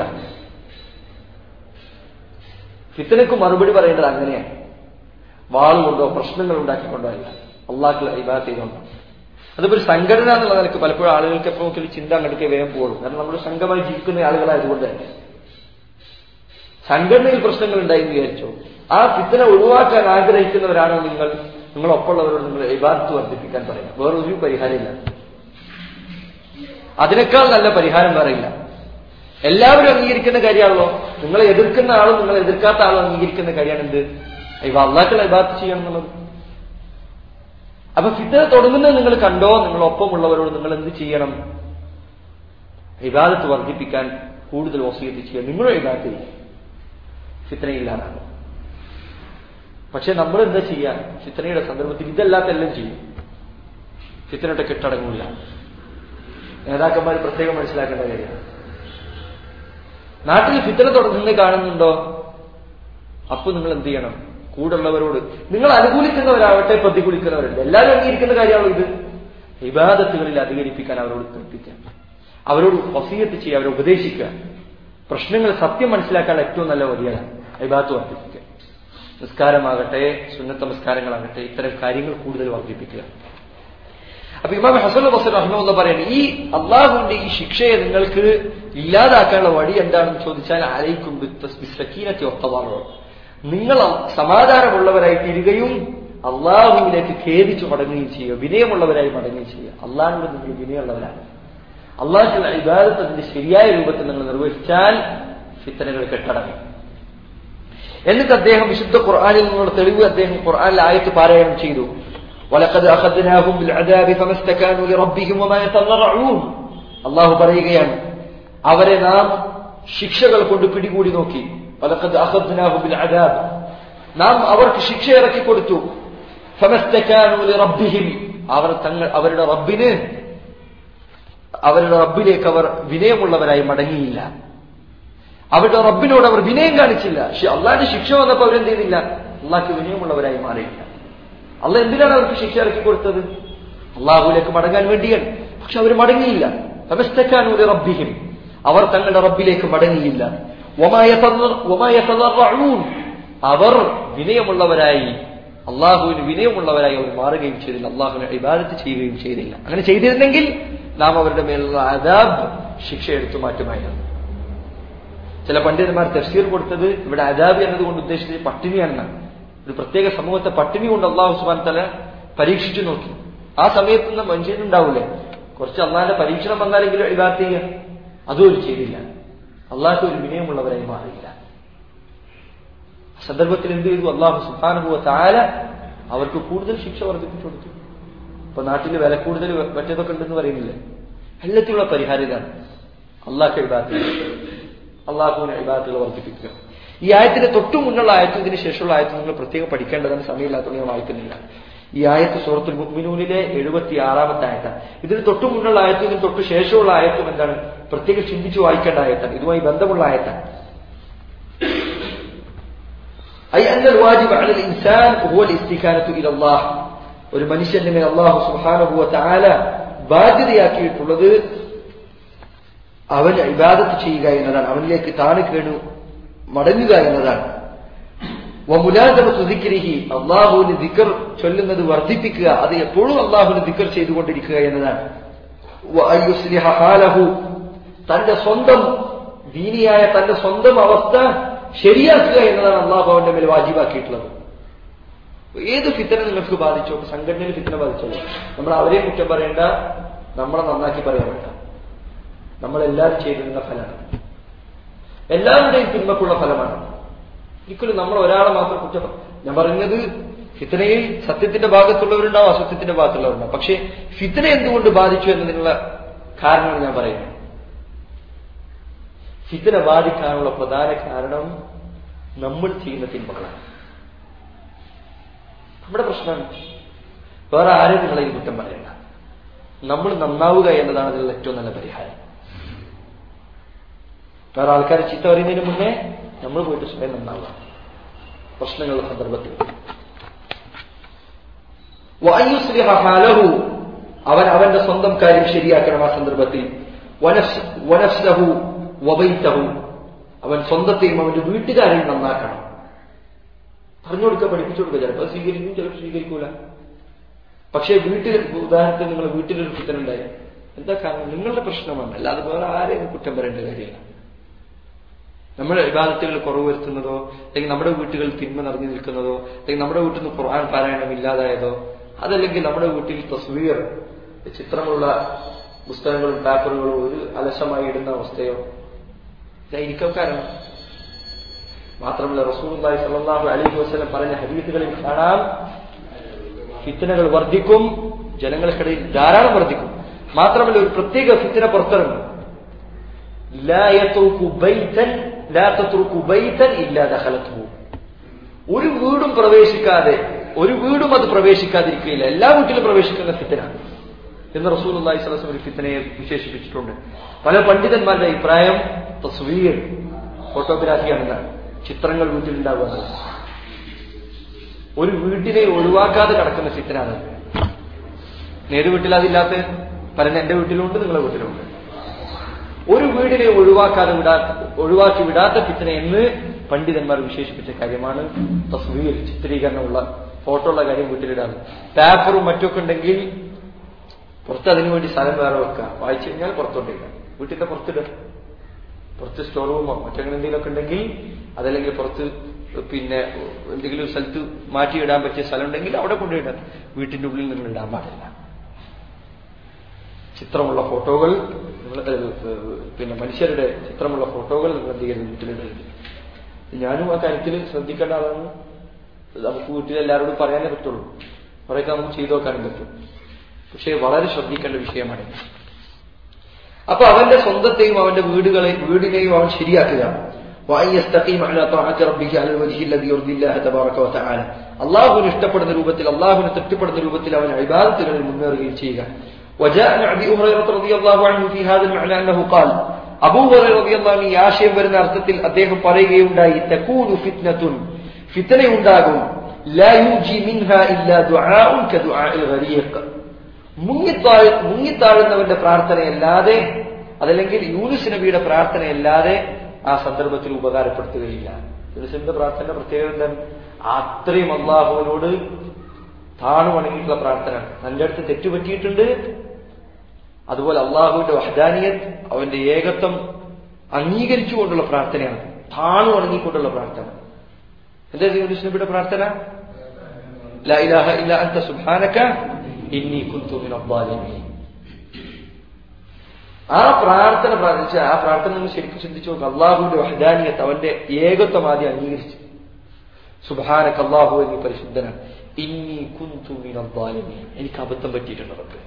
ഫിത്തനക്ക് മറുപടി പറയേണ്ടത് അങ്ങനെയാണ് വാളുകൊണ്ടോ പ്രശ്നങ്ങൾ ഉണ്ടാക്കിക്കൊണ്ടോ അല്ല അള്ളാഹുള്ള ഇബാദത്ത് ചെയ്തുകൊണ്ടോ അതിപ്പോ ഒരു സംഘടന എന്നുള്ള നിലക്ക് പലപ്പോഴും ആളുകൾക്ക് എപ്പോഴും ഒരു ചിന്ത അങ്ങോട്ടേക്ക് വേഗം പോകുള്ളൂ കാരണം നമ്മൾ സംഘമായി ജീവിക്കുന്ന ആളുകളായതുകൊണ്ട് തന്നെ സംഘടനയിൽ പ്രശ്നങ്ങൾ ഉണ്ടായി എന്ന് വിചാരിച്ചോ ആ ഫിത്തന ഒഴിവാക്കാൻ ആഗ്രഹിക്കുന്നവരാണോ നിങ്ങൾ നിങ്ങളൊപ്പമുള്ളവരോട് നിങ്ങൾ ഇബാദത്ത് വർദ്ധിപ്പിക്കാൻ പറയാം വേറൊരു പരിഹാരമില്ല അതിനേക്കാൾ നല്ല പരിഹാരം വേറെയില്ല എല്ലാവരും അംഗീകരിക്കുന്ന കാര്യമാണല്ലോ നിങ്ങളെ എതിർക്കുന്ന ആളും നിങ്ങളെ എതിർക്കാത്ത ആളും അംഗീകരിക്കുന്ന കാര്യമാണ് എന്ത് ഇവ അള്ളാഹ്ക്കുള്ള ഇബാദത്ത് ചെയ്യണം എന്നുള്ളത് അപ്പൊ ഫിത്തന തുടങ്ങുന്നത് നിങ്ങൾ കണ്ടോ നിങ്ങളൊപ്പമുള്ളവരോട് നിങ്ങൾ എന്ത് ചെയ്യണം ഇബാദത്ത് വർദ്ധിപ്പിക്കാൻ കൂടുതൽ വസീയത്ത് ചെയ്യുക നിങ്ങളും ഇബാദത്ത് ചെയ്യുക ഫിത്തനയില്ലാതാണ് പക്ഷെ നമ്മൾ എന്താ ചെയ്യാ ഫിത്തനയുടെ സന്ദർഭത്തിൽ ഇതല്ലാത്ത എല്ലാം ചെയ്യും ഫിത്തനയുടെ കെട്ടടങ്ങൂല നേതാക്കന്മാർ പ്രത്യേകം മനസ്സിലാക്കേണ്ട കാര്യമാണ് നാട്ടിൽ ഫിത്തന തുടങ്ങുന്നത് കാണുന്നുണ്ടോ അപ്പൊ നിങ്ങൾ എന്ത് ചെയ്യണം കൂടുള്ളവരോട് നിങ്ങൾ അനുകൂലിക്കുന്നവരാവട്ടെ പ്രതികൂലിക്കുന്നവരുണ്ട് എല്ലാവരും അംഗീകരിക്കുന്ന കാര്യമാണോ ഇത് വിവാദത്തുകളിൽ അധികരിപ്പിക്കാൻ അവരോട് കൽപ്പിക്കുക അവരോട് വസീയത്ത് ചെയ്യുക അവരെ ഉപദേശിക്കുക പ്രശ്നങ്ങൾ സത്യം മനസ്സിലാക്കാൻ ഏറ്റവും നല്ല വഴിയാണ് വിവാദത്ത് വർദ്ധിപ്പിക്കുക നിസ്കാരമാകട്ടെ സുന്നത്ത നമസ്കാരങ്ങളാകട്ടെ ഇത്തരം കാര്യങ്ങൾ കൂടുതൽ വർദ്ധിപ്പിക്കുക അപ്പൊ ഇമാം ഹസൻ ബസർ റഹ്മുള്ള പറയുന്നത് ഈ അള്ളാഹുവിന്റെ ഈ ശിക്ഷയെ നിങ്ങൾക്ക് ഇല്ലാതാക്കാനുള്ള വഴി എന്താണെന്ന് ചോദിച്ചാൽ ആലയിക്കും സക്കീനത്തെ ഒത്തവാറോ നിങ്ങൾ സമാധാനമുള്ളവരായി തീരുകയും അള്ളാഹുവിലേക്ക് ഖേദിച്ചു മടങ്ങുകയും ചെയ്യുക വിനയമുള്ളവരായി മടങ്ങുകയും ചെയ്യുക അള്ളാഹിനോട് നിങ്ങൾ വിനയമുള്ളവരാണ് അള്ളാഹുള്ള ഇബാദത്ത് അതിന്റെ ശരിയായ രൂപത്തിൽ നിങ്ങൾ നിർവഹിച്ചാൽ ഫിത്തനകൾ കെട്ടടങ്ങും എന്നിട്ട് അദ്ദേഹം വിശുദ്ധ ഖുർആനിൽ നിന്നുള്ള തെളിവ് അദ്ദേഹം ഖുർആനിൽ ആയത്ത് പാരായണം ചെയ്തു ولقد أخذناهم بالعذاب فما استكانوا لربهم وما يتضرعون അള്ളാഹു പറയുകയാണ് അവരെ നാം ശിക്ഷകൾ കൊണ്ട് പിടികൂടി നോക്കി ولقد أخذناهم بالعذاب നാം അവർക്ക് ശിക്ഷ ഇറക്കി കൊടുത്തു فمستكانوا لربهم അവർ തങ്ങൾ അവരുടെ റബ്ബിന് അവരുടെ റബ്ബിലേക്ക് അവർ വിനയമുള്ളവരായി മടങ്ങിയില്ല അവരുടെ റബ്ബിനോട് അവർ വിനയം കാണിച്ചില്ല പക്ഷെ അള്ളാഹിന്റെ ശിക്ഷ വന്നപ്പോൾ അവരെന്ത് ചെയ്തില്ല അള്ളാഹ്ക്ക് വിനയമുള്ളവരായി മാറിയില്ല അള്ളാഹ് എന്തിനാണ് അവർക്ക് ശിക്ഷ ഇറക്കി കൊടുത്തത് അള്ളാഹുലേക്ക് മടങ്ങാൻ വേണ്ടിയാണ് പക്ഷെ അവർ മടങ്ങിയില്ല ഫമസ്തക്കാനൂരി റബ്ബിഹിം അവർ തങ്ങളുടെ റബ്ബിലേക്ക് മടങ്ങിയില്ല വമായ തദർ- വമായ തദർറഊൻ. അവർ വിനയമുള്ളവരായി അള്ളാഹുവിന് വിനയമുള്ളവരായി അവർ മാറുകയും ചെയ്തില്ല അള്ളാഹുവിനെ ഇബാദത്ത് ചെയ്യുകയും ചെയ്തില്ല അങ്ങനെ ചെയ്തിരുന്നെങ്കിൽ നാം അവരുടെ മേലുള്ള അദാബ് ശിക്ഷ എടുത്തു മാറ്റുമായിരുന്നു ചില പണ്ഡിതന്മാർ തഫ്സീർ കൊടുത്തത് ഇവിടെ അദാബ് എന്നതുകൊണ്ട് ഉദ്ദേശിച്ചത് പട്ടിണിയാണെന്നാണ് ഒരു പ്രത്യേക സമൂഹത്തെ പട്ടിണി കൊണ്ട് അള്ളാഹു സുബാൻ തല പരീക്ഷിച്ചു നോക്കി ആ സമയത്ത് നിന്ന് മനുഷ്യനുണ്ടാവൂലേ കുറച്ച് അള്ളാഹിന്റെ പരീക്ഷണം വന്നാലെങ്കിലും ഇബാദത്ത് ചെയ്യുക അതും ഒരു ചെയ്തില്ല അള്ളാഹ് ഒരു വിനയമുള്ളവരായി മാറിയില്ല ആ സന്ദർഭത്തിൽ എന്ത് ചെയ്തു അള്ളാഹു സുബാനുഭവ താല അവർക്ക് കൂടുതൽ ശിക്ഷ വർദ്ധിപ്പിച്ചു കൊടുത്തു ഇപ്പൊ നാട്ടിൽ വില കൂടുതൽ മറ്റേതൊക്കെ ഉണ്ടെന്ന് പറയുന്നില്ലേ എല്ലാത്തിനുള്ള പരിഹാരം ഇതാണ് അള്ളാഹ് ഇബാദത്ത് അള്ളാഹുവിനെ ഇബാദത്തുകൾ വർദ്ധിപ്പിക്കുക ഈ ആയത്തിന്റെ തൊട്ടു മുന്നുള്ള ആയത്തും ഇതിന് ശേഷമുള്ള ആയത്തും നിങ്ങൾ പ്രത്യേകം പഠിക്കേണ്ടതാണ് സമയമില്ലാത്തതുകൊണ്ട് ഞാൻ വായിക്കുന്നില്ല ഈ ആയത്ത് സൂറത്തുൽ മുഅ്മിനൂനിലെ എഴുപത്തി ആറാമത്തെ ആയത്താണ് ഇതിന് തൊട്ടു മുന്നുള്ള ആയത്തും ഇതിന് തൊട്ട് ശേഷമുള്ള ആയത്തും എന്താണ് പ്രത്യേകം ചിന്തിച്ചു വായിക്കേണ്ട ആയത്താണ് ഇതുമായി ബന്ധമുള്ള ആയത്താണ് أي أن الواجب على الإنسان هو الاستكانة إلى الله ഒരു മനുഷ്യന്റെ മേൽ അള്ളാഹു സുബ്ഹാനഹു വ തആല ബാധ്യതയാക്കിയിട്ടുള്ളത് അവന് ഇബാദത്ത് ചെയ്യുക എന്നതാണ് അവനിലേക്ക് താണു കേണു മടങ്ങുക എന്നതാണ് വമുലാദമത്തു ദിക്രിഹി അള്ളാഹുവിന് ദിക്കർ ചൊല്ലുന്നത് വർദ്ധിപ്പിക്കുക അത് എപ്പോഴും അള്ളാഹുവിന് ദിക്കർ ചെയ്തുകൊണ്ടിരിക്കുക എന്നതാണ് വഅയ്യുസ്ലിഹ ഹാലഹു തന്റെ സ്വന്തം ദീനിയായ തന്റെ സ്വന്തം അവസ്ഥ ശരിയാക്കുക എന്നതാണ് അള്ളാഹു അവന്റെ മേൽ വാജിബാക്കിയിട്ടുള്ളത് ഏത് ഫിത്തന നിങ്ങൾക്ക് ബാധിച്ചോ സംഘടനയിൽ ഫിത്തന ബാധിച്ചോ നമ്മൾ അവരെയും കുറ്റം പറയേണ്ട നമ്മളെ നന്നാക്കി പറയാൻ വേണ്ട നമ്മളെല്ലാവരും ചെയ്തിരുന്ന ഫലമാണ് എല്ലാവരുടെയും തിന്മക്കുള്ള ഫലമാണ് ഒരിക്കലും നമ്മൾ ഒരാളെ മാത്രം കുറ്റം പറ- ഞാൻ പറഞ്ഞത് ഫിത്തനയിൽ സത്യത്തിന്റെ ഭാഗത്തുള്ളവരുണ്ടാവും അസത്യത്തിന്റെ ഭാഗത്തുള്ളവരുണ്ടാവും പക്ഷേ ഫിത്തന എന്തുകൊണ്ട് ബാധിച്ചു എന്നതിനുള്ള കാരണമാണ് ഞാൻ പറയുന്നത് ഫിത്തന ബാധിക്കാനുള്ള പ്രധാന കാരണം നമ്മൾ ചെയ്യുന്ന തിന്മകളാണ് നമ്മുടെ പ്രശ്നമാണ് വേറെ ആരും നിങ്ങളെ ഈ കുറ്റം പറയണ്ട നമ്മൾ നന്നാവുക എന്നതാണ് അതിലുള്ള ഏറ്റവും നല്ല പരിഹാരം വേറെ ആൾക്കാർ ചീത്ത പറയുന്നതിന് മുന്നേ നമ്മൾ പോയിട്ട് സ്വയം നന്നാവുക പ്രശ്നങ്ങളുടെ സന്ദർഭത്തിൽ വഅയ്യുസ്ലിഹ ഹാലഹു അവൻ അവന്റെ സ്വന്തം കാര്യം ശരിയാക്കണം ആ സന്ദർഭത്തിൽ വനഫ്സ്- വനഫ്സഹു വബൈത്തഹു അവൻ സ്വന്തത്തെയും അവന്റെ വീട്ടുകാരെയും നന്നാക്കണം പറഞ്ഞു കൊടുക്കുക പഠിപ്പിച്ചു കൊടുക്കുക ചിലപ്പോൾ സ്വീകരിക്കും ചിലപ്പോൾ സ്വീകരിക്കൂല പക്ഷേ വീട്ടിൽ ഉദാഹരണത്തിന് നിങ്ങൾ വീട്ടിലൊരു കുറ്റനുണ്ടായി എന്താ കാരണം നിങ്ങളുടെ പ്രശ്നമാണ് അല്ലാതെ വേറെ ആരെയും കുറ്റം പറയേണ്ട കാര്യമില്ല നമ്മുടെ വിവാദത്തുകൾ കുറവ് വരുത്തുന്നതോ അല്ലെങ്കിൽ നമ്മുടെ വീട്ടുകളിൽ തിന്മ നിറഞ്ഞു നിൽക്കുന്നതോ അല്ലെങ്കിൽ നമ്മുടെ വീട്ടിൽ നിന്ന് ഖുർആൻ പാരായണം ഇല്ലാതായതോ അതല്ലെങ്കിൽ നമ്മുടെ വീട്ടിൽ തസ്വീർ ചിത്രമുള്ള പുസ്തകങ്ങളും പേപ്പറുകളും ഒരു അലസമായി ഇടുന്ന അവസ്ഥയോ ഇതായിരിക്കും കാരണം മാത്രമല്ല റസൂലുള്ളാഹി സ്വല്ലല്ലാഹു അലൈഹി വസല്ലം പറഞ്ഞ ഹദീസുകളിൽ കാണാം ഫിത്തനകൾ വർദ്ധിക്കും ജനങ്ങൾക്കിടയിൽ ധാരാളം വർദ്ധിക്കും മാത്രമല്ല ഒരു പ്രത്യേക ഫിത്തന പുറത്തിറങ്ങും لا يترك بيتا لا تترك بيتا إلا دخلته ഒരു വീടും പ്രവേശിക്കാതെ ഒരു വീടും അത് പ്രവേശിക്കാതിരിക്കുകയില്ല എല്ലാ വീട്ടിലും പ്രവേശിക്കുന്ന ഫിത്തനാണ് എന്ന് റസൂൽ അള്ളാഹി സ്വലം ഒരു ഫിത്തനയെ വിശേഷിപ്പിച്ചിട്ടുണ്ട് പല പണ്ഡിതന്മാരുടെ അഭിപ്രായം തസ്വീർ ഫോട്ടോഗ്രാഫിയാണെന്നാണ് ചിത്രങ്ങൾ വീട്ടിലുണ്ടാവുക എന്നുള്ളത്. ഒരു വീട്ടിനെ ഒഴിവാക്കാതെ കിടക്കുന്ന ഫിത്തനാണ് നേര് വീട്ടിൽ അതില്ലാത്ത പലരും എന്റെ വീട്ടിലുണ്ട് നിങ്ങളുടെ വീട്ടിലുണ്ട് ഒരു വീടിനെ ഒഴിവാക്കാതെ വിടാ ഒഴിവാക്കി വിടാത്ത ഫിത്തന എന്ന് പണ്ഡിതന്മാർ വിശേഷിപ്പിച്ച കാര്യമാണ് തസ്വീർ ചിത്രീകരണമുള്ള ഫോട്ടോ ഉള്ള കാര്യം വീട്ടിലിടാണ് പേപ്പറും മറ്റൊക്കെ ഉണ്ടെങ്കിൽ പുറത്ത് അതിനു വേണ്ടി സ്ഥലം വേറെ വെക്കുക വായിച്ചു കഴിഞ്ഞാൽ പുറത്തോട്ടേക്കാം വീട്ടിന്റെ പുറത്തിടുക പുറത്ത് സ്റ്റോർ റൂമോ മറ്റങ്ങനെ എന്തെങ്കിലുമൊക്കെ ഉണ്ടെങ്കിൽ അതല്ലെങ്കിൽ പുറത്ത് പിന്നെ എന്തെങ്കിലും ഒരു സ്ഥലത്ത് മാറ്റിയിടാൻ പറ്റിയ സ്ഥലം ഉണ്ടെങ്കിൽ അവിടെ കൊണ്ടുപോയിടാം വീട്ടിന്റെ ഉള്ളിൽ നിങ്ങൾ ഇടാൻ പാടില്ല ചിത്രമുള്ള ഫോട്ടോകൾ നിങ്ങൾ ഏഹ്, ഏഹ്, പിന്നെ മനുഷ്യരുടെ ചിത്രമുള്ള ഫോട്ടോകൾ നിങ്ങൾ എന്ത് ചെയ്യരുത് വീട്ടിലിടരുത് ഞാനും ആ കാര്യത്തിൽ ശ്രദ്ധിക്കേണ്ട ആളാണ് നമുക്ക് വീട്ടിൽ എല്ലാവരോടും പറയാനേ പറ്റുള്ളൂ കുറേയൊക്കെ നമുക്ക് ചെയ്തു നോക്കാനും പറ്റും പക്ഷേ വളരെ ശ്രദ്ധിക്കേണ്ട വിഷയമാണ് ഇത്. അപ്പൊ അവന്റെ സ്വന്തത്തെയും അവന്റെ വീടുകളെ വീടിനെയും അവൻ ശരിയാക്കുക وأن يستقيم على طاعة ربه على الوجه الذي يرضي الله تبارك وتعالى അള്ളാഹുവിന് ഇഷ്ടപ്പെടുന്ന രൂപത്തിൽ അള്ളാഹുവിന് തൃപ്തിപ്പെടുന്ന രൂപത്തിൽ അവൻ ഇബാദത്തുകളിൽ മുന്നേറുകയും ചെയ്യുക وجاء عن ابي هريره رضي الله عنه في هذا المعنى انه قال അബൂ ഹുറൈറ റളിയല്ലാഹു അൻഹു ഈ ആശയം വരുന്ന അർത്ഥത്തിൽ അദ്ദേഹം പറയുകയുണ്ടായി തകൂനു ഫിത്നത്തുൻ ഫിത്ന ഉണ്ടാകും ലാ യുജി മിൻഹാ ഇല്ലാ ദുആഉൻ കദുആഇൽ ഗരീഖ് മുങ്ങിത്താഴ് മുങ്ങിത്താഴുന്നവന്റെ പ്രാർത്ഥനയല്ലാതെ അതല്ലെങ്കിൽ യൂനുസ് നബിയുടെ പ്രാർത്ഥനയല്ലാതെ ആ സന്ദർഭത്തിൽ ഉപകാരപ്പെടുത്തുകയില്ല യൂനുസ് നബിയുടെ പ്രാർത്ഥന പ്രത്യേകത എന്താണ് അത്രയും അള്ളാഹുവിനോട് താണു വണങ്ങിയിട്ടുള്ള പ്രാർത്ഥന തന്റെ അടുത്ത് തെറ്റുപറ്റിയിട്ടുണ്ട് അതുപോലെ അള്ളാഹുവിന്റെ വഹദാനിയത്ത് അവന്റെ ഏകത്വം അംഗീകരിച്ചുകൊണ്ടുള്ള പ്രാർത്ഥനയാണ് താണു വണങ്ങിക്കൊണ്ടുള്ള പ്രാർത്ഥന എന്താ യൂനുസ് നബിയുടെ പ്രാർത്ഥന لا إله إلا أنت سبحانك إني كنت من الظالمين ആ പ്രാർത്ഥന പ്രാർത്ഥിച്ച ആ പ്രാർത്ഥന നിങ്ങൾ ശരിക്കും ചിന്തിച്ചു നോക്കുക അള്ളാഹുവിന്റെ വഹദാനിയത്ത് അവന്റെ ഏകത്വം ആദ്യം അംഗീകരിച്ചു സുബാനക്ക് അള്ളാഹു എന്നീ പരിശുദ്ധനാണ് ഇന്നി കുന്തു മിനൽ ളാലിമീൻ. എനിക്ക് അബദ്ധം പറ്റിയിട്ടുണ്ട് റബ്ബേ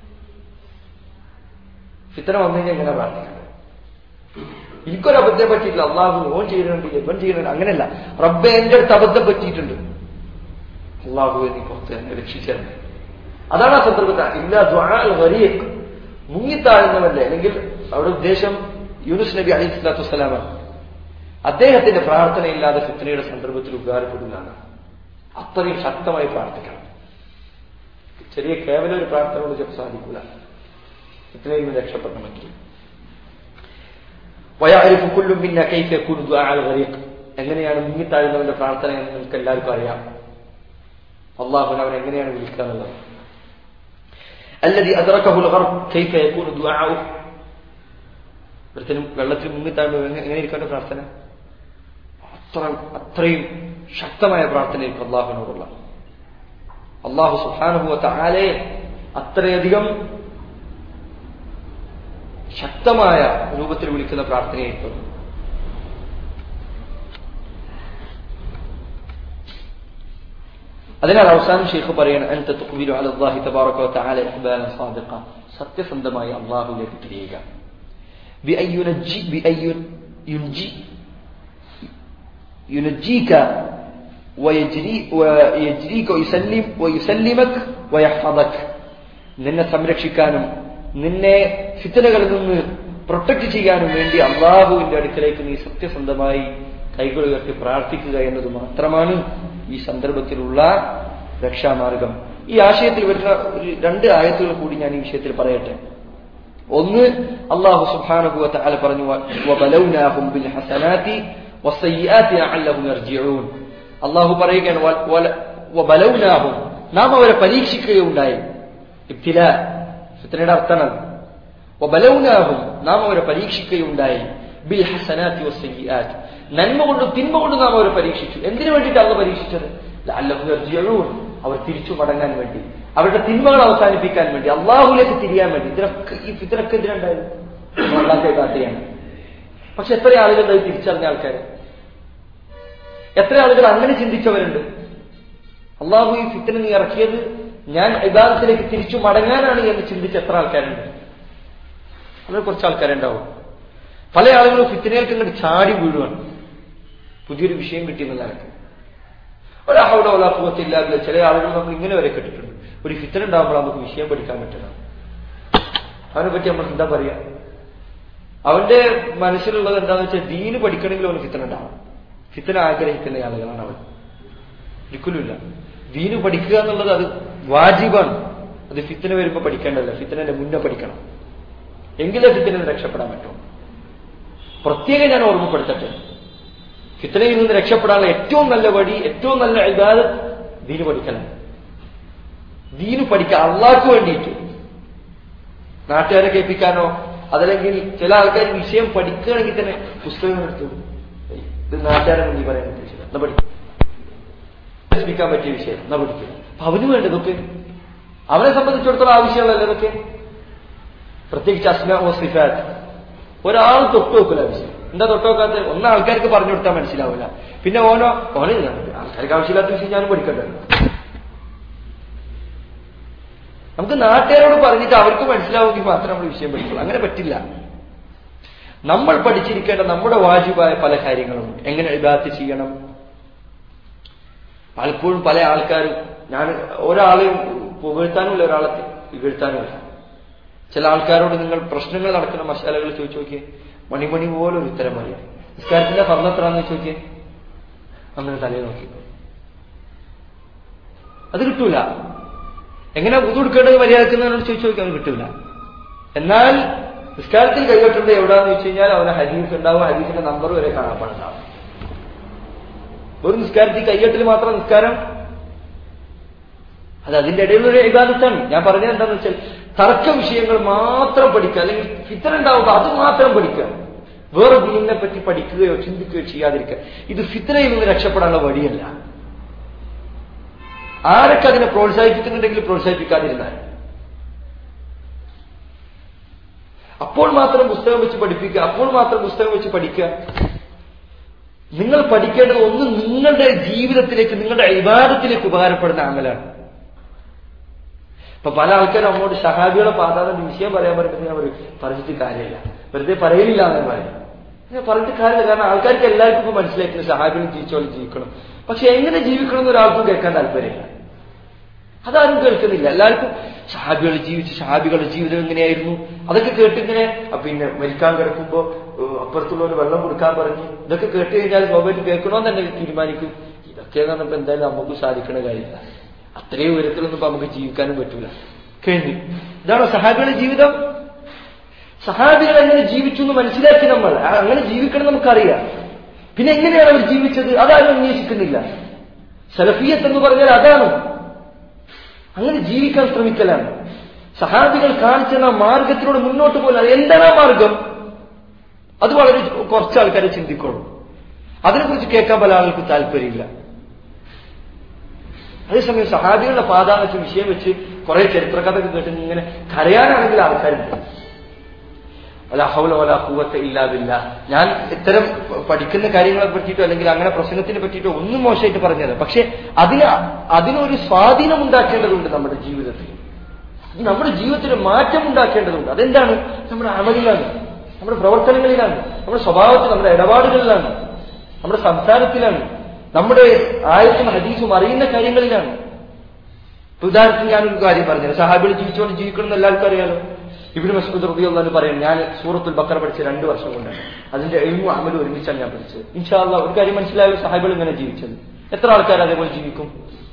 ഫിത്തന വന്നു കഴിഞ്ഞാൽ എങ്ങനെ പ്രാർത്ഥിക്കണം എനിക്കൊരു അബദ്ധം പറ്റിയിട്ടില്ല അള്ളാഹു ഓൻ ചെയ്യുന്നുണ്ട് ഇവൻ ചെയ്യുന്നുണ്ട് അങ്ങനെയല്ല റബ്ബെ എന്റെ അടുത്ത് അബദ്ധം പറ്റിയിട്ടുണ്ട് അള്ളാഹു നീ പുറത്ത് എന്നെ രക്ഷിച്ചത് അതാണ് ആ സന്ദർഭത്തിൽ ഇല്ല ദ്വാൽ വരിയക്ക് മുങ്ങിത്താഴുന്നവല്ലേ അല്ലെങ്കിൽ അവിടെ ഉദ്ദേശം യൂനുസ് നബി അലി സ്വലാത്തു വസ്സലാമാണ് അദ്ദേഹത്തിന്റെ പ്രാർത്ഥനയില്ലാതെ ഫിത്തനയുടെ സന്ദർഭത്തിൽ ഉപകാരപ്പെടില്ല അത്രയും ശക്തമായി പ്രാർത്ഥിക്കണം ചെറിയ കേവലം ഒരു പ്രാർത്ഥന കൊണ്ട് ചിലപ്പോൾ സാധിക്കില്ല ഫിത്തനയിൽ നിന്ന് രക്ഷപ്പെടണമെങ്കിൽ വയാരിഫ് കുല്ലും പിന്നെ കൈഫ് യകൂനു ദുആ അൽ ഗരീഖ് എങ്ങനെയാണ് മുങ്ങിത്താഴുന്നവന്റെ പ്രാർത്ഥന എന്ന് നിങ്ങൾക്ക് എല്ലാവർക്കും അറിയാം അള്ളാഹുവിനെ അവൻ എങ്ങനെയാണ് വിളിക്കുക എന്നുള്ളത് الذي أدركه الغرب كيف يكون دعاؤه ഒരുത്തനും വെള്ളത്തിൽ മുങ്ങിത്താഴുമ്പോൾ എങ്ങനെ എങ്ങനെ ഇരിക്കേണ്ട പ്രാർത്ഥന അത്ര അത്രയും ശക്തമായ പ്രാർത്ഥനയായിരിക്കും അള്ളാഹുവിനോടുള്ള അള്ളാഹു സുഹാനുഭവ താലെ അത്രയധികം ശക്തമായ രൂപത്തിൽ വിളിക്കുന്ന പ്രാർത്ഥനയായിരിക്കും അതിനാൽ അവസാനം ഷെയ്ഖ് പറയണം അൻത തുഖ്ബിലു അല അല്ലാഹി തബാറക വ തആല ഇഖ്ബാലൻ സാദിഖ സത്യസന്ധമായി അല്ലാഹുവിലേക്ക് തിരിയുക ബിഅൻ യുനജ്ജി ബിഅൻ യുൻജി യുനജ്ജീക ويجري ويجريك ويسلم ويسلمك ويحفظك നിന്നെ സംരക്ഷിക്കാനും നിന്നെ ഫിത്തനകളിൽ നിന്ന് പ്രൊട്ടക്ട് ചെയ്യാനും വേണ്ടി അള്ളാഹുവിന്റെ അടുക്കലേക്ക് നീ സത്യസന്ധമായി കൈകൾ ഉയർത്തി പ്രാർത്ഥിക്കുക എന്നത് മാത്രമാണ് ഈ സന്ദർഭത്തിലുള്ള രക്ഷാമാർഗം ഈ ആശയത്തിൽ വരുന്ന ഒരു രണ്ട് ആയത്തുകൾ കൂടി ഞാൻ ഈ വിഷയത്തിൽ പറയട്ടെ ഒന്ന് അള്ളാഹു സുബ്ഹാനഹു തആല പറഞ്ഞു വബലൗനാഹും ബിൽ ഹസനാതി വസ്സയ്യിആതി ലഅല്ലഹും യർജിഊൻ അള്ളാഹു പറയുകയാണ് വബലൗനാഹും നാം അവരെ പരീക്ഷിക്കുകയുണ്ടായി ഇബ്തില ഫിത്നയുടെ അർത്ഥമാണ് വബലൗനാഹും നാം അവരെ പരീക്ഷിക്കുകയുണ്ടായി ബിൽ ഹസനാതി വസ്സയ്യിആതി നന്മ കൊണ്ടും തിന്മ കൊണ്ടും നാം അവരെ പരീക്ഷിച്ചു എന്തിനു വേണ്ടിയിട്ട് അള്ള പരീക്ഷിച്ചത് ലഅല്ലഹും യർജിഊൻ അവർ തിരിച്ചു മടങ്ങാൻ വേണ്ടി അവരുടെ തിന്മകൾ അവസാനിപ്പിക്കാൻ വേണ്ടി അള്ളാഹുലേക്ക് തിരിയാൻ വേണ്ടി ഇതിനൊക്കെ ഈ ഫിത്തിനൊക്കെ എന്തിനുണ്ടായത് അള്ളാഹെ കാട്ടുകയാണ് പക്ഷെ എത്ര ആളുകൾ അത് തിരിച്ചറിഞ്ഞ ആൾക്കാർ എത്ര ആളുകൾ അങ്ങനെ ചിന്തിച്ചവരുണ്ട് അള്ളാഹു ഈ ഫിത്തിനെ നീ ഇറക്കിയത് ഞാൻ ഇബാദത്തിലേക്ക് തിരിച്ചു മടങ്ങാനാണ് എന്ന് ചിന്തിച്ച എത്ര ആൾക്കാരുണ്ട് അങ്ങനെ കുറച്ച് ആൾക്കാരുണ്ടാവും പല ആളുകളും ഫിത്തിനേൽക്ക് ഇങ്ങോട്ട് ചാടി വീഴുവാണ് പുതിയൊരു വിഷയം കിട്ടിയെന്നുള്ള നിലക്ക് ഒരാളുടെ ഒലാപ്പത്തില്ലാതെ ചില ആളുകൾ നമ്മൾ ഇങ്ങനെ വരെ കേട്ടിട്ടുണ്ട് ഒരു ഫിത്തന ഉണ്ടാകുമ്പോൾ നമുക്ക് വിഷയം പഠിക്കാൻ പറ്റില്ല അവനെ പറ്റി നമ്മൾ എന്താ പറയാ അവന്റെ മനസ്സിലുള്ളത് എന്താണെന്ന് വെച്ചാൽ ദീന് പഠിക്കണമെങ്കിൽ അവന് ഫിത്തന ഉണ്ടാവും ഫിത്തന ആഗ്രഹിക്കുന്ന ആളുകളാണ് അവൻ ഒരിക്കലുമില്ല ദീന് പഠിക്കുക എന്നുള്ളത് അത് വാജിബാണ് അത് ഫിത്തന വരുമ്പോൾ പഠിക്കേണ്ടതല്ല ഫിത്തനന്റെ മുന്നേ പഠിക്കണം എങ്കിലേ ഫിത്തന രക്ഷപ്പെടാൻ പറ്റും പ്രത്യേകം ഞാൻ ഓർമ്മപ്പെടുത്തട്ടെ ഫിത്തനയിൽ നിന്ന് രക്ഷപ്പെടാനുള്ള ഏറ്റവും നല്ല വഴി ഏറ്റവും നല്ല ഇബാദത്ത് ദീന് പഠിക്കലാണ് ദീന് പഠിക്കുക അള്ളാഹ്ക്ക് വേണ്ടിയിട്ട് നാട്ടുകാരെ കേൾപ്പിക്കാനോ അതല്ലെങ്കിൽ ചില ആൾക്കാർ വിഷയം പഠിക്കുകയാണെങ്കിൽ തന്നെ പുസ്തകം എടുത്തു ഇത് നാട്ടുകാരെ മുന്നിൽ പറയാൻ ഉദ്ദേശിച്ചില്ല എന്നാ പഠിക്കും പഠിപ്പിക്കാൻ പറ്റിയ വിഷയം എന്നാ പഠിക്കും അപ്പൊ അവന് വേണ്ട ഇതൊക്കെ അവനെ സംബന്ധിച്ചിടത്തോളം ആവശ്യമുള്ളല്ലോ ഇതൊക്കെ പ്രത്യേകിച്ച് അസ്മ ഓ സിഫാറ്റ് ഒരാൾ തൊട്ട് വെക്കില്ല വിഷയം എന്താ തൊട്ടോക്കാത്ത ഒന്ന് ആൾക്കാർക്ക് പറഞ്ഞു കൊടുത്താൽ മനസ്സിലാവില്ല പിന്നെ ഓനോ ഓനെ ആൾക്കാർക്ക് ആവശ്യമില്ലാത്ത വിഷയം ഞാനും പഠിക്കട്ടെ നമുക്ക് നാട്ടുകാരോട് പറഞ്ഞിട്ട് അവർക്ക് മനസ്സിലാവുമെങ്കിൽ മാത്രം നമ്മൾ വിഷയം പഠിക്കുള്ളൂ അങ്ങനെ പറ്റില്ല നമ്മൾ പഠിച്ചിരിക്കേണ്ട നമ്മുടെ വാജിബായ പല കാര്യങ്ങളുണ്ട് എങ്ങനെ ഇബാത്ത് ചെയ്യണം പലപ്പോഴും പല ആൾക്കാരും ഞാൻ ഒരാളെയും പുകഴ്ത്താനുമില്ല ഒരാളെ ഇകഴ്ത്താനുമില്ല ചില ആൾക്കാരോട് നിങ്ങൾ പ്രശ്നങ്ങൾ നടക്കുന്ന മസാലകൾ ചോദിച്ചു നോക്കിയേ മണിമണി പോലെ ഒരു ഉത്തരം അറിയാം നിസ്കാരത്തിന്റെ പറഞ്ഞെത്രാന്ന് ചോദിച്ചേ അങ്ങനെ തലയെ നോക്കി അത് കിട്ടൂല എങ്ങനെ പുതുടുക്കേണ്ടത് മര്യാദക്കുന്നതിനോട് ചോദിച്ചു നോക്കി അവന് കിട്ടൂല എന്നാൽ നിസ്കാരത്തിൽ കൈകൊട്ടേണ്ടത് എവിടാന്ന് വെച്ച് കഴിഞ്ഞാൽ അവന് ഹദീസ് ഉണ്ടാവും ഹദീസിന്റെ നമ്പർ വരെ കാണാൻ പാടുണ്ടാവും ഒരു നിസ്കാരത്തിൽ കൈകെട്ടിൽ മാത്രം നിസ്കാരം അത് അതിന്റെ ഇടയിലൊരു ഇബാദത്താണ് ഞാൻ പറഞ്ഞത് എന്താണെന്ന് വെച്ചാൽ തർക്ക വിഷയങ്ങൾ മാത്രം പഠിക്കുക അല്ലെങ്കിൽ ഫിത്തർ ഉണ്ടാവുമ്പോൾ അത് മാത്രം പഠിക്കുക വേറെ ദീനിനെ പറ്റി പഠിക്കുകയോ ചിന്തിക്കുകയോ ചെയ്യാതിരിക്കുക ഇത് ഫിത്രയിൽ നിന്ന് രക്ഷപ്പെടാനുള്ള വഴിയല്ല ആരൊക്കെ അതിനെ പ്രോത്സാഹിപ്പിക്കുന്നുണ്ടെങ്കിൽ പ്രോത്സാഹിപ്പിക്കാതിരുന്നാൽ അപ്പോൾ മാത്രം പുസ്തകം വെച്ച് പഠിപ്പിക്കുക അപ്പോൾ മാത്രം പുസ്തകം വെച്ച് പഠിക്കുക നിങ്ങൾ പഠിക്കേണ്ടത് ഒന്ന് നിങ്ങളുടെ ജീവിതത്തിലേക്ക് നിങ്ങളുടെ ഇബാദത്തിലേക്ക് ഉപകാരപ്പെടുന്ന അമലാണ് ഇപ്പൊ പല ആൾക്കാരും നമ്മോട് ഷഹാബികളെ പാതാതെ വിഷയം പറയാൻ പറയുമ്പോൾ ഞാൻ പറയും പറഞ്ഞിട്ട് കാര്യമില്ല വെറുതെ പറയില്ല എന്ന് പറയും ഞാൻ പറഞ്ഞിട്ട് കാര്യമില്ല കാരണം ആൾക്കാർക്ക് എല്ലാവർക്കും ഇപ്പൊ മനസ്സിലാക്കുന്നു ഷഹാബികൾ ജീവിച്ചോളം ജീവിക്കണം പക്ഷെ എങ്ങനെ ജീവിക്കണം എന്ന് ഒരാൾക്കും കേൾക്കാൻ താല്പര്യമില്ല അതാരും കേൾക്കുന്നില്ല എല്ലാവർക്കും ഷഹാബികൾ ജീവിച്ച് ഷഹാബികളുടെ ജീവിതം എങ്ങനെയായിരുന്നു അതൊക്കെ കേട്ടിങ്ങനെ പിന്നെ മരിക്കാൻ കിടക്കുമ്പോ അപ്പുറത്തുള്ളവർ വെള്ളം കൊടുക്കാൻ പറഞ്ഞു ഇതൊക്കെ കേട്ട് കഴിഞ്ഞാൽ സ്വാഭാവികം കേൾക്കണമെന്ന് തന്നെ തീരുമാനിക്കും ഇതൊക്കെ എന്ന് പറഞ്ഞപ്പോ എന്തായാലും നമുക്ക് സാധിക്കണ കാര്യമില്ല അത്രയും ഉയരത്തിലൊന്നും ഇപ്പൊ നമുക്ക് ജീവിക്കാനും പറ്റൂല കഴിഞ്ഞു ഇതാണോ സഹാബികളുടെ ജീവിതം സഹാബികൾ എങ്ങനെ ജീവിച്ചു എന്ന് മനസ്സിലാക്കി നമ്മൾ അങ്ങനെ ജീവിക്കണം നമുക്കറിയാം പിന്നെ എങ്ങനെയാണ് അവർ ജീവിച്ചത് അതാരും അന്വേഷിക്കുന്നില്ല സലഫിയത്ത് എന്ന് പറഞ്ഞാൽ അതാണ് അങ്ങനെ ജീവിക്കാൻ ശ്രമിക്കലാണ് സഹാബികൾ കാണിച്ച മാർഗത്തിലൂടെ മുന്നോട്ട് പോകാൻ എന്താണ് ആ മാർഗം അത് വളരെ കുറച്ച് ആൾക്കാരെ ചിന്തിക്കുള്ളൂ അതിനെക്കുറിച്ച് കേൾക്കാൻ പല ആൾക്കും താല്പര്യമില്ല അതേസമയം സഹാബികളുടെ പാതാന്ന് വെച്ച വിഷയം വെച്ച് കുറെ ചരിത്രകഥകൾ കേട്ട് ഇങ്ങനെ കരയാനാണെങ്കിൽ ആൾക്കാരുണ്ട് അല്ല ഹൗല വല കൂവത്തെ ഇല്ലാതില്ല ഞാൻ ഇത്തരം പഠിക്കുന്ന കാര്യങ്ങളെ പറ്റിയിട്ടോ അല്ലെങ്കിൽ അങ്ങനെ പ്രസംഗത്തിനെ പറ്റിയിട്ടോ ഒന്നും മോശമായിട്ട് പറഞ്ഞത് പക്ഷെ അതിന് അതിനൊരു സ്വാധീനം ഉണ്ടാക്കേണ്ടതുണ്ട് നമ്മുടെ ജീവിതത്തിൽ അത് നമ്മുടെ ജീവിതത്തിൽ മാറ്റം ഉണ്ടാക്കേണ്ടതുണ്ട് അതെന്താണ് നമ്മുടെ അമലിലാണ് നമ്മുടെ പ്രവർത്തനങ്ങളിലാണ് നമ്മുടെ സ്വഭാവത്തിൽ നമ്മുടെ ഇടപാടുകളിലാണ് നമ്മുടെ സംസാരത്തിലാണ് നമ്മുടെ ആയത്തും ഹദീസും അറിയുന്ന കാര്യങ്ങളിലാണ് ഉദാഹരണത്തിന് ഞാനൊരു കാര്യം പറഞ്ഞത് സഹാബികൾ ജീവിച്ചുകൊണ്ട് ജീവിക്കണം എന്ന് എല്ലാവർക്കും അറിയാലോ ഇബിന് മസൂദ് റബിയുള്ള പറയും ഞാൻ സൂറത്തുൽ ബക്കർ പഠിച്ച രണ്ട് വർഷം കൊണ്ടാണ് അതിന്റെ എഴുമു അമലും ഒരുമിച്ചാണ് ഞാൻ പഠിച്ചത് ഇൻഷാല്ല ഒരു കാര്യം മനസ്സിലായോ സഹാബികൾ ഇങ്ങനെ ജീവിച്ചത് എത്ര ആൾക്കാർ അതേപോലെ ജീവിക്കും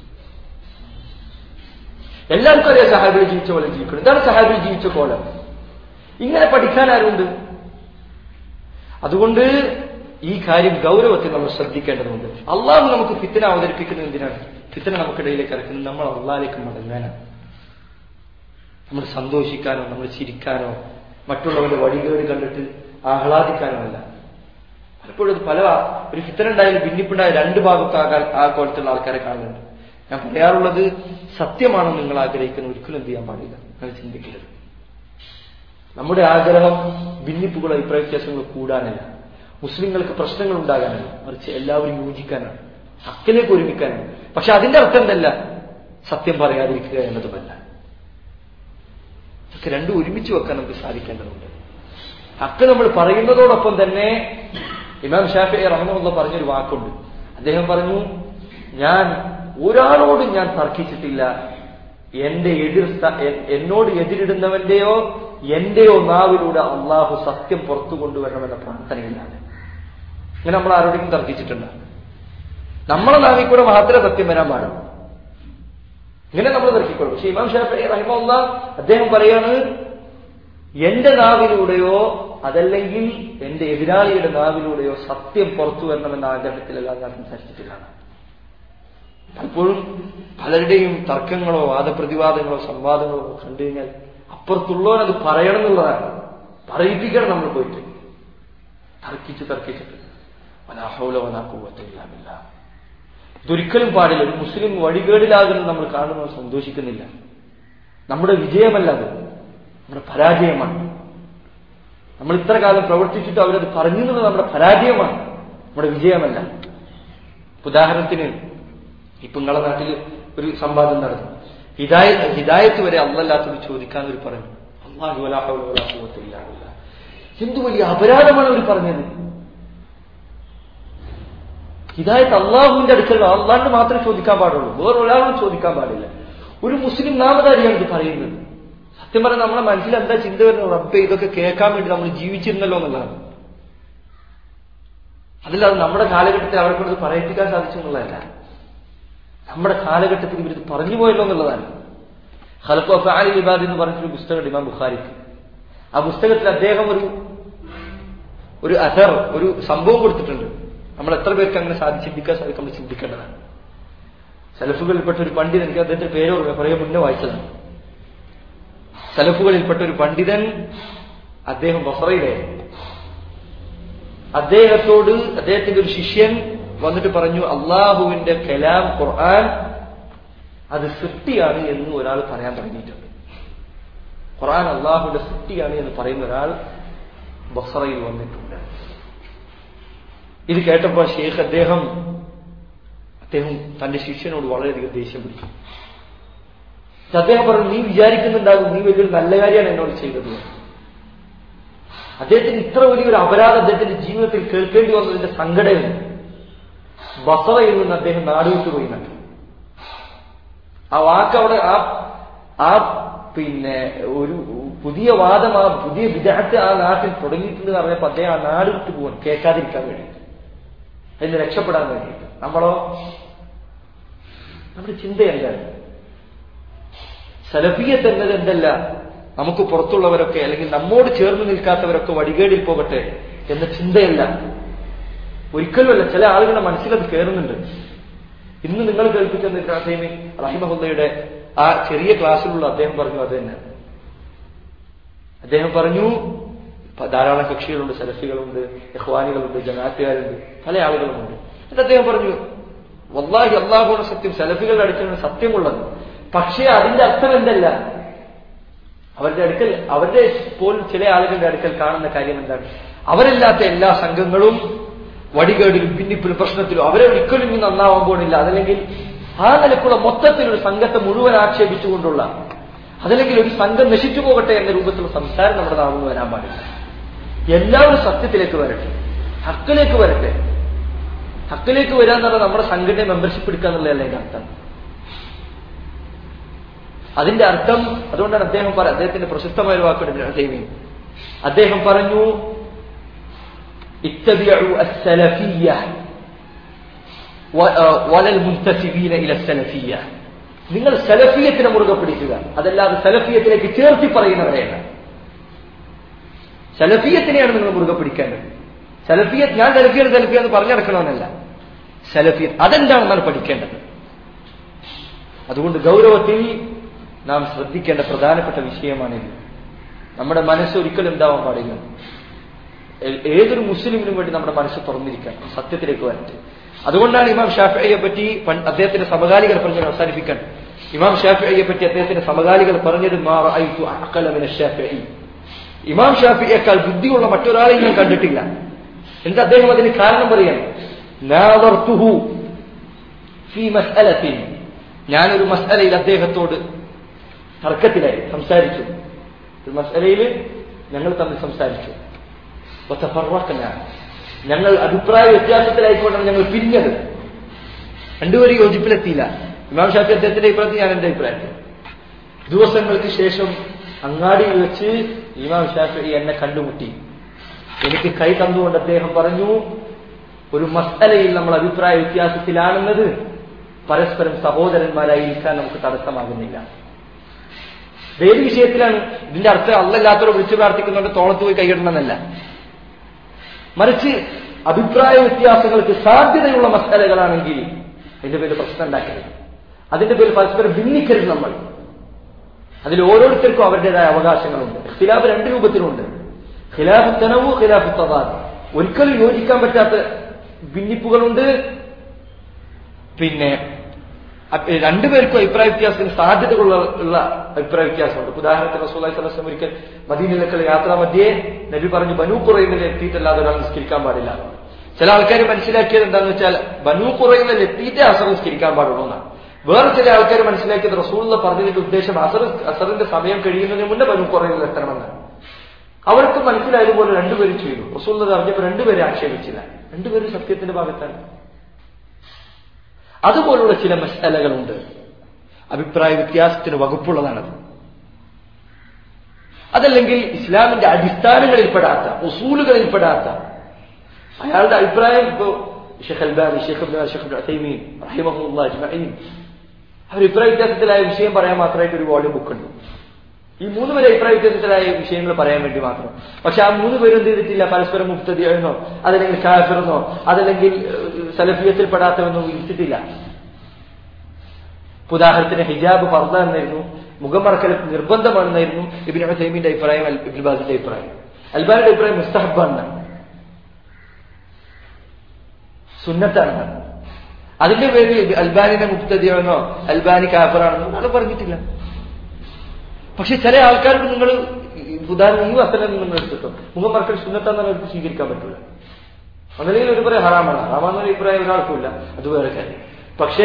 എല്ലാവർക്കും അറിയാം സഹാബികൾ ജീവിച്ച പോലെ ജീവിക്കണം ഇതാണ് സഹാബികൾ ജീവിച്ച കോലം ഇങ്ങനെ പഠിക്കാൻ ആരുണ്ട് അതുകൊണ്ട് ഈ കാര്യം ഗൗരവത്തിൽ നമ്മൾ ശ്രദ്ധിക്കേണ്ടതുണ്ട് അള്ളാഹു നമുക്ക് ഫിത്തന അവതരിപ്പിക്കുന്നത് എന്തിനാണ് ഫിത്തന നമുക്കിടയിലേക്ക് ഇറക്കുന്നത് നമ്മൾ അള്ളാഹിലേക്ക് മടങ്ങാനാണ് നമ്മൾ സന്തോഷിക്കാനോ നമ്മൾ ചിരിക്കാനോ മറ്റുള്ളവരുടെ വഴികേട് കണ്ടിട്ട് ആഹ്ലാദിക്കാനോ അല്ല പലപ്പോഴും പല ഒരു ഫിത്തനുണ്ടായാലും ഭിന്നിപ്പുണ്ടായ രണ്ട് ഭാഗത്താകാൻ ആ കോലത്തുള്ള ആൾക്കാരെ കാണുന്നുണ്ട് ഞാൻ പറയാറുള്ളത് സത്യമാണോ നിങ്ങൾ ആഗ്രഹിക്കുന്ന ഒരിക്കലും എന്ത് ചെയ്യാൻ പാടില്ല നിങ്ങൾ ചിന്തിക്കരുത് നമ്മുടെ ആഗ്രഹം ഭിന്നിപ്പുകൾ അഭിപ്രായ വ്യത്യാസങ്ങൾ കൂടാനല്ല മുസ്ലിങ്ങൾക്ക് പ്രശ്നങ്ങൾ ഉണ്ടാകാനല്ല മറിച്ച് എല്ലാവരും യോജിക്കാനാണ് ഹക്കിലേക്ക് ഒരുമിക്കാനാണ് പക്ഷെ അതിന്റെ അർത്ഥം എന്തല്ല സത്യം പറയാതിരിക്കുക എന്നതുമല്ല ഇതൊക്കെ രണ്ടും ഒരുമിച്ച് വെക്കാൻ നമുക്ക് സാധിക്കേണ്ടതുണ്ട് ഹക്ക് നമ്മൾ പറയുന്നതോടൊപ്പം തന്നെ ഇമാം ഷാഫി റഹ്മുള്ള പറഞ്ഞൊരു വാക്കുണ്ട് അദ്ദേഹം പറഞ്ഞു ഞാൻ ഒരാളോടും ഞാൻ തർക്കിച്ചിട്ടില്ല എന്റെ എതിർ എന്നോട് എതിരിടുന്നവന്റെയോ എന്റെയോ നാവിലൂടെ അള്ളാഹു സത്യം പുറത്തു കൊണ്ടുവരണമെന്ന പ്രാർത്ഥനയില്ലാതെ ഇങ്ങനെ നമ്മൾ ആരോടെങ്കിലും തർക്കിച്ചിട്ടുണ്ട് നമ്മളെ നാവിൽ കൂടെ മാത്രമേ സത്യം വരാൻ പാടുള്ളൂ ഇങ്ങനെ നമ്മൾ തർക്കിക്കൊള്ളൂ പക്ഷെ ഇമാം ഷാഫി റഹിമുള്ള അദ്ദേഹം പറയാണ് എന്റെ നാവിലൂടെയോ അതല്ലെങ്കിൽ എന്റെ എതിരാളിയുടെ നാവിലൂടെയോ സത്യം പുറത്തു വരണമെന്ന ആഗ്രഹത്തിലല്ല ഞാൻ സംസാരിച്ചിട്ടില്ല പലപ്പോഴും പലരുടെയും തർക്കങ്ങളോ വാദപ്രതിവാദങ്ങളോ സംവാദങ്ങളോ കണ്ടു കഴിഞ്ഞാൽ അപ്പുറത്തുള്ളവരത് പറയണം എന്നുള്ളതാണ് പറയിപ്പിക്കണം നമ്മൾ പോയിട്ട് തർക്കിച്ച് തർക്കിച്ചിട്ട് വനാഹൗല വനാക്കൂവത്തില്ലാമില്ല ഇതൊരിക്കലും പാടില്ല ഒരു മുസ്ലിം വഴികേടിലാകുന്നത് നമ്മൾ കാണുമ്പോൾ സന്തോഷിക്കുന്നില്ല നമ്മുടെ വിജയമല്ല അത് നമ്മുടെ പരാജയമാണ് നമ്മൾ ഇത്ര കാലം പ്രവർത്തിച്ചിട്ട് അവരത് പറഞ്ഞു എന്നുള്ളത് നമ്മുടെ പരാജയമാണ് നമ്മുടെ വിജയമല്ല ഉദാഹരണത്തിന് ഇപ്പൊ നിങ്ങളെ നാട്ടിൽ ഒരു സംവാദം നടന്നു ഹിദായ ഹിദായത്ത് വരെ അല്ലല്ലാത്തത് ചോദിക്കാൻ അവർ പറഞ്ഞു അള്ളാഹു വലാ ഹൗല വലാ ഖുവത ഇല്ലാ ബില്ലാഹ്. എന്തു വലിയ അപരാധമാണ് അവർ പറഞ്ഞത് ഹിദായത്ത് അള്ളാഹുവിന്റെ അടുക്കൽ അള്ളാഹിന് മാത്രമേ ചോദിക്കാൻ പാടുള്ളൂ വേറെ ഒരാളും ചോദിക്കാൻ പാടില്ല ഒരു മുസ്ലിം നാമധാരിയാണ് ഇത് പറയുന്നത് സത്യം പറഞ്ഞാൽ നമ്മളെ മനസ്സിൽ എന്താ ചിന്ത വരുന്നത് റബ്ബെ ഇതൊക്കെ കേൾക്കാൻ വേണ്ടി നമ്മൾ ജീവിച്ചിരുന്നല്ലോ എന്നുള്ളതാണ് അതിലത് നമ്മുടെ കാലഘട്ടത്തിൽ അവരെ കൊണ്ട് ഇത് പറയിപ്പിക്കാൻ സാധിച്ചു എന്നുള്ളതല്ല നമ്മുടെ കാലഘട്ടത്തിൽ ഇവരിത് പറഞ്ഞു പോയല്ലോ എന്നുള്ളതാണ് ഖലഖു അഫ്ആലി ഇബാദ് എന്ന് പറഞ്ഞൊരു പുസ്തകം ഇമാം ബുഖാരിക്ക് ആ പുസ്തകത്തിൽ അദ്ദേഹം ഒരു ഒരു അഥർ ഒരു സംഭവം കൊടുത്തിട്ടുണ്ട് നമ്മൾ എത്ര പേർക്ക് അങ്ങനെ സാധിച്ച് ചിന്തിക്കാൻ സാധിക്കും നമ്മൾ ചിന്തിക്കേണ്ടതാണ് സലഫുകളിൽപ്പെട്ട ഒരു പണ്ഡിതൻ എനിക്ക് അദ്ദേഹത്തിന്റെ പേര് ഓർമ്മ കുറേ മുന്നേ വായിച്ചതാണ് സലഫുകളിൽപ്പെട്ട ഒരു പണ്ഡിതൻ അദ്ദേഹം ബസറയിലെ അദ്ദേഹത്തോട് അദ്ദേഹത്തിന്റെ ഒരു ശിഷ്യൻ വന്നിട്ട് പറഞ്ഞു അള്ളാഹുവിന്റെ കലാം ഖുർആൻ അത് സൃഷ്ടിയാണ് എന്ന് ഒരാൾ പറയാൻ തുടങ്ങിയിട്ടുണ്ട് ഖുർആൻ അള്ളാഹുവിന്റെ സൃഷ്ടിയാണ് എന്ന് പറയുന്ന ഒരാൾ ബസറയിൽ വന്നിട്ടുണ്ട് ഇത് കേട്ടപ്പോൾ ഷെയ്ഖ് അദ്ദേഹം അദ്ദേഹം തന്റെ ശിഷ്യനോട് വളരെയധികം ദേഷ്യം പിടിച്ചു എന്നിട്ട് അദ്ദേഹം പറഞ്ഞു നീ വിചാരിക്കുന്നുണ്ടാകും നീ വലിയൊരു നല്ല കാര്യമാണ് എന്നോട് ചെയ്തത് അദ്ദേഹത്തിന് ഇത്ര വലിയൊരു അപരാധം അദ്ദേഹത്തിന്റെ ജീവിതത്തിൽ കേൾക്കേണ്ടി വന്നതിന്റെ സങ്കടം ബസറയിൽ നിന്ന് അദ്ദേഹം നാടുവിട്ടു പോയി നട്ടു ആ വാക്ക് അവിടെ ആ ആ പിന്നെ ഒരു പുതിയ വാദം ആ പുതിയ വിദഗ്ധ ആ നാട്ടിൽ തുടങ്ങിയിട്ടുണ്ട് പറഞ്ഞപ്പോൾ അദ്ദേഹം ആ നാട് വിട്ടു പോകാൻ കേൾക്കാതിരിക്കാൻ വേണ്ടിയിട്ട് അതിന് രക്ഷപ്പെടാൻ വേണ്ടിയിട്ട് നമ്മളോ നമ്മുടെ ചിന്ത എന്താണ് സലഫിയത്ത് എന്നത് എന്തല്ല നമുക്ക് പുറത്തുള്ളവരൊക്കെ അല്ലെങ്കിൽ നമ്മോട് ചേർന്ന് നിൽക്കാത്തവരൊക്കെ വടികേടിൽ പോകട്ടെ എന്ന ചിന്തയല്ല ഒരിക്കലുമല്ല ചില ആളുകളുടെ മനസ്സിലത് കയറുന്നുണ്ട് ഇന്ന് നിങ്ങൾ കേൾപ്പിച്ച റഹിമഹുല്ലയുടെ ആ ചെറിയ ക്ലാസ്സിലുള്ള അദ്ദേഹം പറഞ്ഞു അത് തന്നെ അദ്ദേഹം പറഞ്ഞു പ- ധാരാളം കക്ഷികളുണ്ട് സലഫികളുണ്ട് യഹ്വാനികളുണ്ട് ജനാത്തുകാരുണ്ട് പല ആളുകളുമുണ്ട് എന്നിട്ട് അദ്ദേഹം പറഞ്ഞു വല്ലാഹി അള്ളാഹുടെ സത്യം സലഫികളുടെ അടുക്കലാണ് സത്യമുള്ളത് പക്ഷേ അതിന്റെ അർത്ഥം എന്തല്ല അവരുടെ അടുക്കൽ അവരുടെ പോലും ചില ആളുകളുടെ അടുക്കൽ കാണുന്ന കാര്യം എന്താണ് അവരല്ലാത്ത എല്ലാ സംഘങ്ങളും വടികേടിലും ഭിന്നിപ്പിലും പ്രശ്നത്തിലും അവരെ ഒരിക്കലും ഇനി നന്നാവാൻ പോണില്ല അതല്ലെങ്കിൽ ആ നിലക്കുള്ള മൊത്തത്തിൽ ഒരു സംഘത്തെ മുഴുവൻ ആക്ഷേപിച്ചുകൊണ്ടുള്ള അതല്ലെങ്കിൽ ഒരു സംഘം നശിച്ചു പോകട്ടെ എന്ന രൂപത്തിലുള്ള സംസാരം നമ്മുടെ നാവിൽ വരാൻ പാടില്ല എല്ലാവരും സത്യത്തിലേക്ക് വരട്ടെ ഹക്കിലേക്ക് വരട്ടെ ഹക്കിലേക്ക് വരിക എന്ന് പറഞ്ഞാൽ നമ്മുടെ സംഘടന മെമ്പർഷിപ്പ് എടുക്കുക എന്നുള്ളതല്ല അതിന്റെ അർത്ഥം അതിന്റെ അർത്ഥം അതുകൊണ്ടാണ് അദ്ദേഹം പറ അദ്ദേഹത്തിന്റെ പ്രശസ്തമായ ഒരു വാക്കുണ്ട് അദ്ദേഹം അദ്ദേഹം പറഞ്ഞു اتبعوا السلفية و- آه، ولا المنتسبين إلى السلفية നിങ്ങൾ സലഫിയത്തിനെ മുറുകെ പിടിക്കുക അതല്ലാതെ സലഫിയത്തിലേക്ക് ചേർത്തി പറയുന്നവരെയാണ് സലഫിയത്തിനെയാണ് നിങ്ങൾ മുറുകെ പിടിക്കേണ്ടത് സലഫിയത്ത് ഞാൻ സലഫിയാണ് സലഫിയ എന്ന് പറഞ്ഞെടുക്കണമെന്നല്ല സലഫിയത്ത് അതെന്താണെന്നാണ് പഠിക്കേണ്ടത് അതുകൊണ്ട് ഗൗരവത്തിൽ നാം ശ്രദ്ധിക്കേണ്ട പ്രധാനപ്പെട്ട വിഷയമാണിത് നമ്മുടെ മനസ്സ് ഒരിക്കലും ഉണ്ടാവാൻ പാടില്ല ഏ- ഏതൊരു മുസ്ലിമിനും വേണ്ടി നമ്മുടെ മനസ്സ് തുറന്നിരിക്കണം സത്യത്തിലേക്ക് വരട്ടെ അതുകൊണ്ടാണ് ഇമാം ഷാഫിയെ പറ്റി പണ്ട് അദ്ദേഹത്തിന്റെ സമകാലികൾ പറഞ്ഞത് അവസാനിപ്പിക്കാൻ ഇമാം ഷാഫിയെ പറ്റി അദ്ദേഹത്തിന്റെ സമകാലികൾ പറഞ്ഞത് മാ റഅയ്തു അഖല മിന ഷാഫിഈ. ഇമാം ഷാഫിയേക്കാൾ ബുദ്ധിയുള്ള മറ്റൊരാളെയും ഞാൻ കണ്ടിട്ടില്ല എന്താ അദ്ദേഹം അതിന് കാരണം പറയാൻ നാദർതുഹു ഫീ മസ്അലത്തിൻ ഞാനൊരു മസ്അലയിൽ അദ്ദേഹത്തോട് തർക്കത്തിലായി സംസാരിച്ചു ഒരു മസ്അലയിൽ ഞങ്ങൾ തമ്മിൽ സംസാരിച്ചു വതഫറഖന. ഞങ്ങൾ അഭിപ്രായ വ്യത്യാസത്തിലായിക്കൊണ്ടാണ് ഞങ്ങൾ പിരിഞ്ഞത് രണ്ടുപേരും യോജിപ്പിലെത്തിയില്ല ഇമാം ഷാഫി അദ്ദേഹത്തിന്റെ അഭിപ്രായത്തിൽ ഞാൻ എന്റെ അഭിപ്രായത്തിൽ ദിവസങ്ങൾക്ക് ശേഷം അങ്ങാടിയിൽ വെച്ച് ഇമാം ഷാഫി എന്നെ കണ്ടുമുട്ടി എനിക്ക് കൈ തന്നുകൊണ്ട് അദ്ദേഹം പറഞ്ഞു ഒരു മസലയിൽ നമ്മൾ അഭിപ്രായ വ്യത്യാസത്തിലാണെന്നത് പരസ്പരം സഹോദരന്മാരായി ഇരിക്കാൻ നമുക്ക് തടസ്സമാകുന്നില്ല ഏത് വിഷയത്തിലാണ് ഇതിന്റെ അർത്ഥം അല്ലല്ലാത്തവരെ വിളിച്ചു പ്രാർത്ഥിക്കുന്നുണ്ട് തോളത്ത് പോയി കൈയിടണമെന്നല്ല മറിച്ച് അഭിപ്രായ വ്യത്യാസങ്ങൾക്ക് സാധ്യതയുള്ള മസാലകളാണെങ്കിൽ അതിന്റെ പേര് പ്രശ്നം ഉണ്ടാക്കരുത് അതിന്റെ പേര് പരസ്പരം ഭിന്നിക്കരുത് നമ്മൾ അതിൽ ഓരോരുത്തർക്കും അവരുടേതായ അവകാശങ്ങളുണ്ട് ഖിലാഫ് രണ്ട് രൂപത്തിലുണ്ട് ഖിലാഫ് തനവു ഖിലാഫ് തവാദ് ഒരിക്കലും യോജിക്കാൻ പറ്റാത്ത ഭിന്നിപ്പുകളുണ്ട് പിന്നെ അ- രണ്ടുപേർക്കും അഭിപ്രായ വ്യത്യാസത്തിന് സാധ്യതകളുള്ള ഉള്ള അഭിപ്രായ വ്യത്യാസമുണ്ട് ഉദാഹരണത്തിന് റസൂലി സ്വലം ഒരിക്കൽ മദീനയിലേക്കുള്ള യാത്രാ മധ്യേ നബി പറഞ്ഞു ബനു കുറയുന്നതിൽ എത്തിയിട്ടല്ലാതെ ഒരാൾ നിസ്കരിക്കാൻ പാടില്ല ചില ആൾക്കാർ മനസ്സിലാക്കിയത് എന്താണെന്ന് വെച്ചാൽ ബനു കുറയുന്നതിൽ എത്തിയിട്ടേ അസർ നിസ്കരിക്കാൻ പാടുള്ളൂ എന്നാണ് വേറെ ചില ആൾക്കാർ മനസ്സിലാക്കിയത് റസൂള്ള പറഞ്ഞതിന്റെ ഉദ്ദേശം അസർ അസറിന്റെ സമയം കഴിയുന്നതിന് മുന്നേ ബനു കുറയുന്നതിൽ എത്തണമെന്നാണ് അവർക്ക് മനസ്സിലായതുപോലെ രണ്ടുപേരും ചെയ്തു റസൂള്ള അറിഞ്ഞപ്പോൾ രണ്ടുപേരെ ആക്ഷേപിച്ചില്ല രണ്ടുപേരും സത്യത്തിന്റെ ഭാഗത്താണ് അതുപോലുള്ള ചില മസാലകളുണ്ട് അഭിപ്രായ വ്യത്യാസത്തിന് വകുപ്പുള്ളതാണത് അതല്ലെങ്കിൽ ഇസ്ലാമിന്റെ അടിസ്ഥാനങ്ങളിൽപ്പെടാത്ത ഉസൂലുകളിൽപ്പെടാത്ത അയാളുടെ അഭിപ്രായം ഇപ്പോ ഷെഖ് അൽബാനി ഷെഖ് അബ്ദുൽ ഷെഖ് അസൈമീൻ റഹിമഹുല്ല അജ്മഈൻ അവർ അഭിപ്രായ വ്യത്യാസത്തിലായ വിഷയം പറയാൻ മാത്രമായിട്ട് ഒരു വോളിയം ബുക്ക് ഉണ്ട് ഈ മൂന്ന് പേര് അഭിപ്രായ വ്യത്യാസത്തിലായ വിഷയങ്ങൾ പറയാൻ വേണ്ടി മാത്രം പക്ഷെ ആ മൂന്ന് പേരും എന്ത് ചെയ്തിട്ടില്ല പരസ്പരം മുക്തതിയെന്നോ അതല്ലെങ്കിൽ കാഫിറെന്നോ അതല്ലെങ്കിൽ സലഫിയത്തിൽ പെടാത്തവെന്നോ വിളിച്ചിട്ടില്ല ഉദാഹരണത്തിന് ഹിജാബ് ഫർദ എന്നായിരുന്നു മുഖം മറക്കൽ നിർബന്ധമാണെന്നായിരുന്നു ഇബിൻ ഹസൈമിന്റെ അഭിപ്രായം ഇബിൻ ബാസിന്റെ അഭിപ്രായം അൽബാനിന്റെ അഭിപ്രായം മുസ്തഹബാണെന്നാണ് സുന്നത്താണ് അതിന്റെ പേരിൽ അൽബാനിനെ മുക്തതിയാണെന്നോ അൽബാനി കാഫറാണെന്നോ ഒരാൾ പറഞ്ഞിട്ടില്ല പക്ഷെ ചില ആൾക്കാർക്ക് നിങ്ങൾ ഉദാഹരണം ഈ വസ്ത്രം നിങ്ങൾ എടുത്തിട്ടോ മുഖം മറക്കൽ സുന്നത്താന്ന് അവർക്ക് സ്വീകരിക്കാൻ പറ്റില്ല ഒന്നല്ലെങ്കിൽ ഒരു പറയാം ഹറാമാണ് ഹറാമാണെന്ന അഭിപ്രായം ഒരാൾക്കുമില്ല അത് വേറെ കാര്യം പക്ഷേ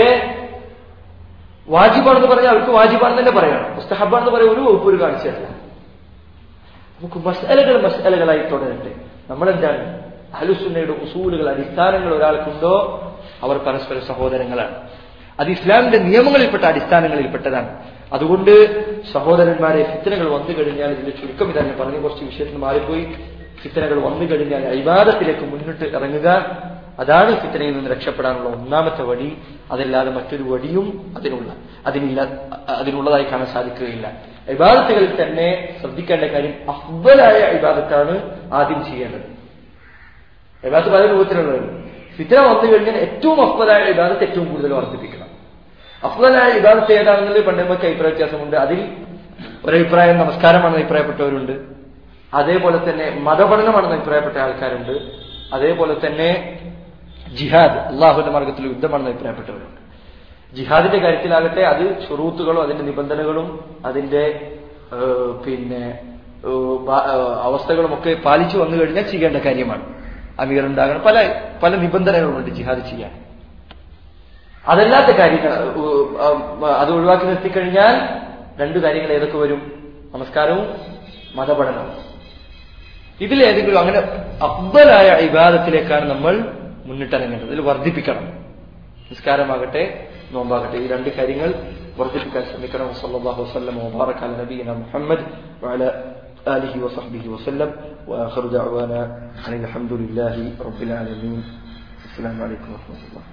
വാജിബാണെന്ന് പറഞ്ഞാൽ അവർക്ക് വാജിബാണെന്ന് തന്നെ പറയണം മുസ്തഹബാണെന്ന് പറയാൻ ഒരു വകുപ്പ് ഒരു കാണിച്ചതല്ല നമുക്ക് മസാലകൾ മസാലകളായി തുടരട്ടെ നമ്മളെന്താണ് അഹലുസുന്നയുടെ ഉസൂലുകൾ അടിസ്ഥാനങ്ങൾ ഒരാൾക്കുണ്ടോ അവർ പരസ്പര സഹോദരങ്ങളാണ് അത് ഇസ്ലാമിന്റെ നിയമങ്ങളിൽപ്പെട്ട അടിസ്ഥാനങ്ങളിൽപ്പെട്ടതാണ് അതുകൊണ്ട് സഹോദരന്മാരെ ഫിത്തനകൾ വന്നു കഴിഞ്ഞാൽ ഇതിന്റെ ചുരുക്കം ഇതന്നെ പറഞ്ഞു കുറച്ച് വിഷയത്തിൽ മാറിപ്പോയി ഫിത്തനകൾ വന്നു കഴിഞ്ഞാൽ അഭിവാദത്തിലേക്ക് മുന്നിട്ട് ഇറങ്ങുക അതാണ് ഫിത്തനയിൽ നിന്ന് രക്ഷപ്പെടാനുള്ള ഒന്നാമത്തെ വഴി അതല്ലാതെ മറ്റൊരു വഴിയും അതിനുള്ള അതിനില്ല അതിനുള്ളതായി കാണാൻ സാധിക്കുകയില്ല ഇബാദത്തുകളിൽ തന്നെ ശ്രദ്ധിക്കേണ്ട കാര്യം അഫ്ബലായ ഇബാദത്താണ് ആദ്യം ചെയ്യേണ്ടത് ഇബാദത്ത് പല രൂപത്തിലുള്ളത് ഫിത്തന വന്നു കഴിഞ്ഞാൽ ഏറ്റവും അഫ്ബലായ ഇബാദത്ത് ഏറ്റവും കൂടുതൽ വർദ്ധിപ്പിക്കണം അഫ്ബലായ ഇബാദത്ത് ഏതാണെന്നുള്ളത് പണ്ട് നമുക്ക് അഭിപ്രായ വ്യത്യാസമുണ്ട് അതിൽ ഒരഭിപ്രായം നമസ്കാരമാണെന്ന് അഭിപ്രായപ്പെട്ടവരുണ്ട് അതേപോലെ തന്നെ മതപഠനമാണെന്ന് അഭിപ്രായപ്പെട്ട ആൾക്കാരുണ്ട് അതേപോലെ തന്നെ ജിഹാദ് അള്ളാഹുവിന്റെ മാർഗത്തിൽ യുദ്ധമാണെന്ന് അഭിപ്രായപ്പെട്ടവരുണ്ട് ജിഹാദിന്റെ കാര്യത്തിലാകട്ടെ അത് ഷുറൂത്തുകളും അതിന്റെ നിബന്ധനകളും അതിന്റെ പിന്നെ അവസ്ഥകളും ഒക്കെ പാലിച്ചു വന്നു കഴിഞ്ഞാൽ ചെയ്യേണ്ട കാര്യമാണ് അമീർ ഉണ്ടാകണം പല പല നിബന്ധനകളുമുണ്ട് ജിഹാദ് ചെയ്യാൻ അതല്ലാത്ത കാര്യങ്ങൾ അത് ഒഴിവാക്കി നിർത്തിക്കഴിഞ്ഞാൽ രണ്ടു കാര്യങ്ങൾ ഏതൊക്കെ വരും നമസ്കാരവും മതപഠനവും ഇതിലേതെങ്കിലും അങ്ങനെ അബ്ബലായ ഇബാദത്തിലേക്കാണ് നമ്മൾ മുന്നിട്ടിറങ്ങേണ്ടത് ഇതിൽ വർദ്ധിപ്പിക്കണം നിസ്കാരമാകട്ടെ നോമ്പാകട്ടെ ഈ രണ്ട് കാര്യങ്ങൾ വർദ്ധിപ്പിക്കാൻ ശ്രമിക്കണം സല്ലല്ലാഹു വസല്ലം വബാറക അല നബിയിന മുഹമ്മദ് വഅല آله وصحبه وسلم وآخر دعوانا أن الحمد لله رب العالمين السلام عليكم ورحمة الله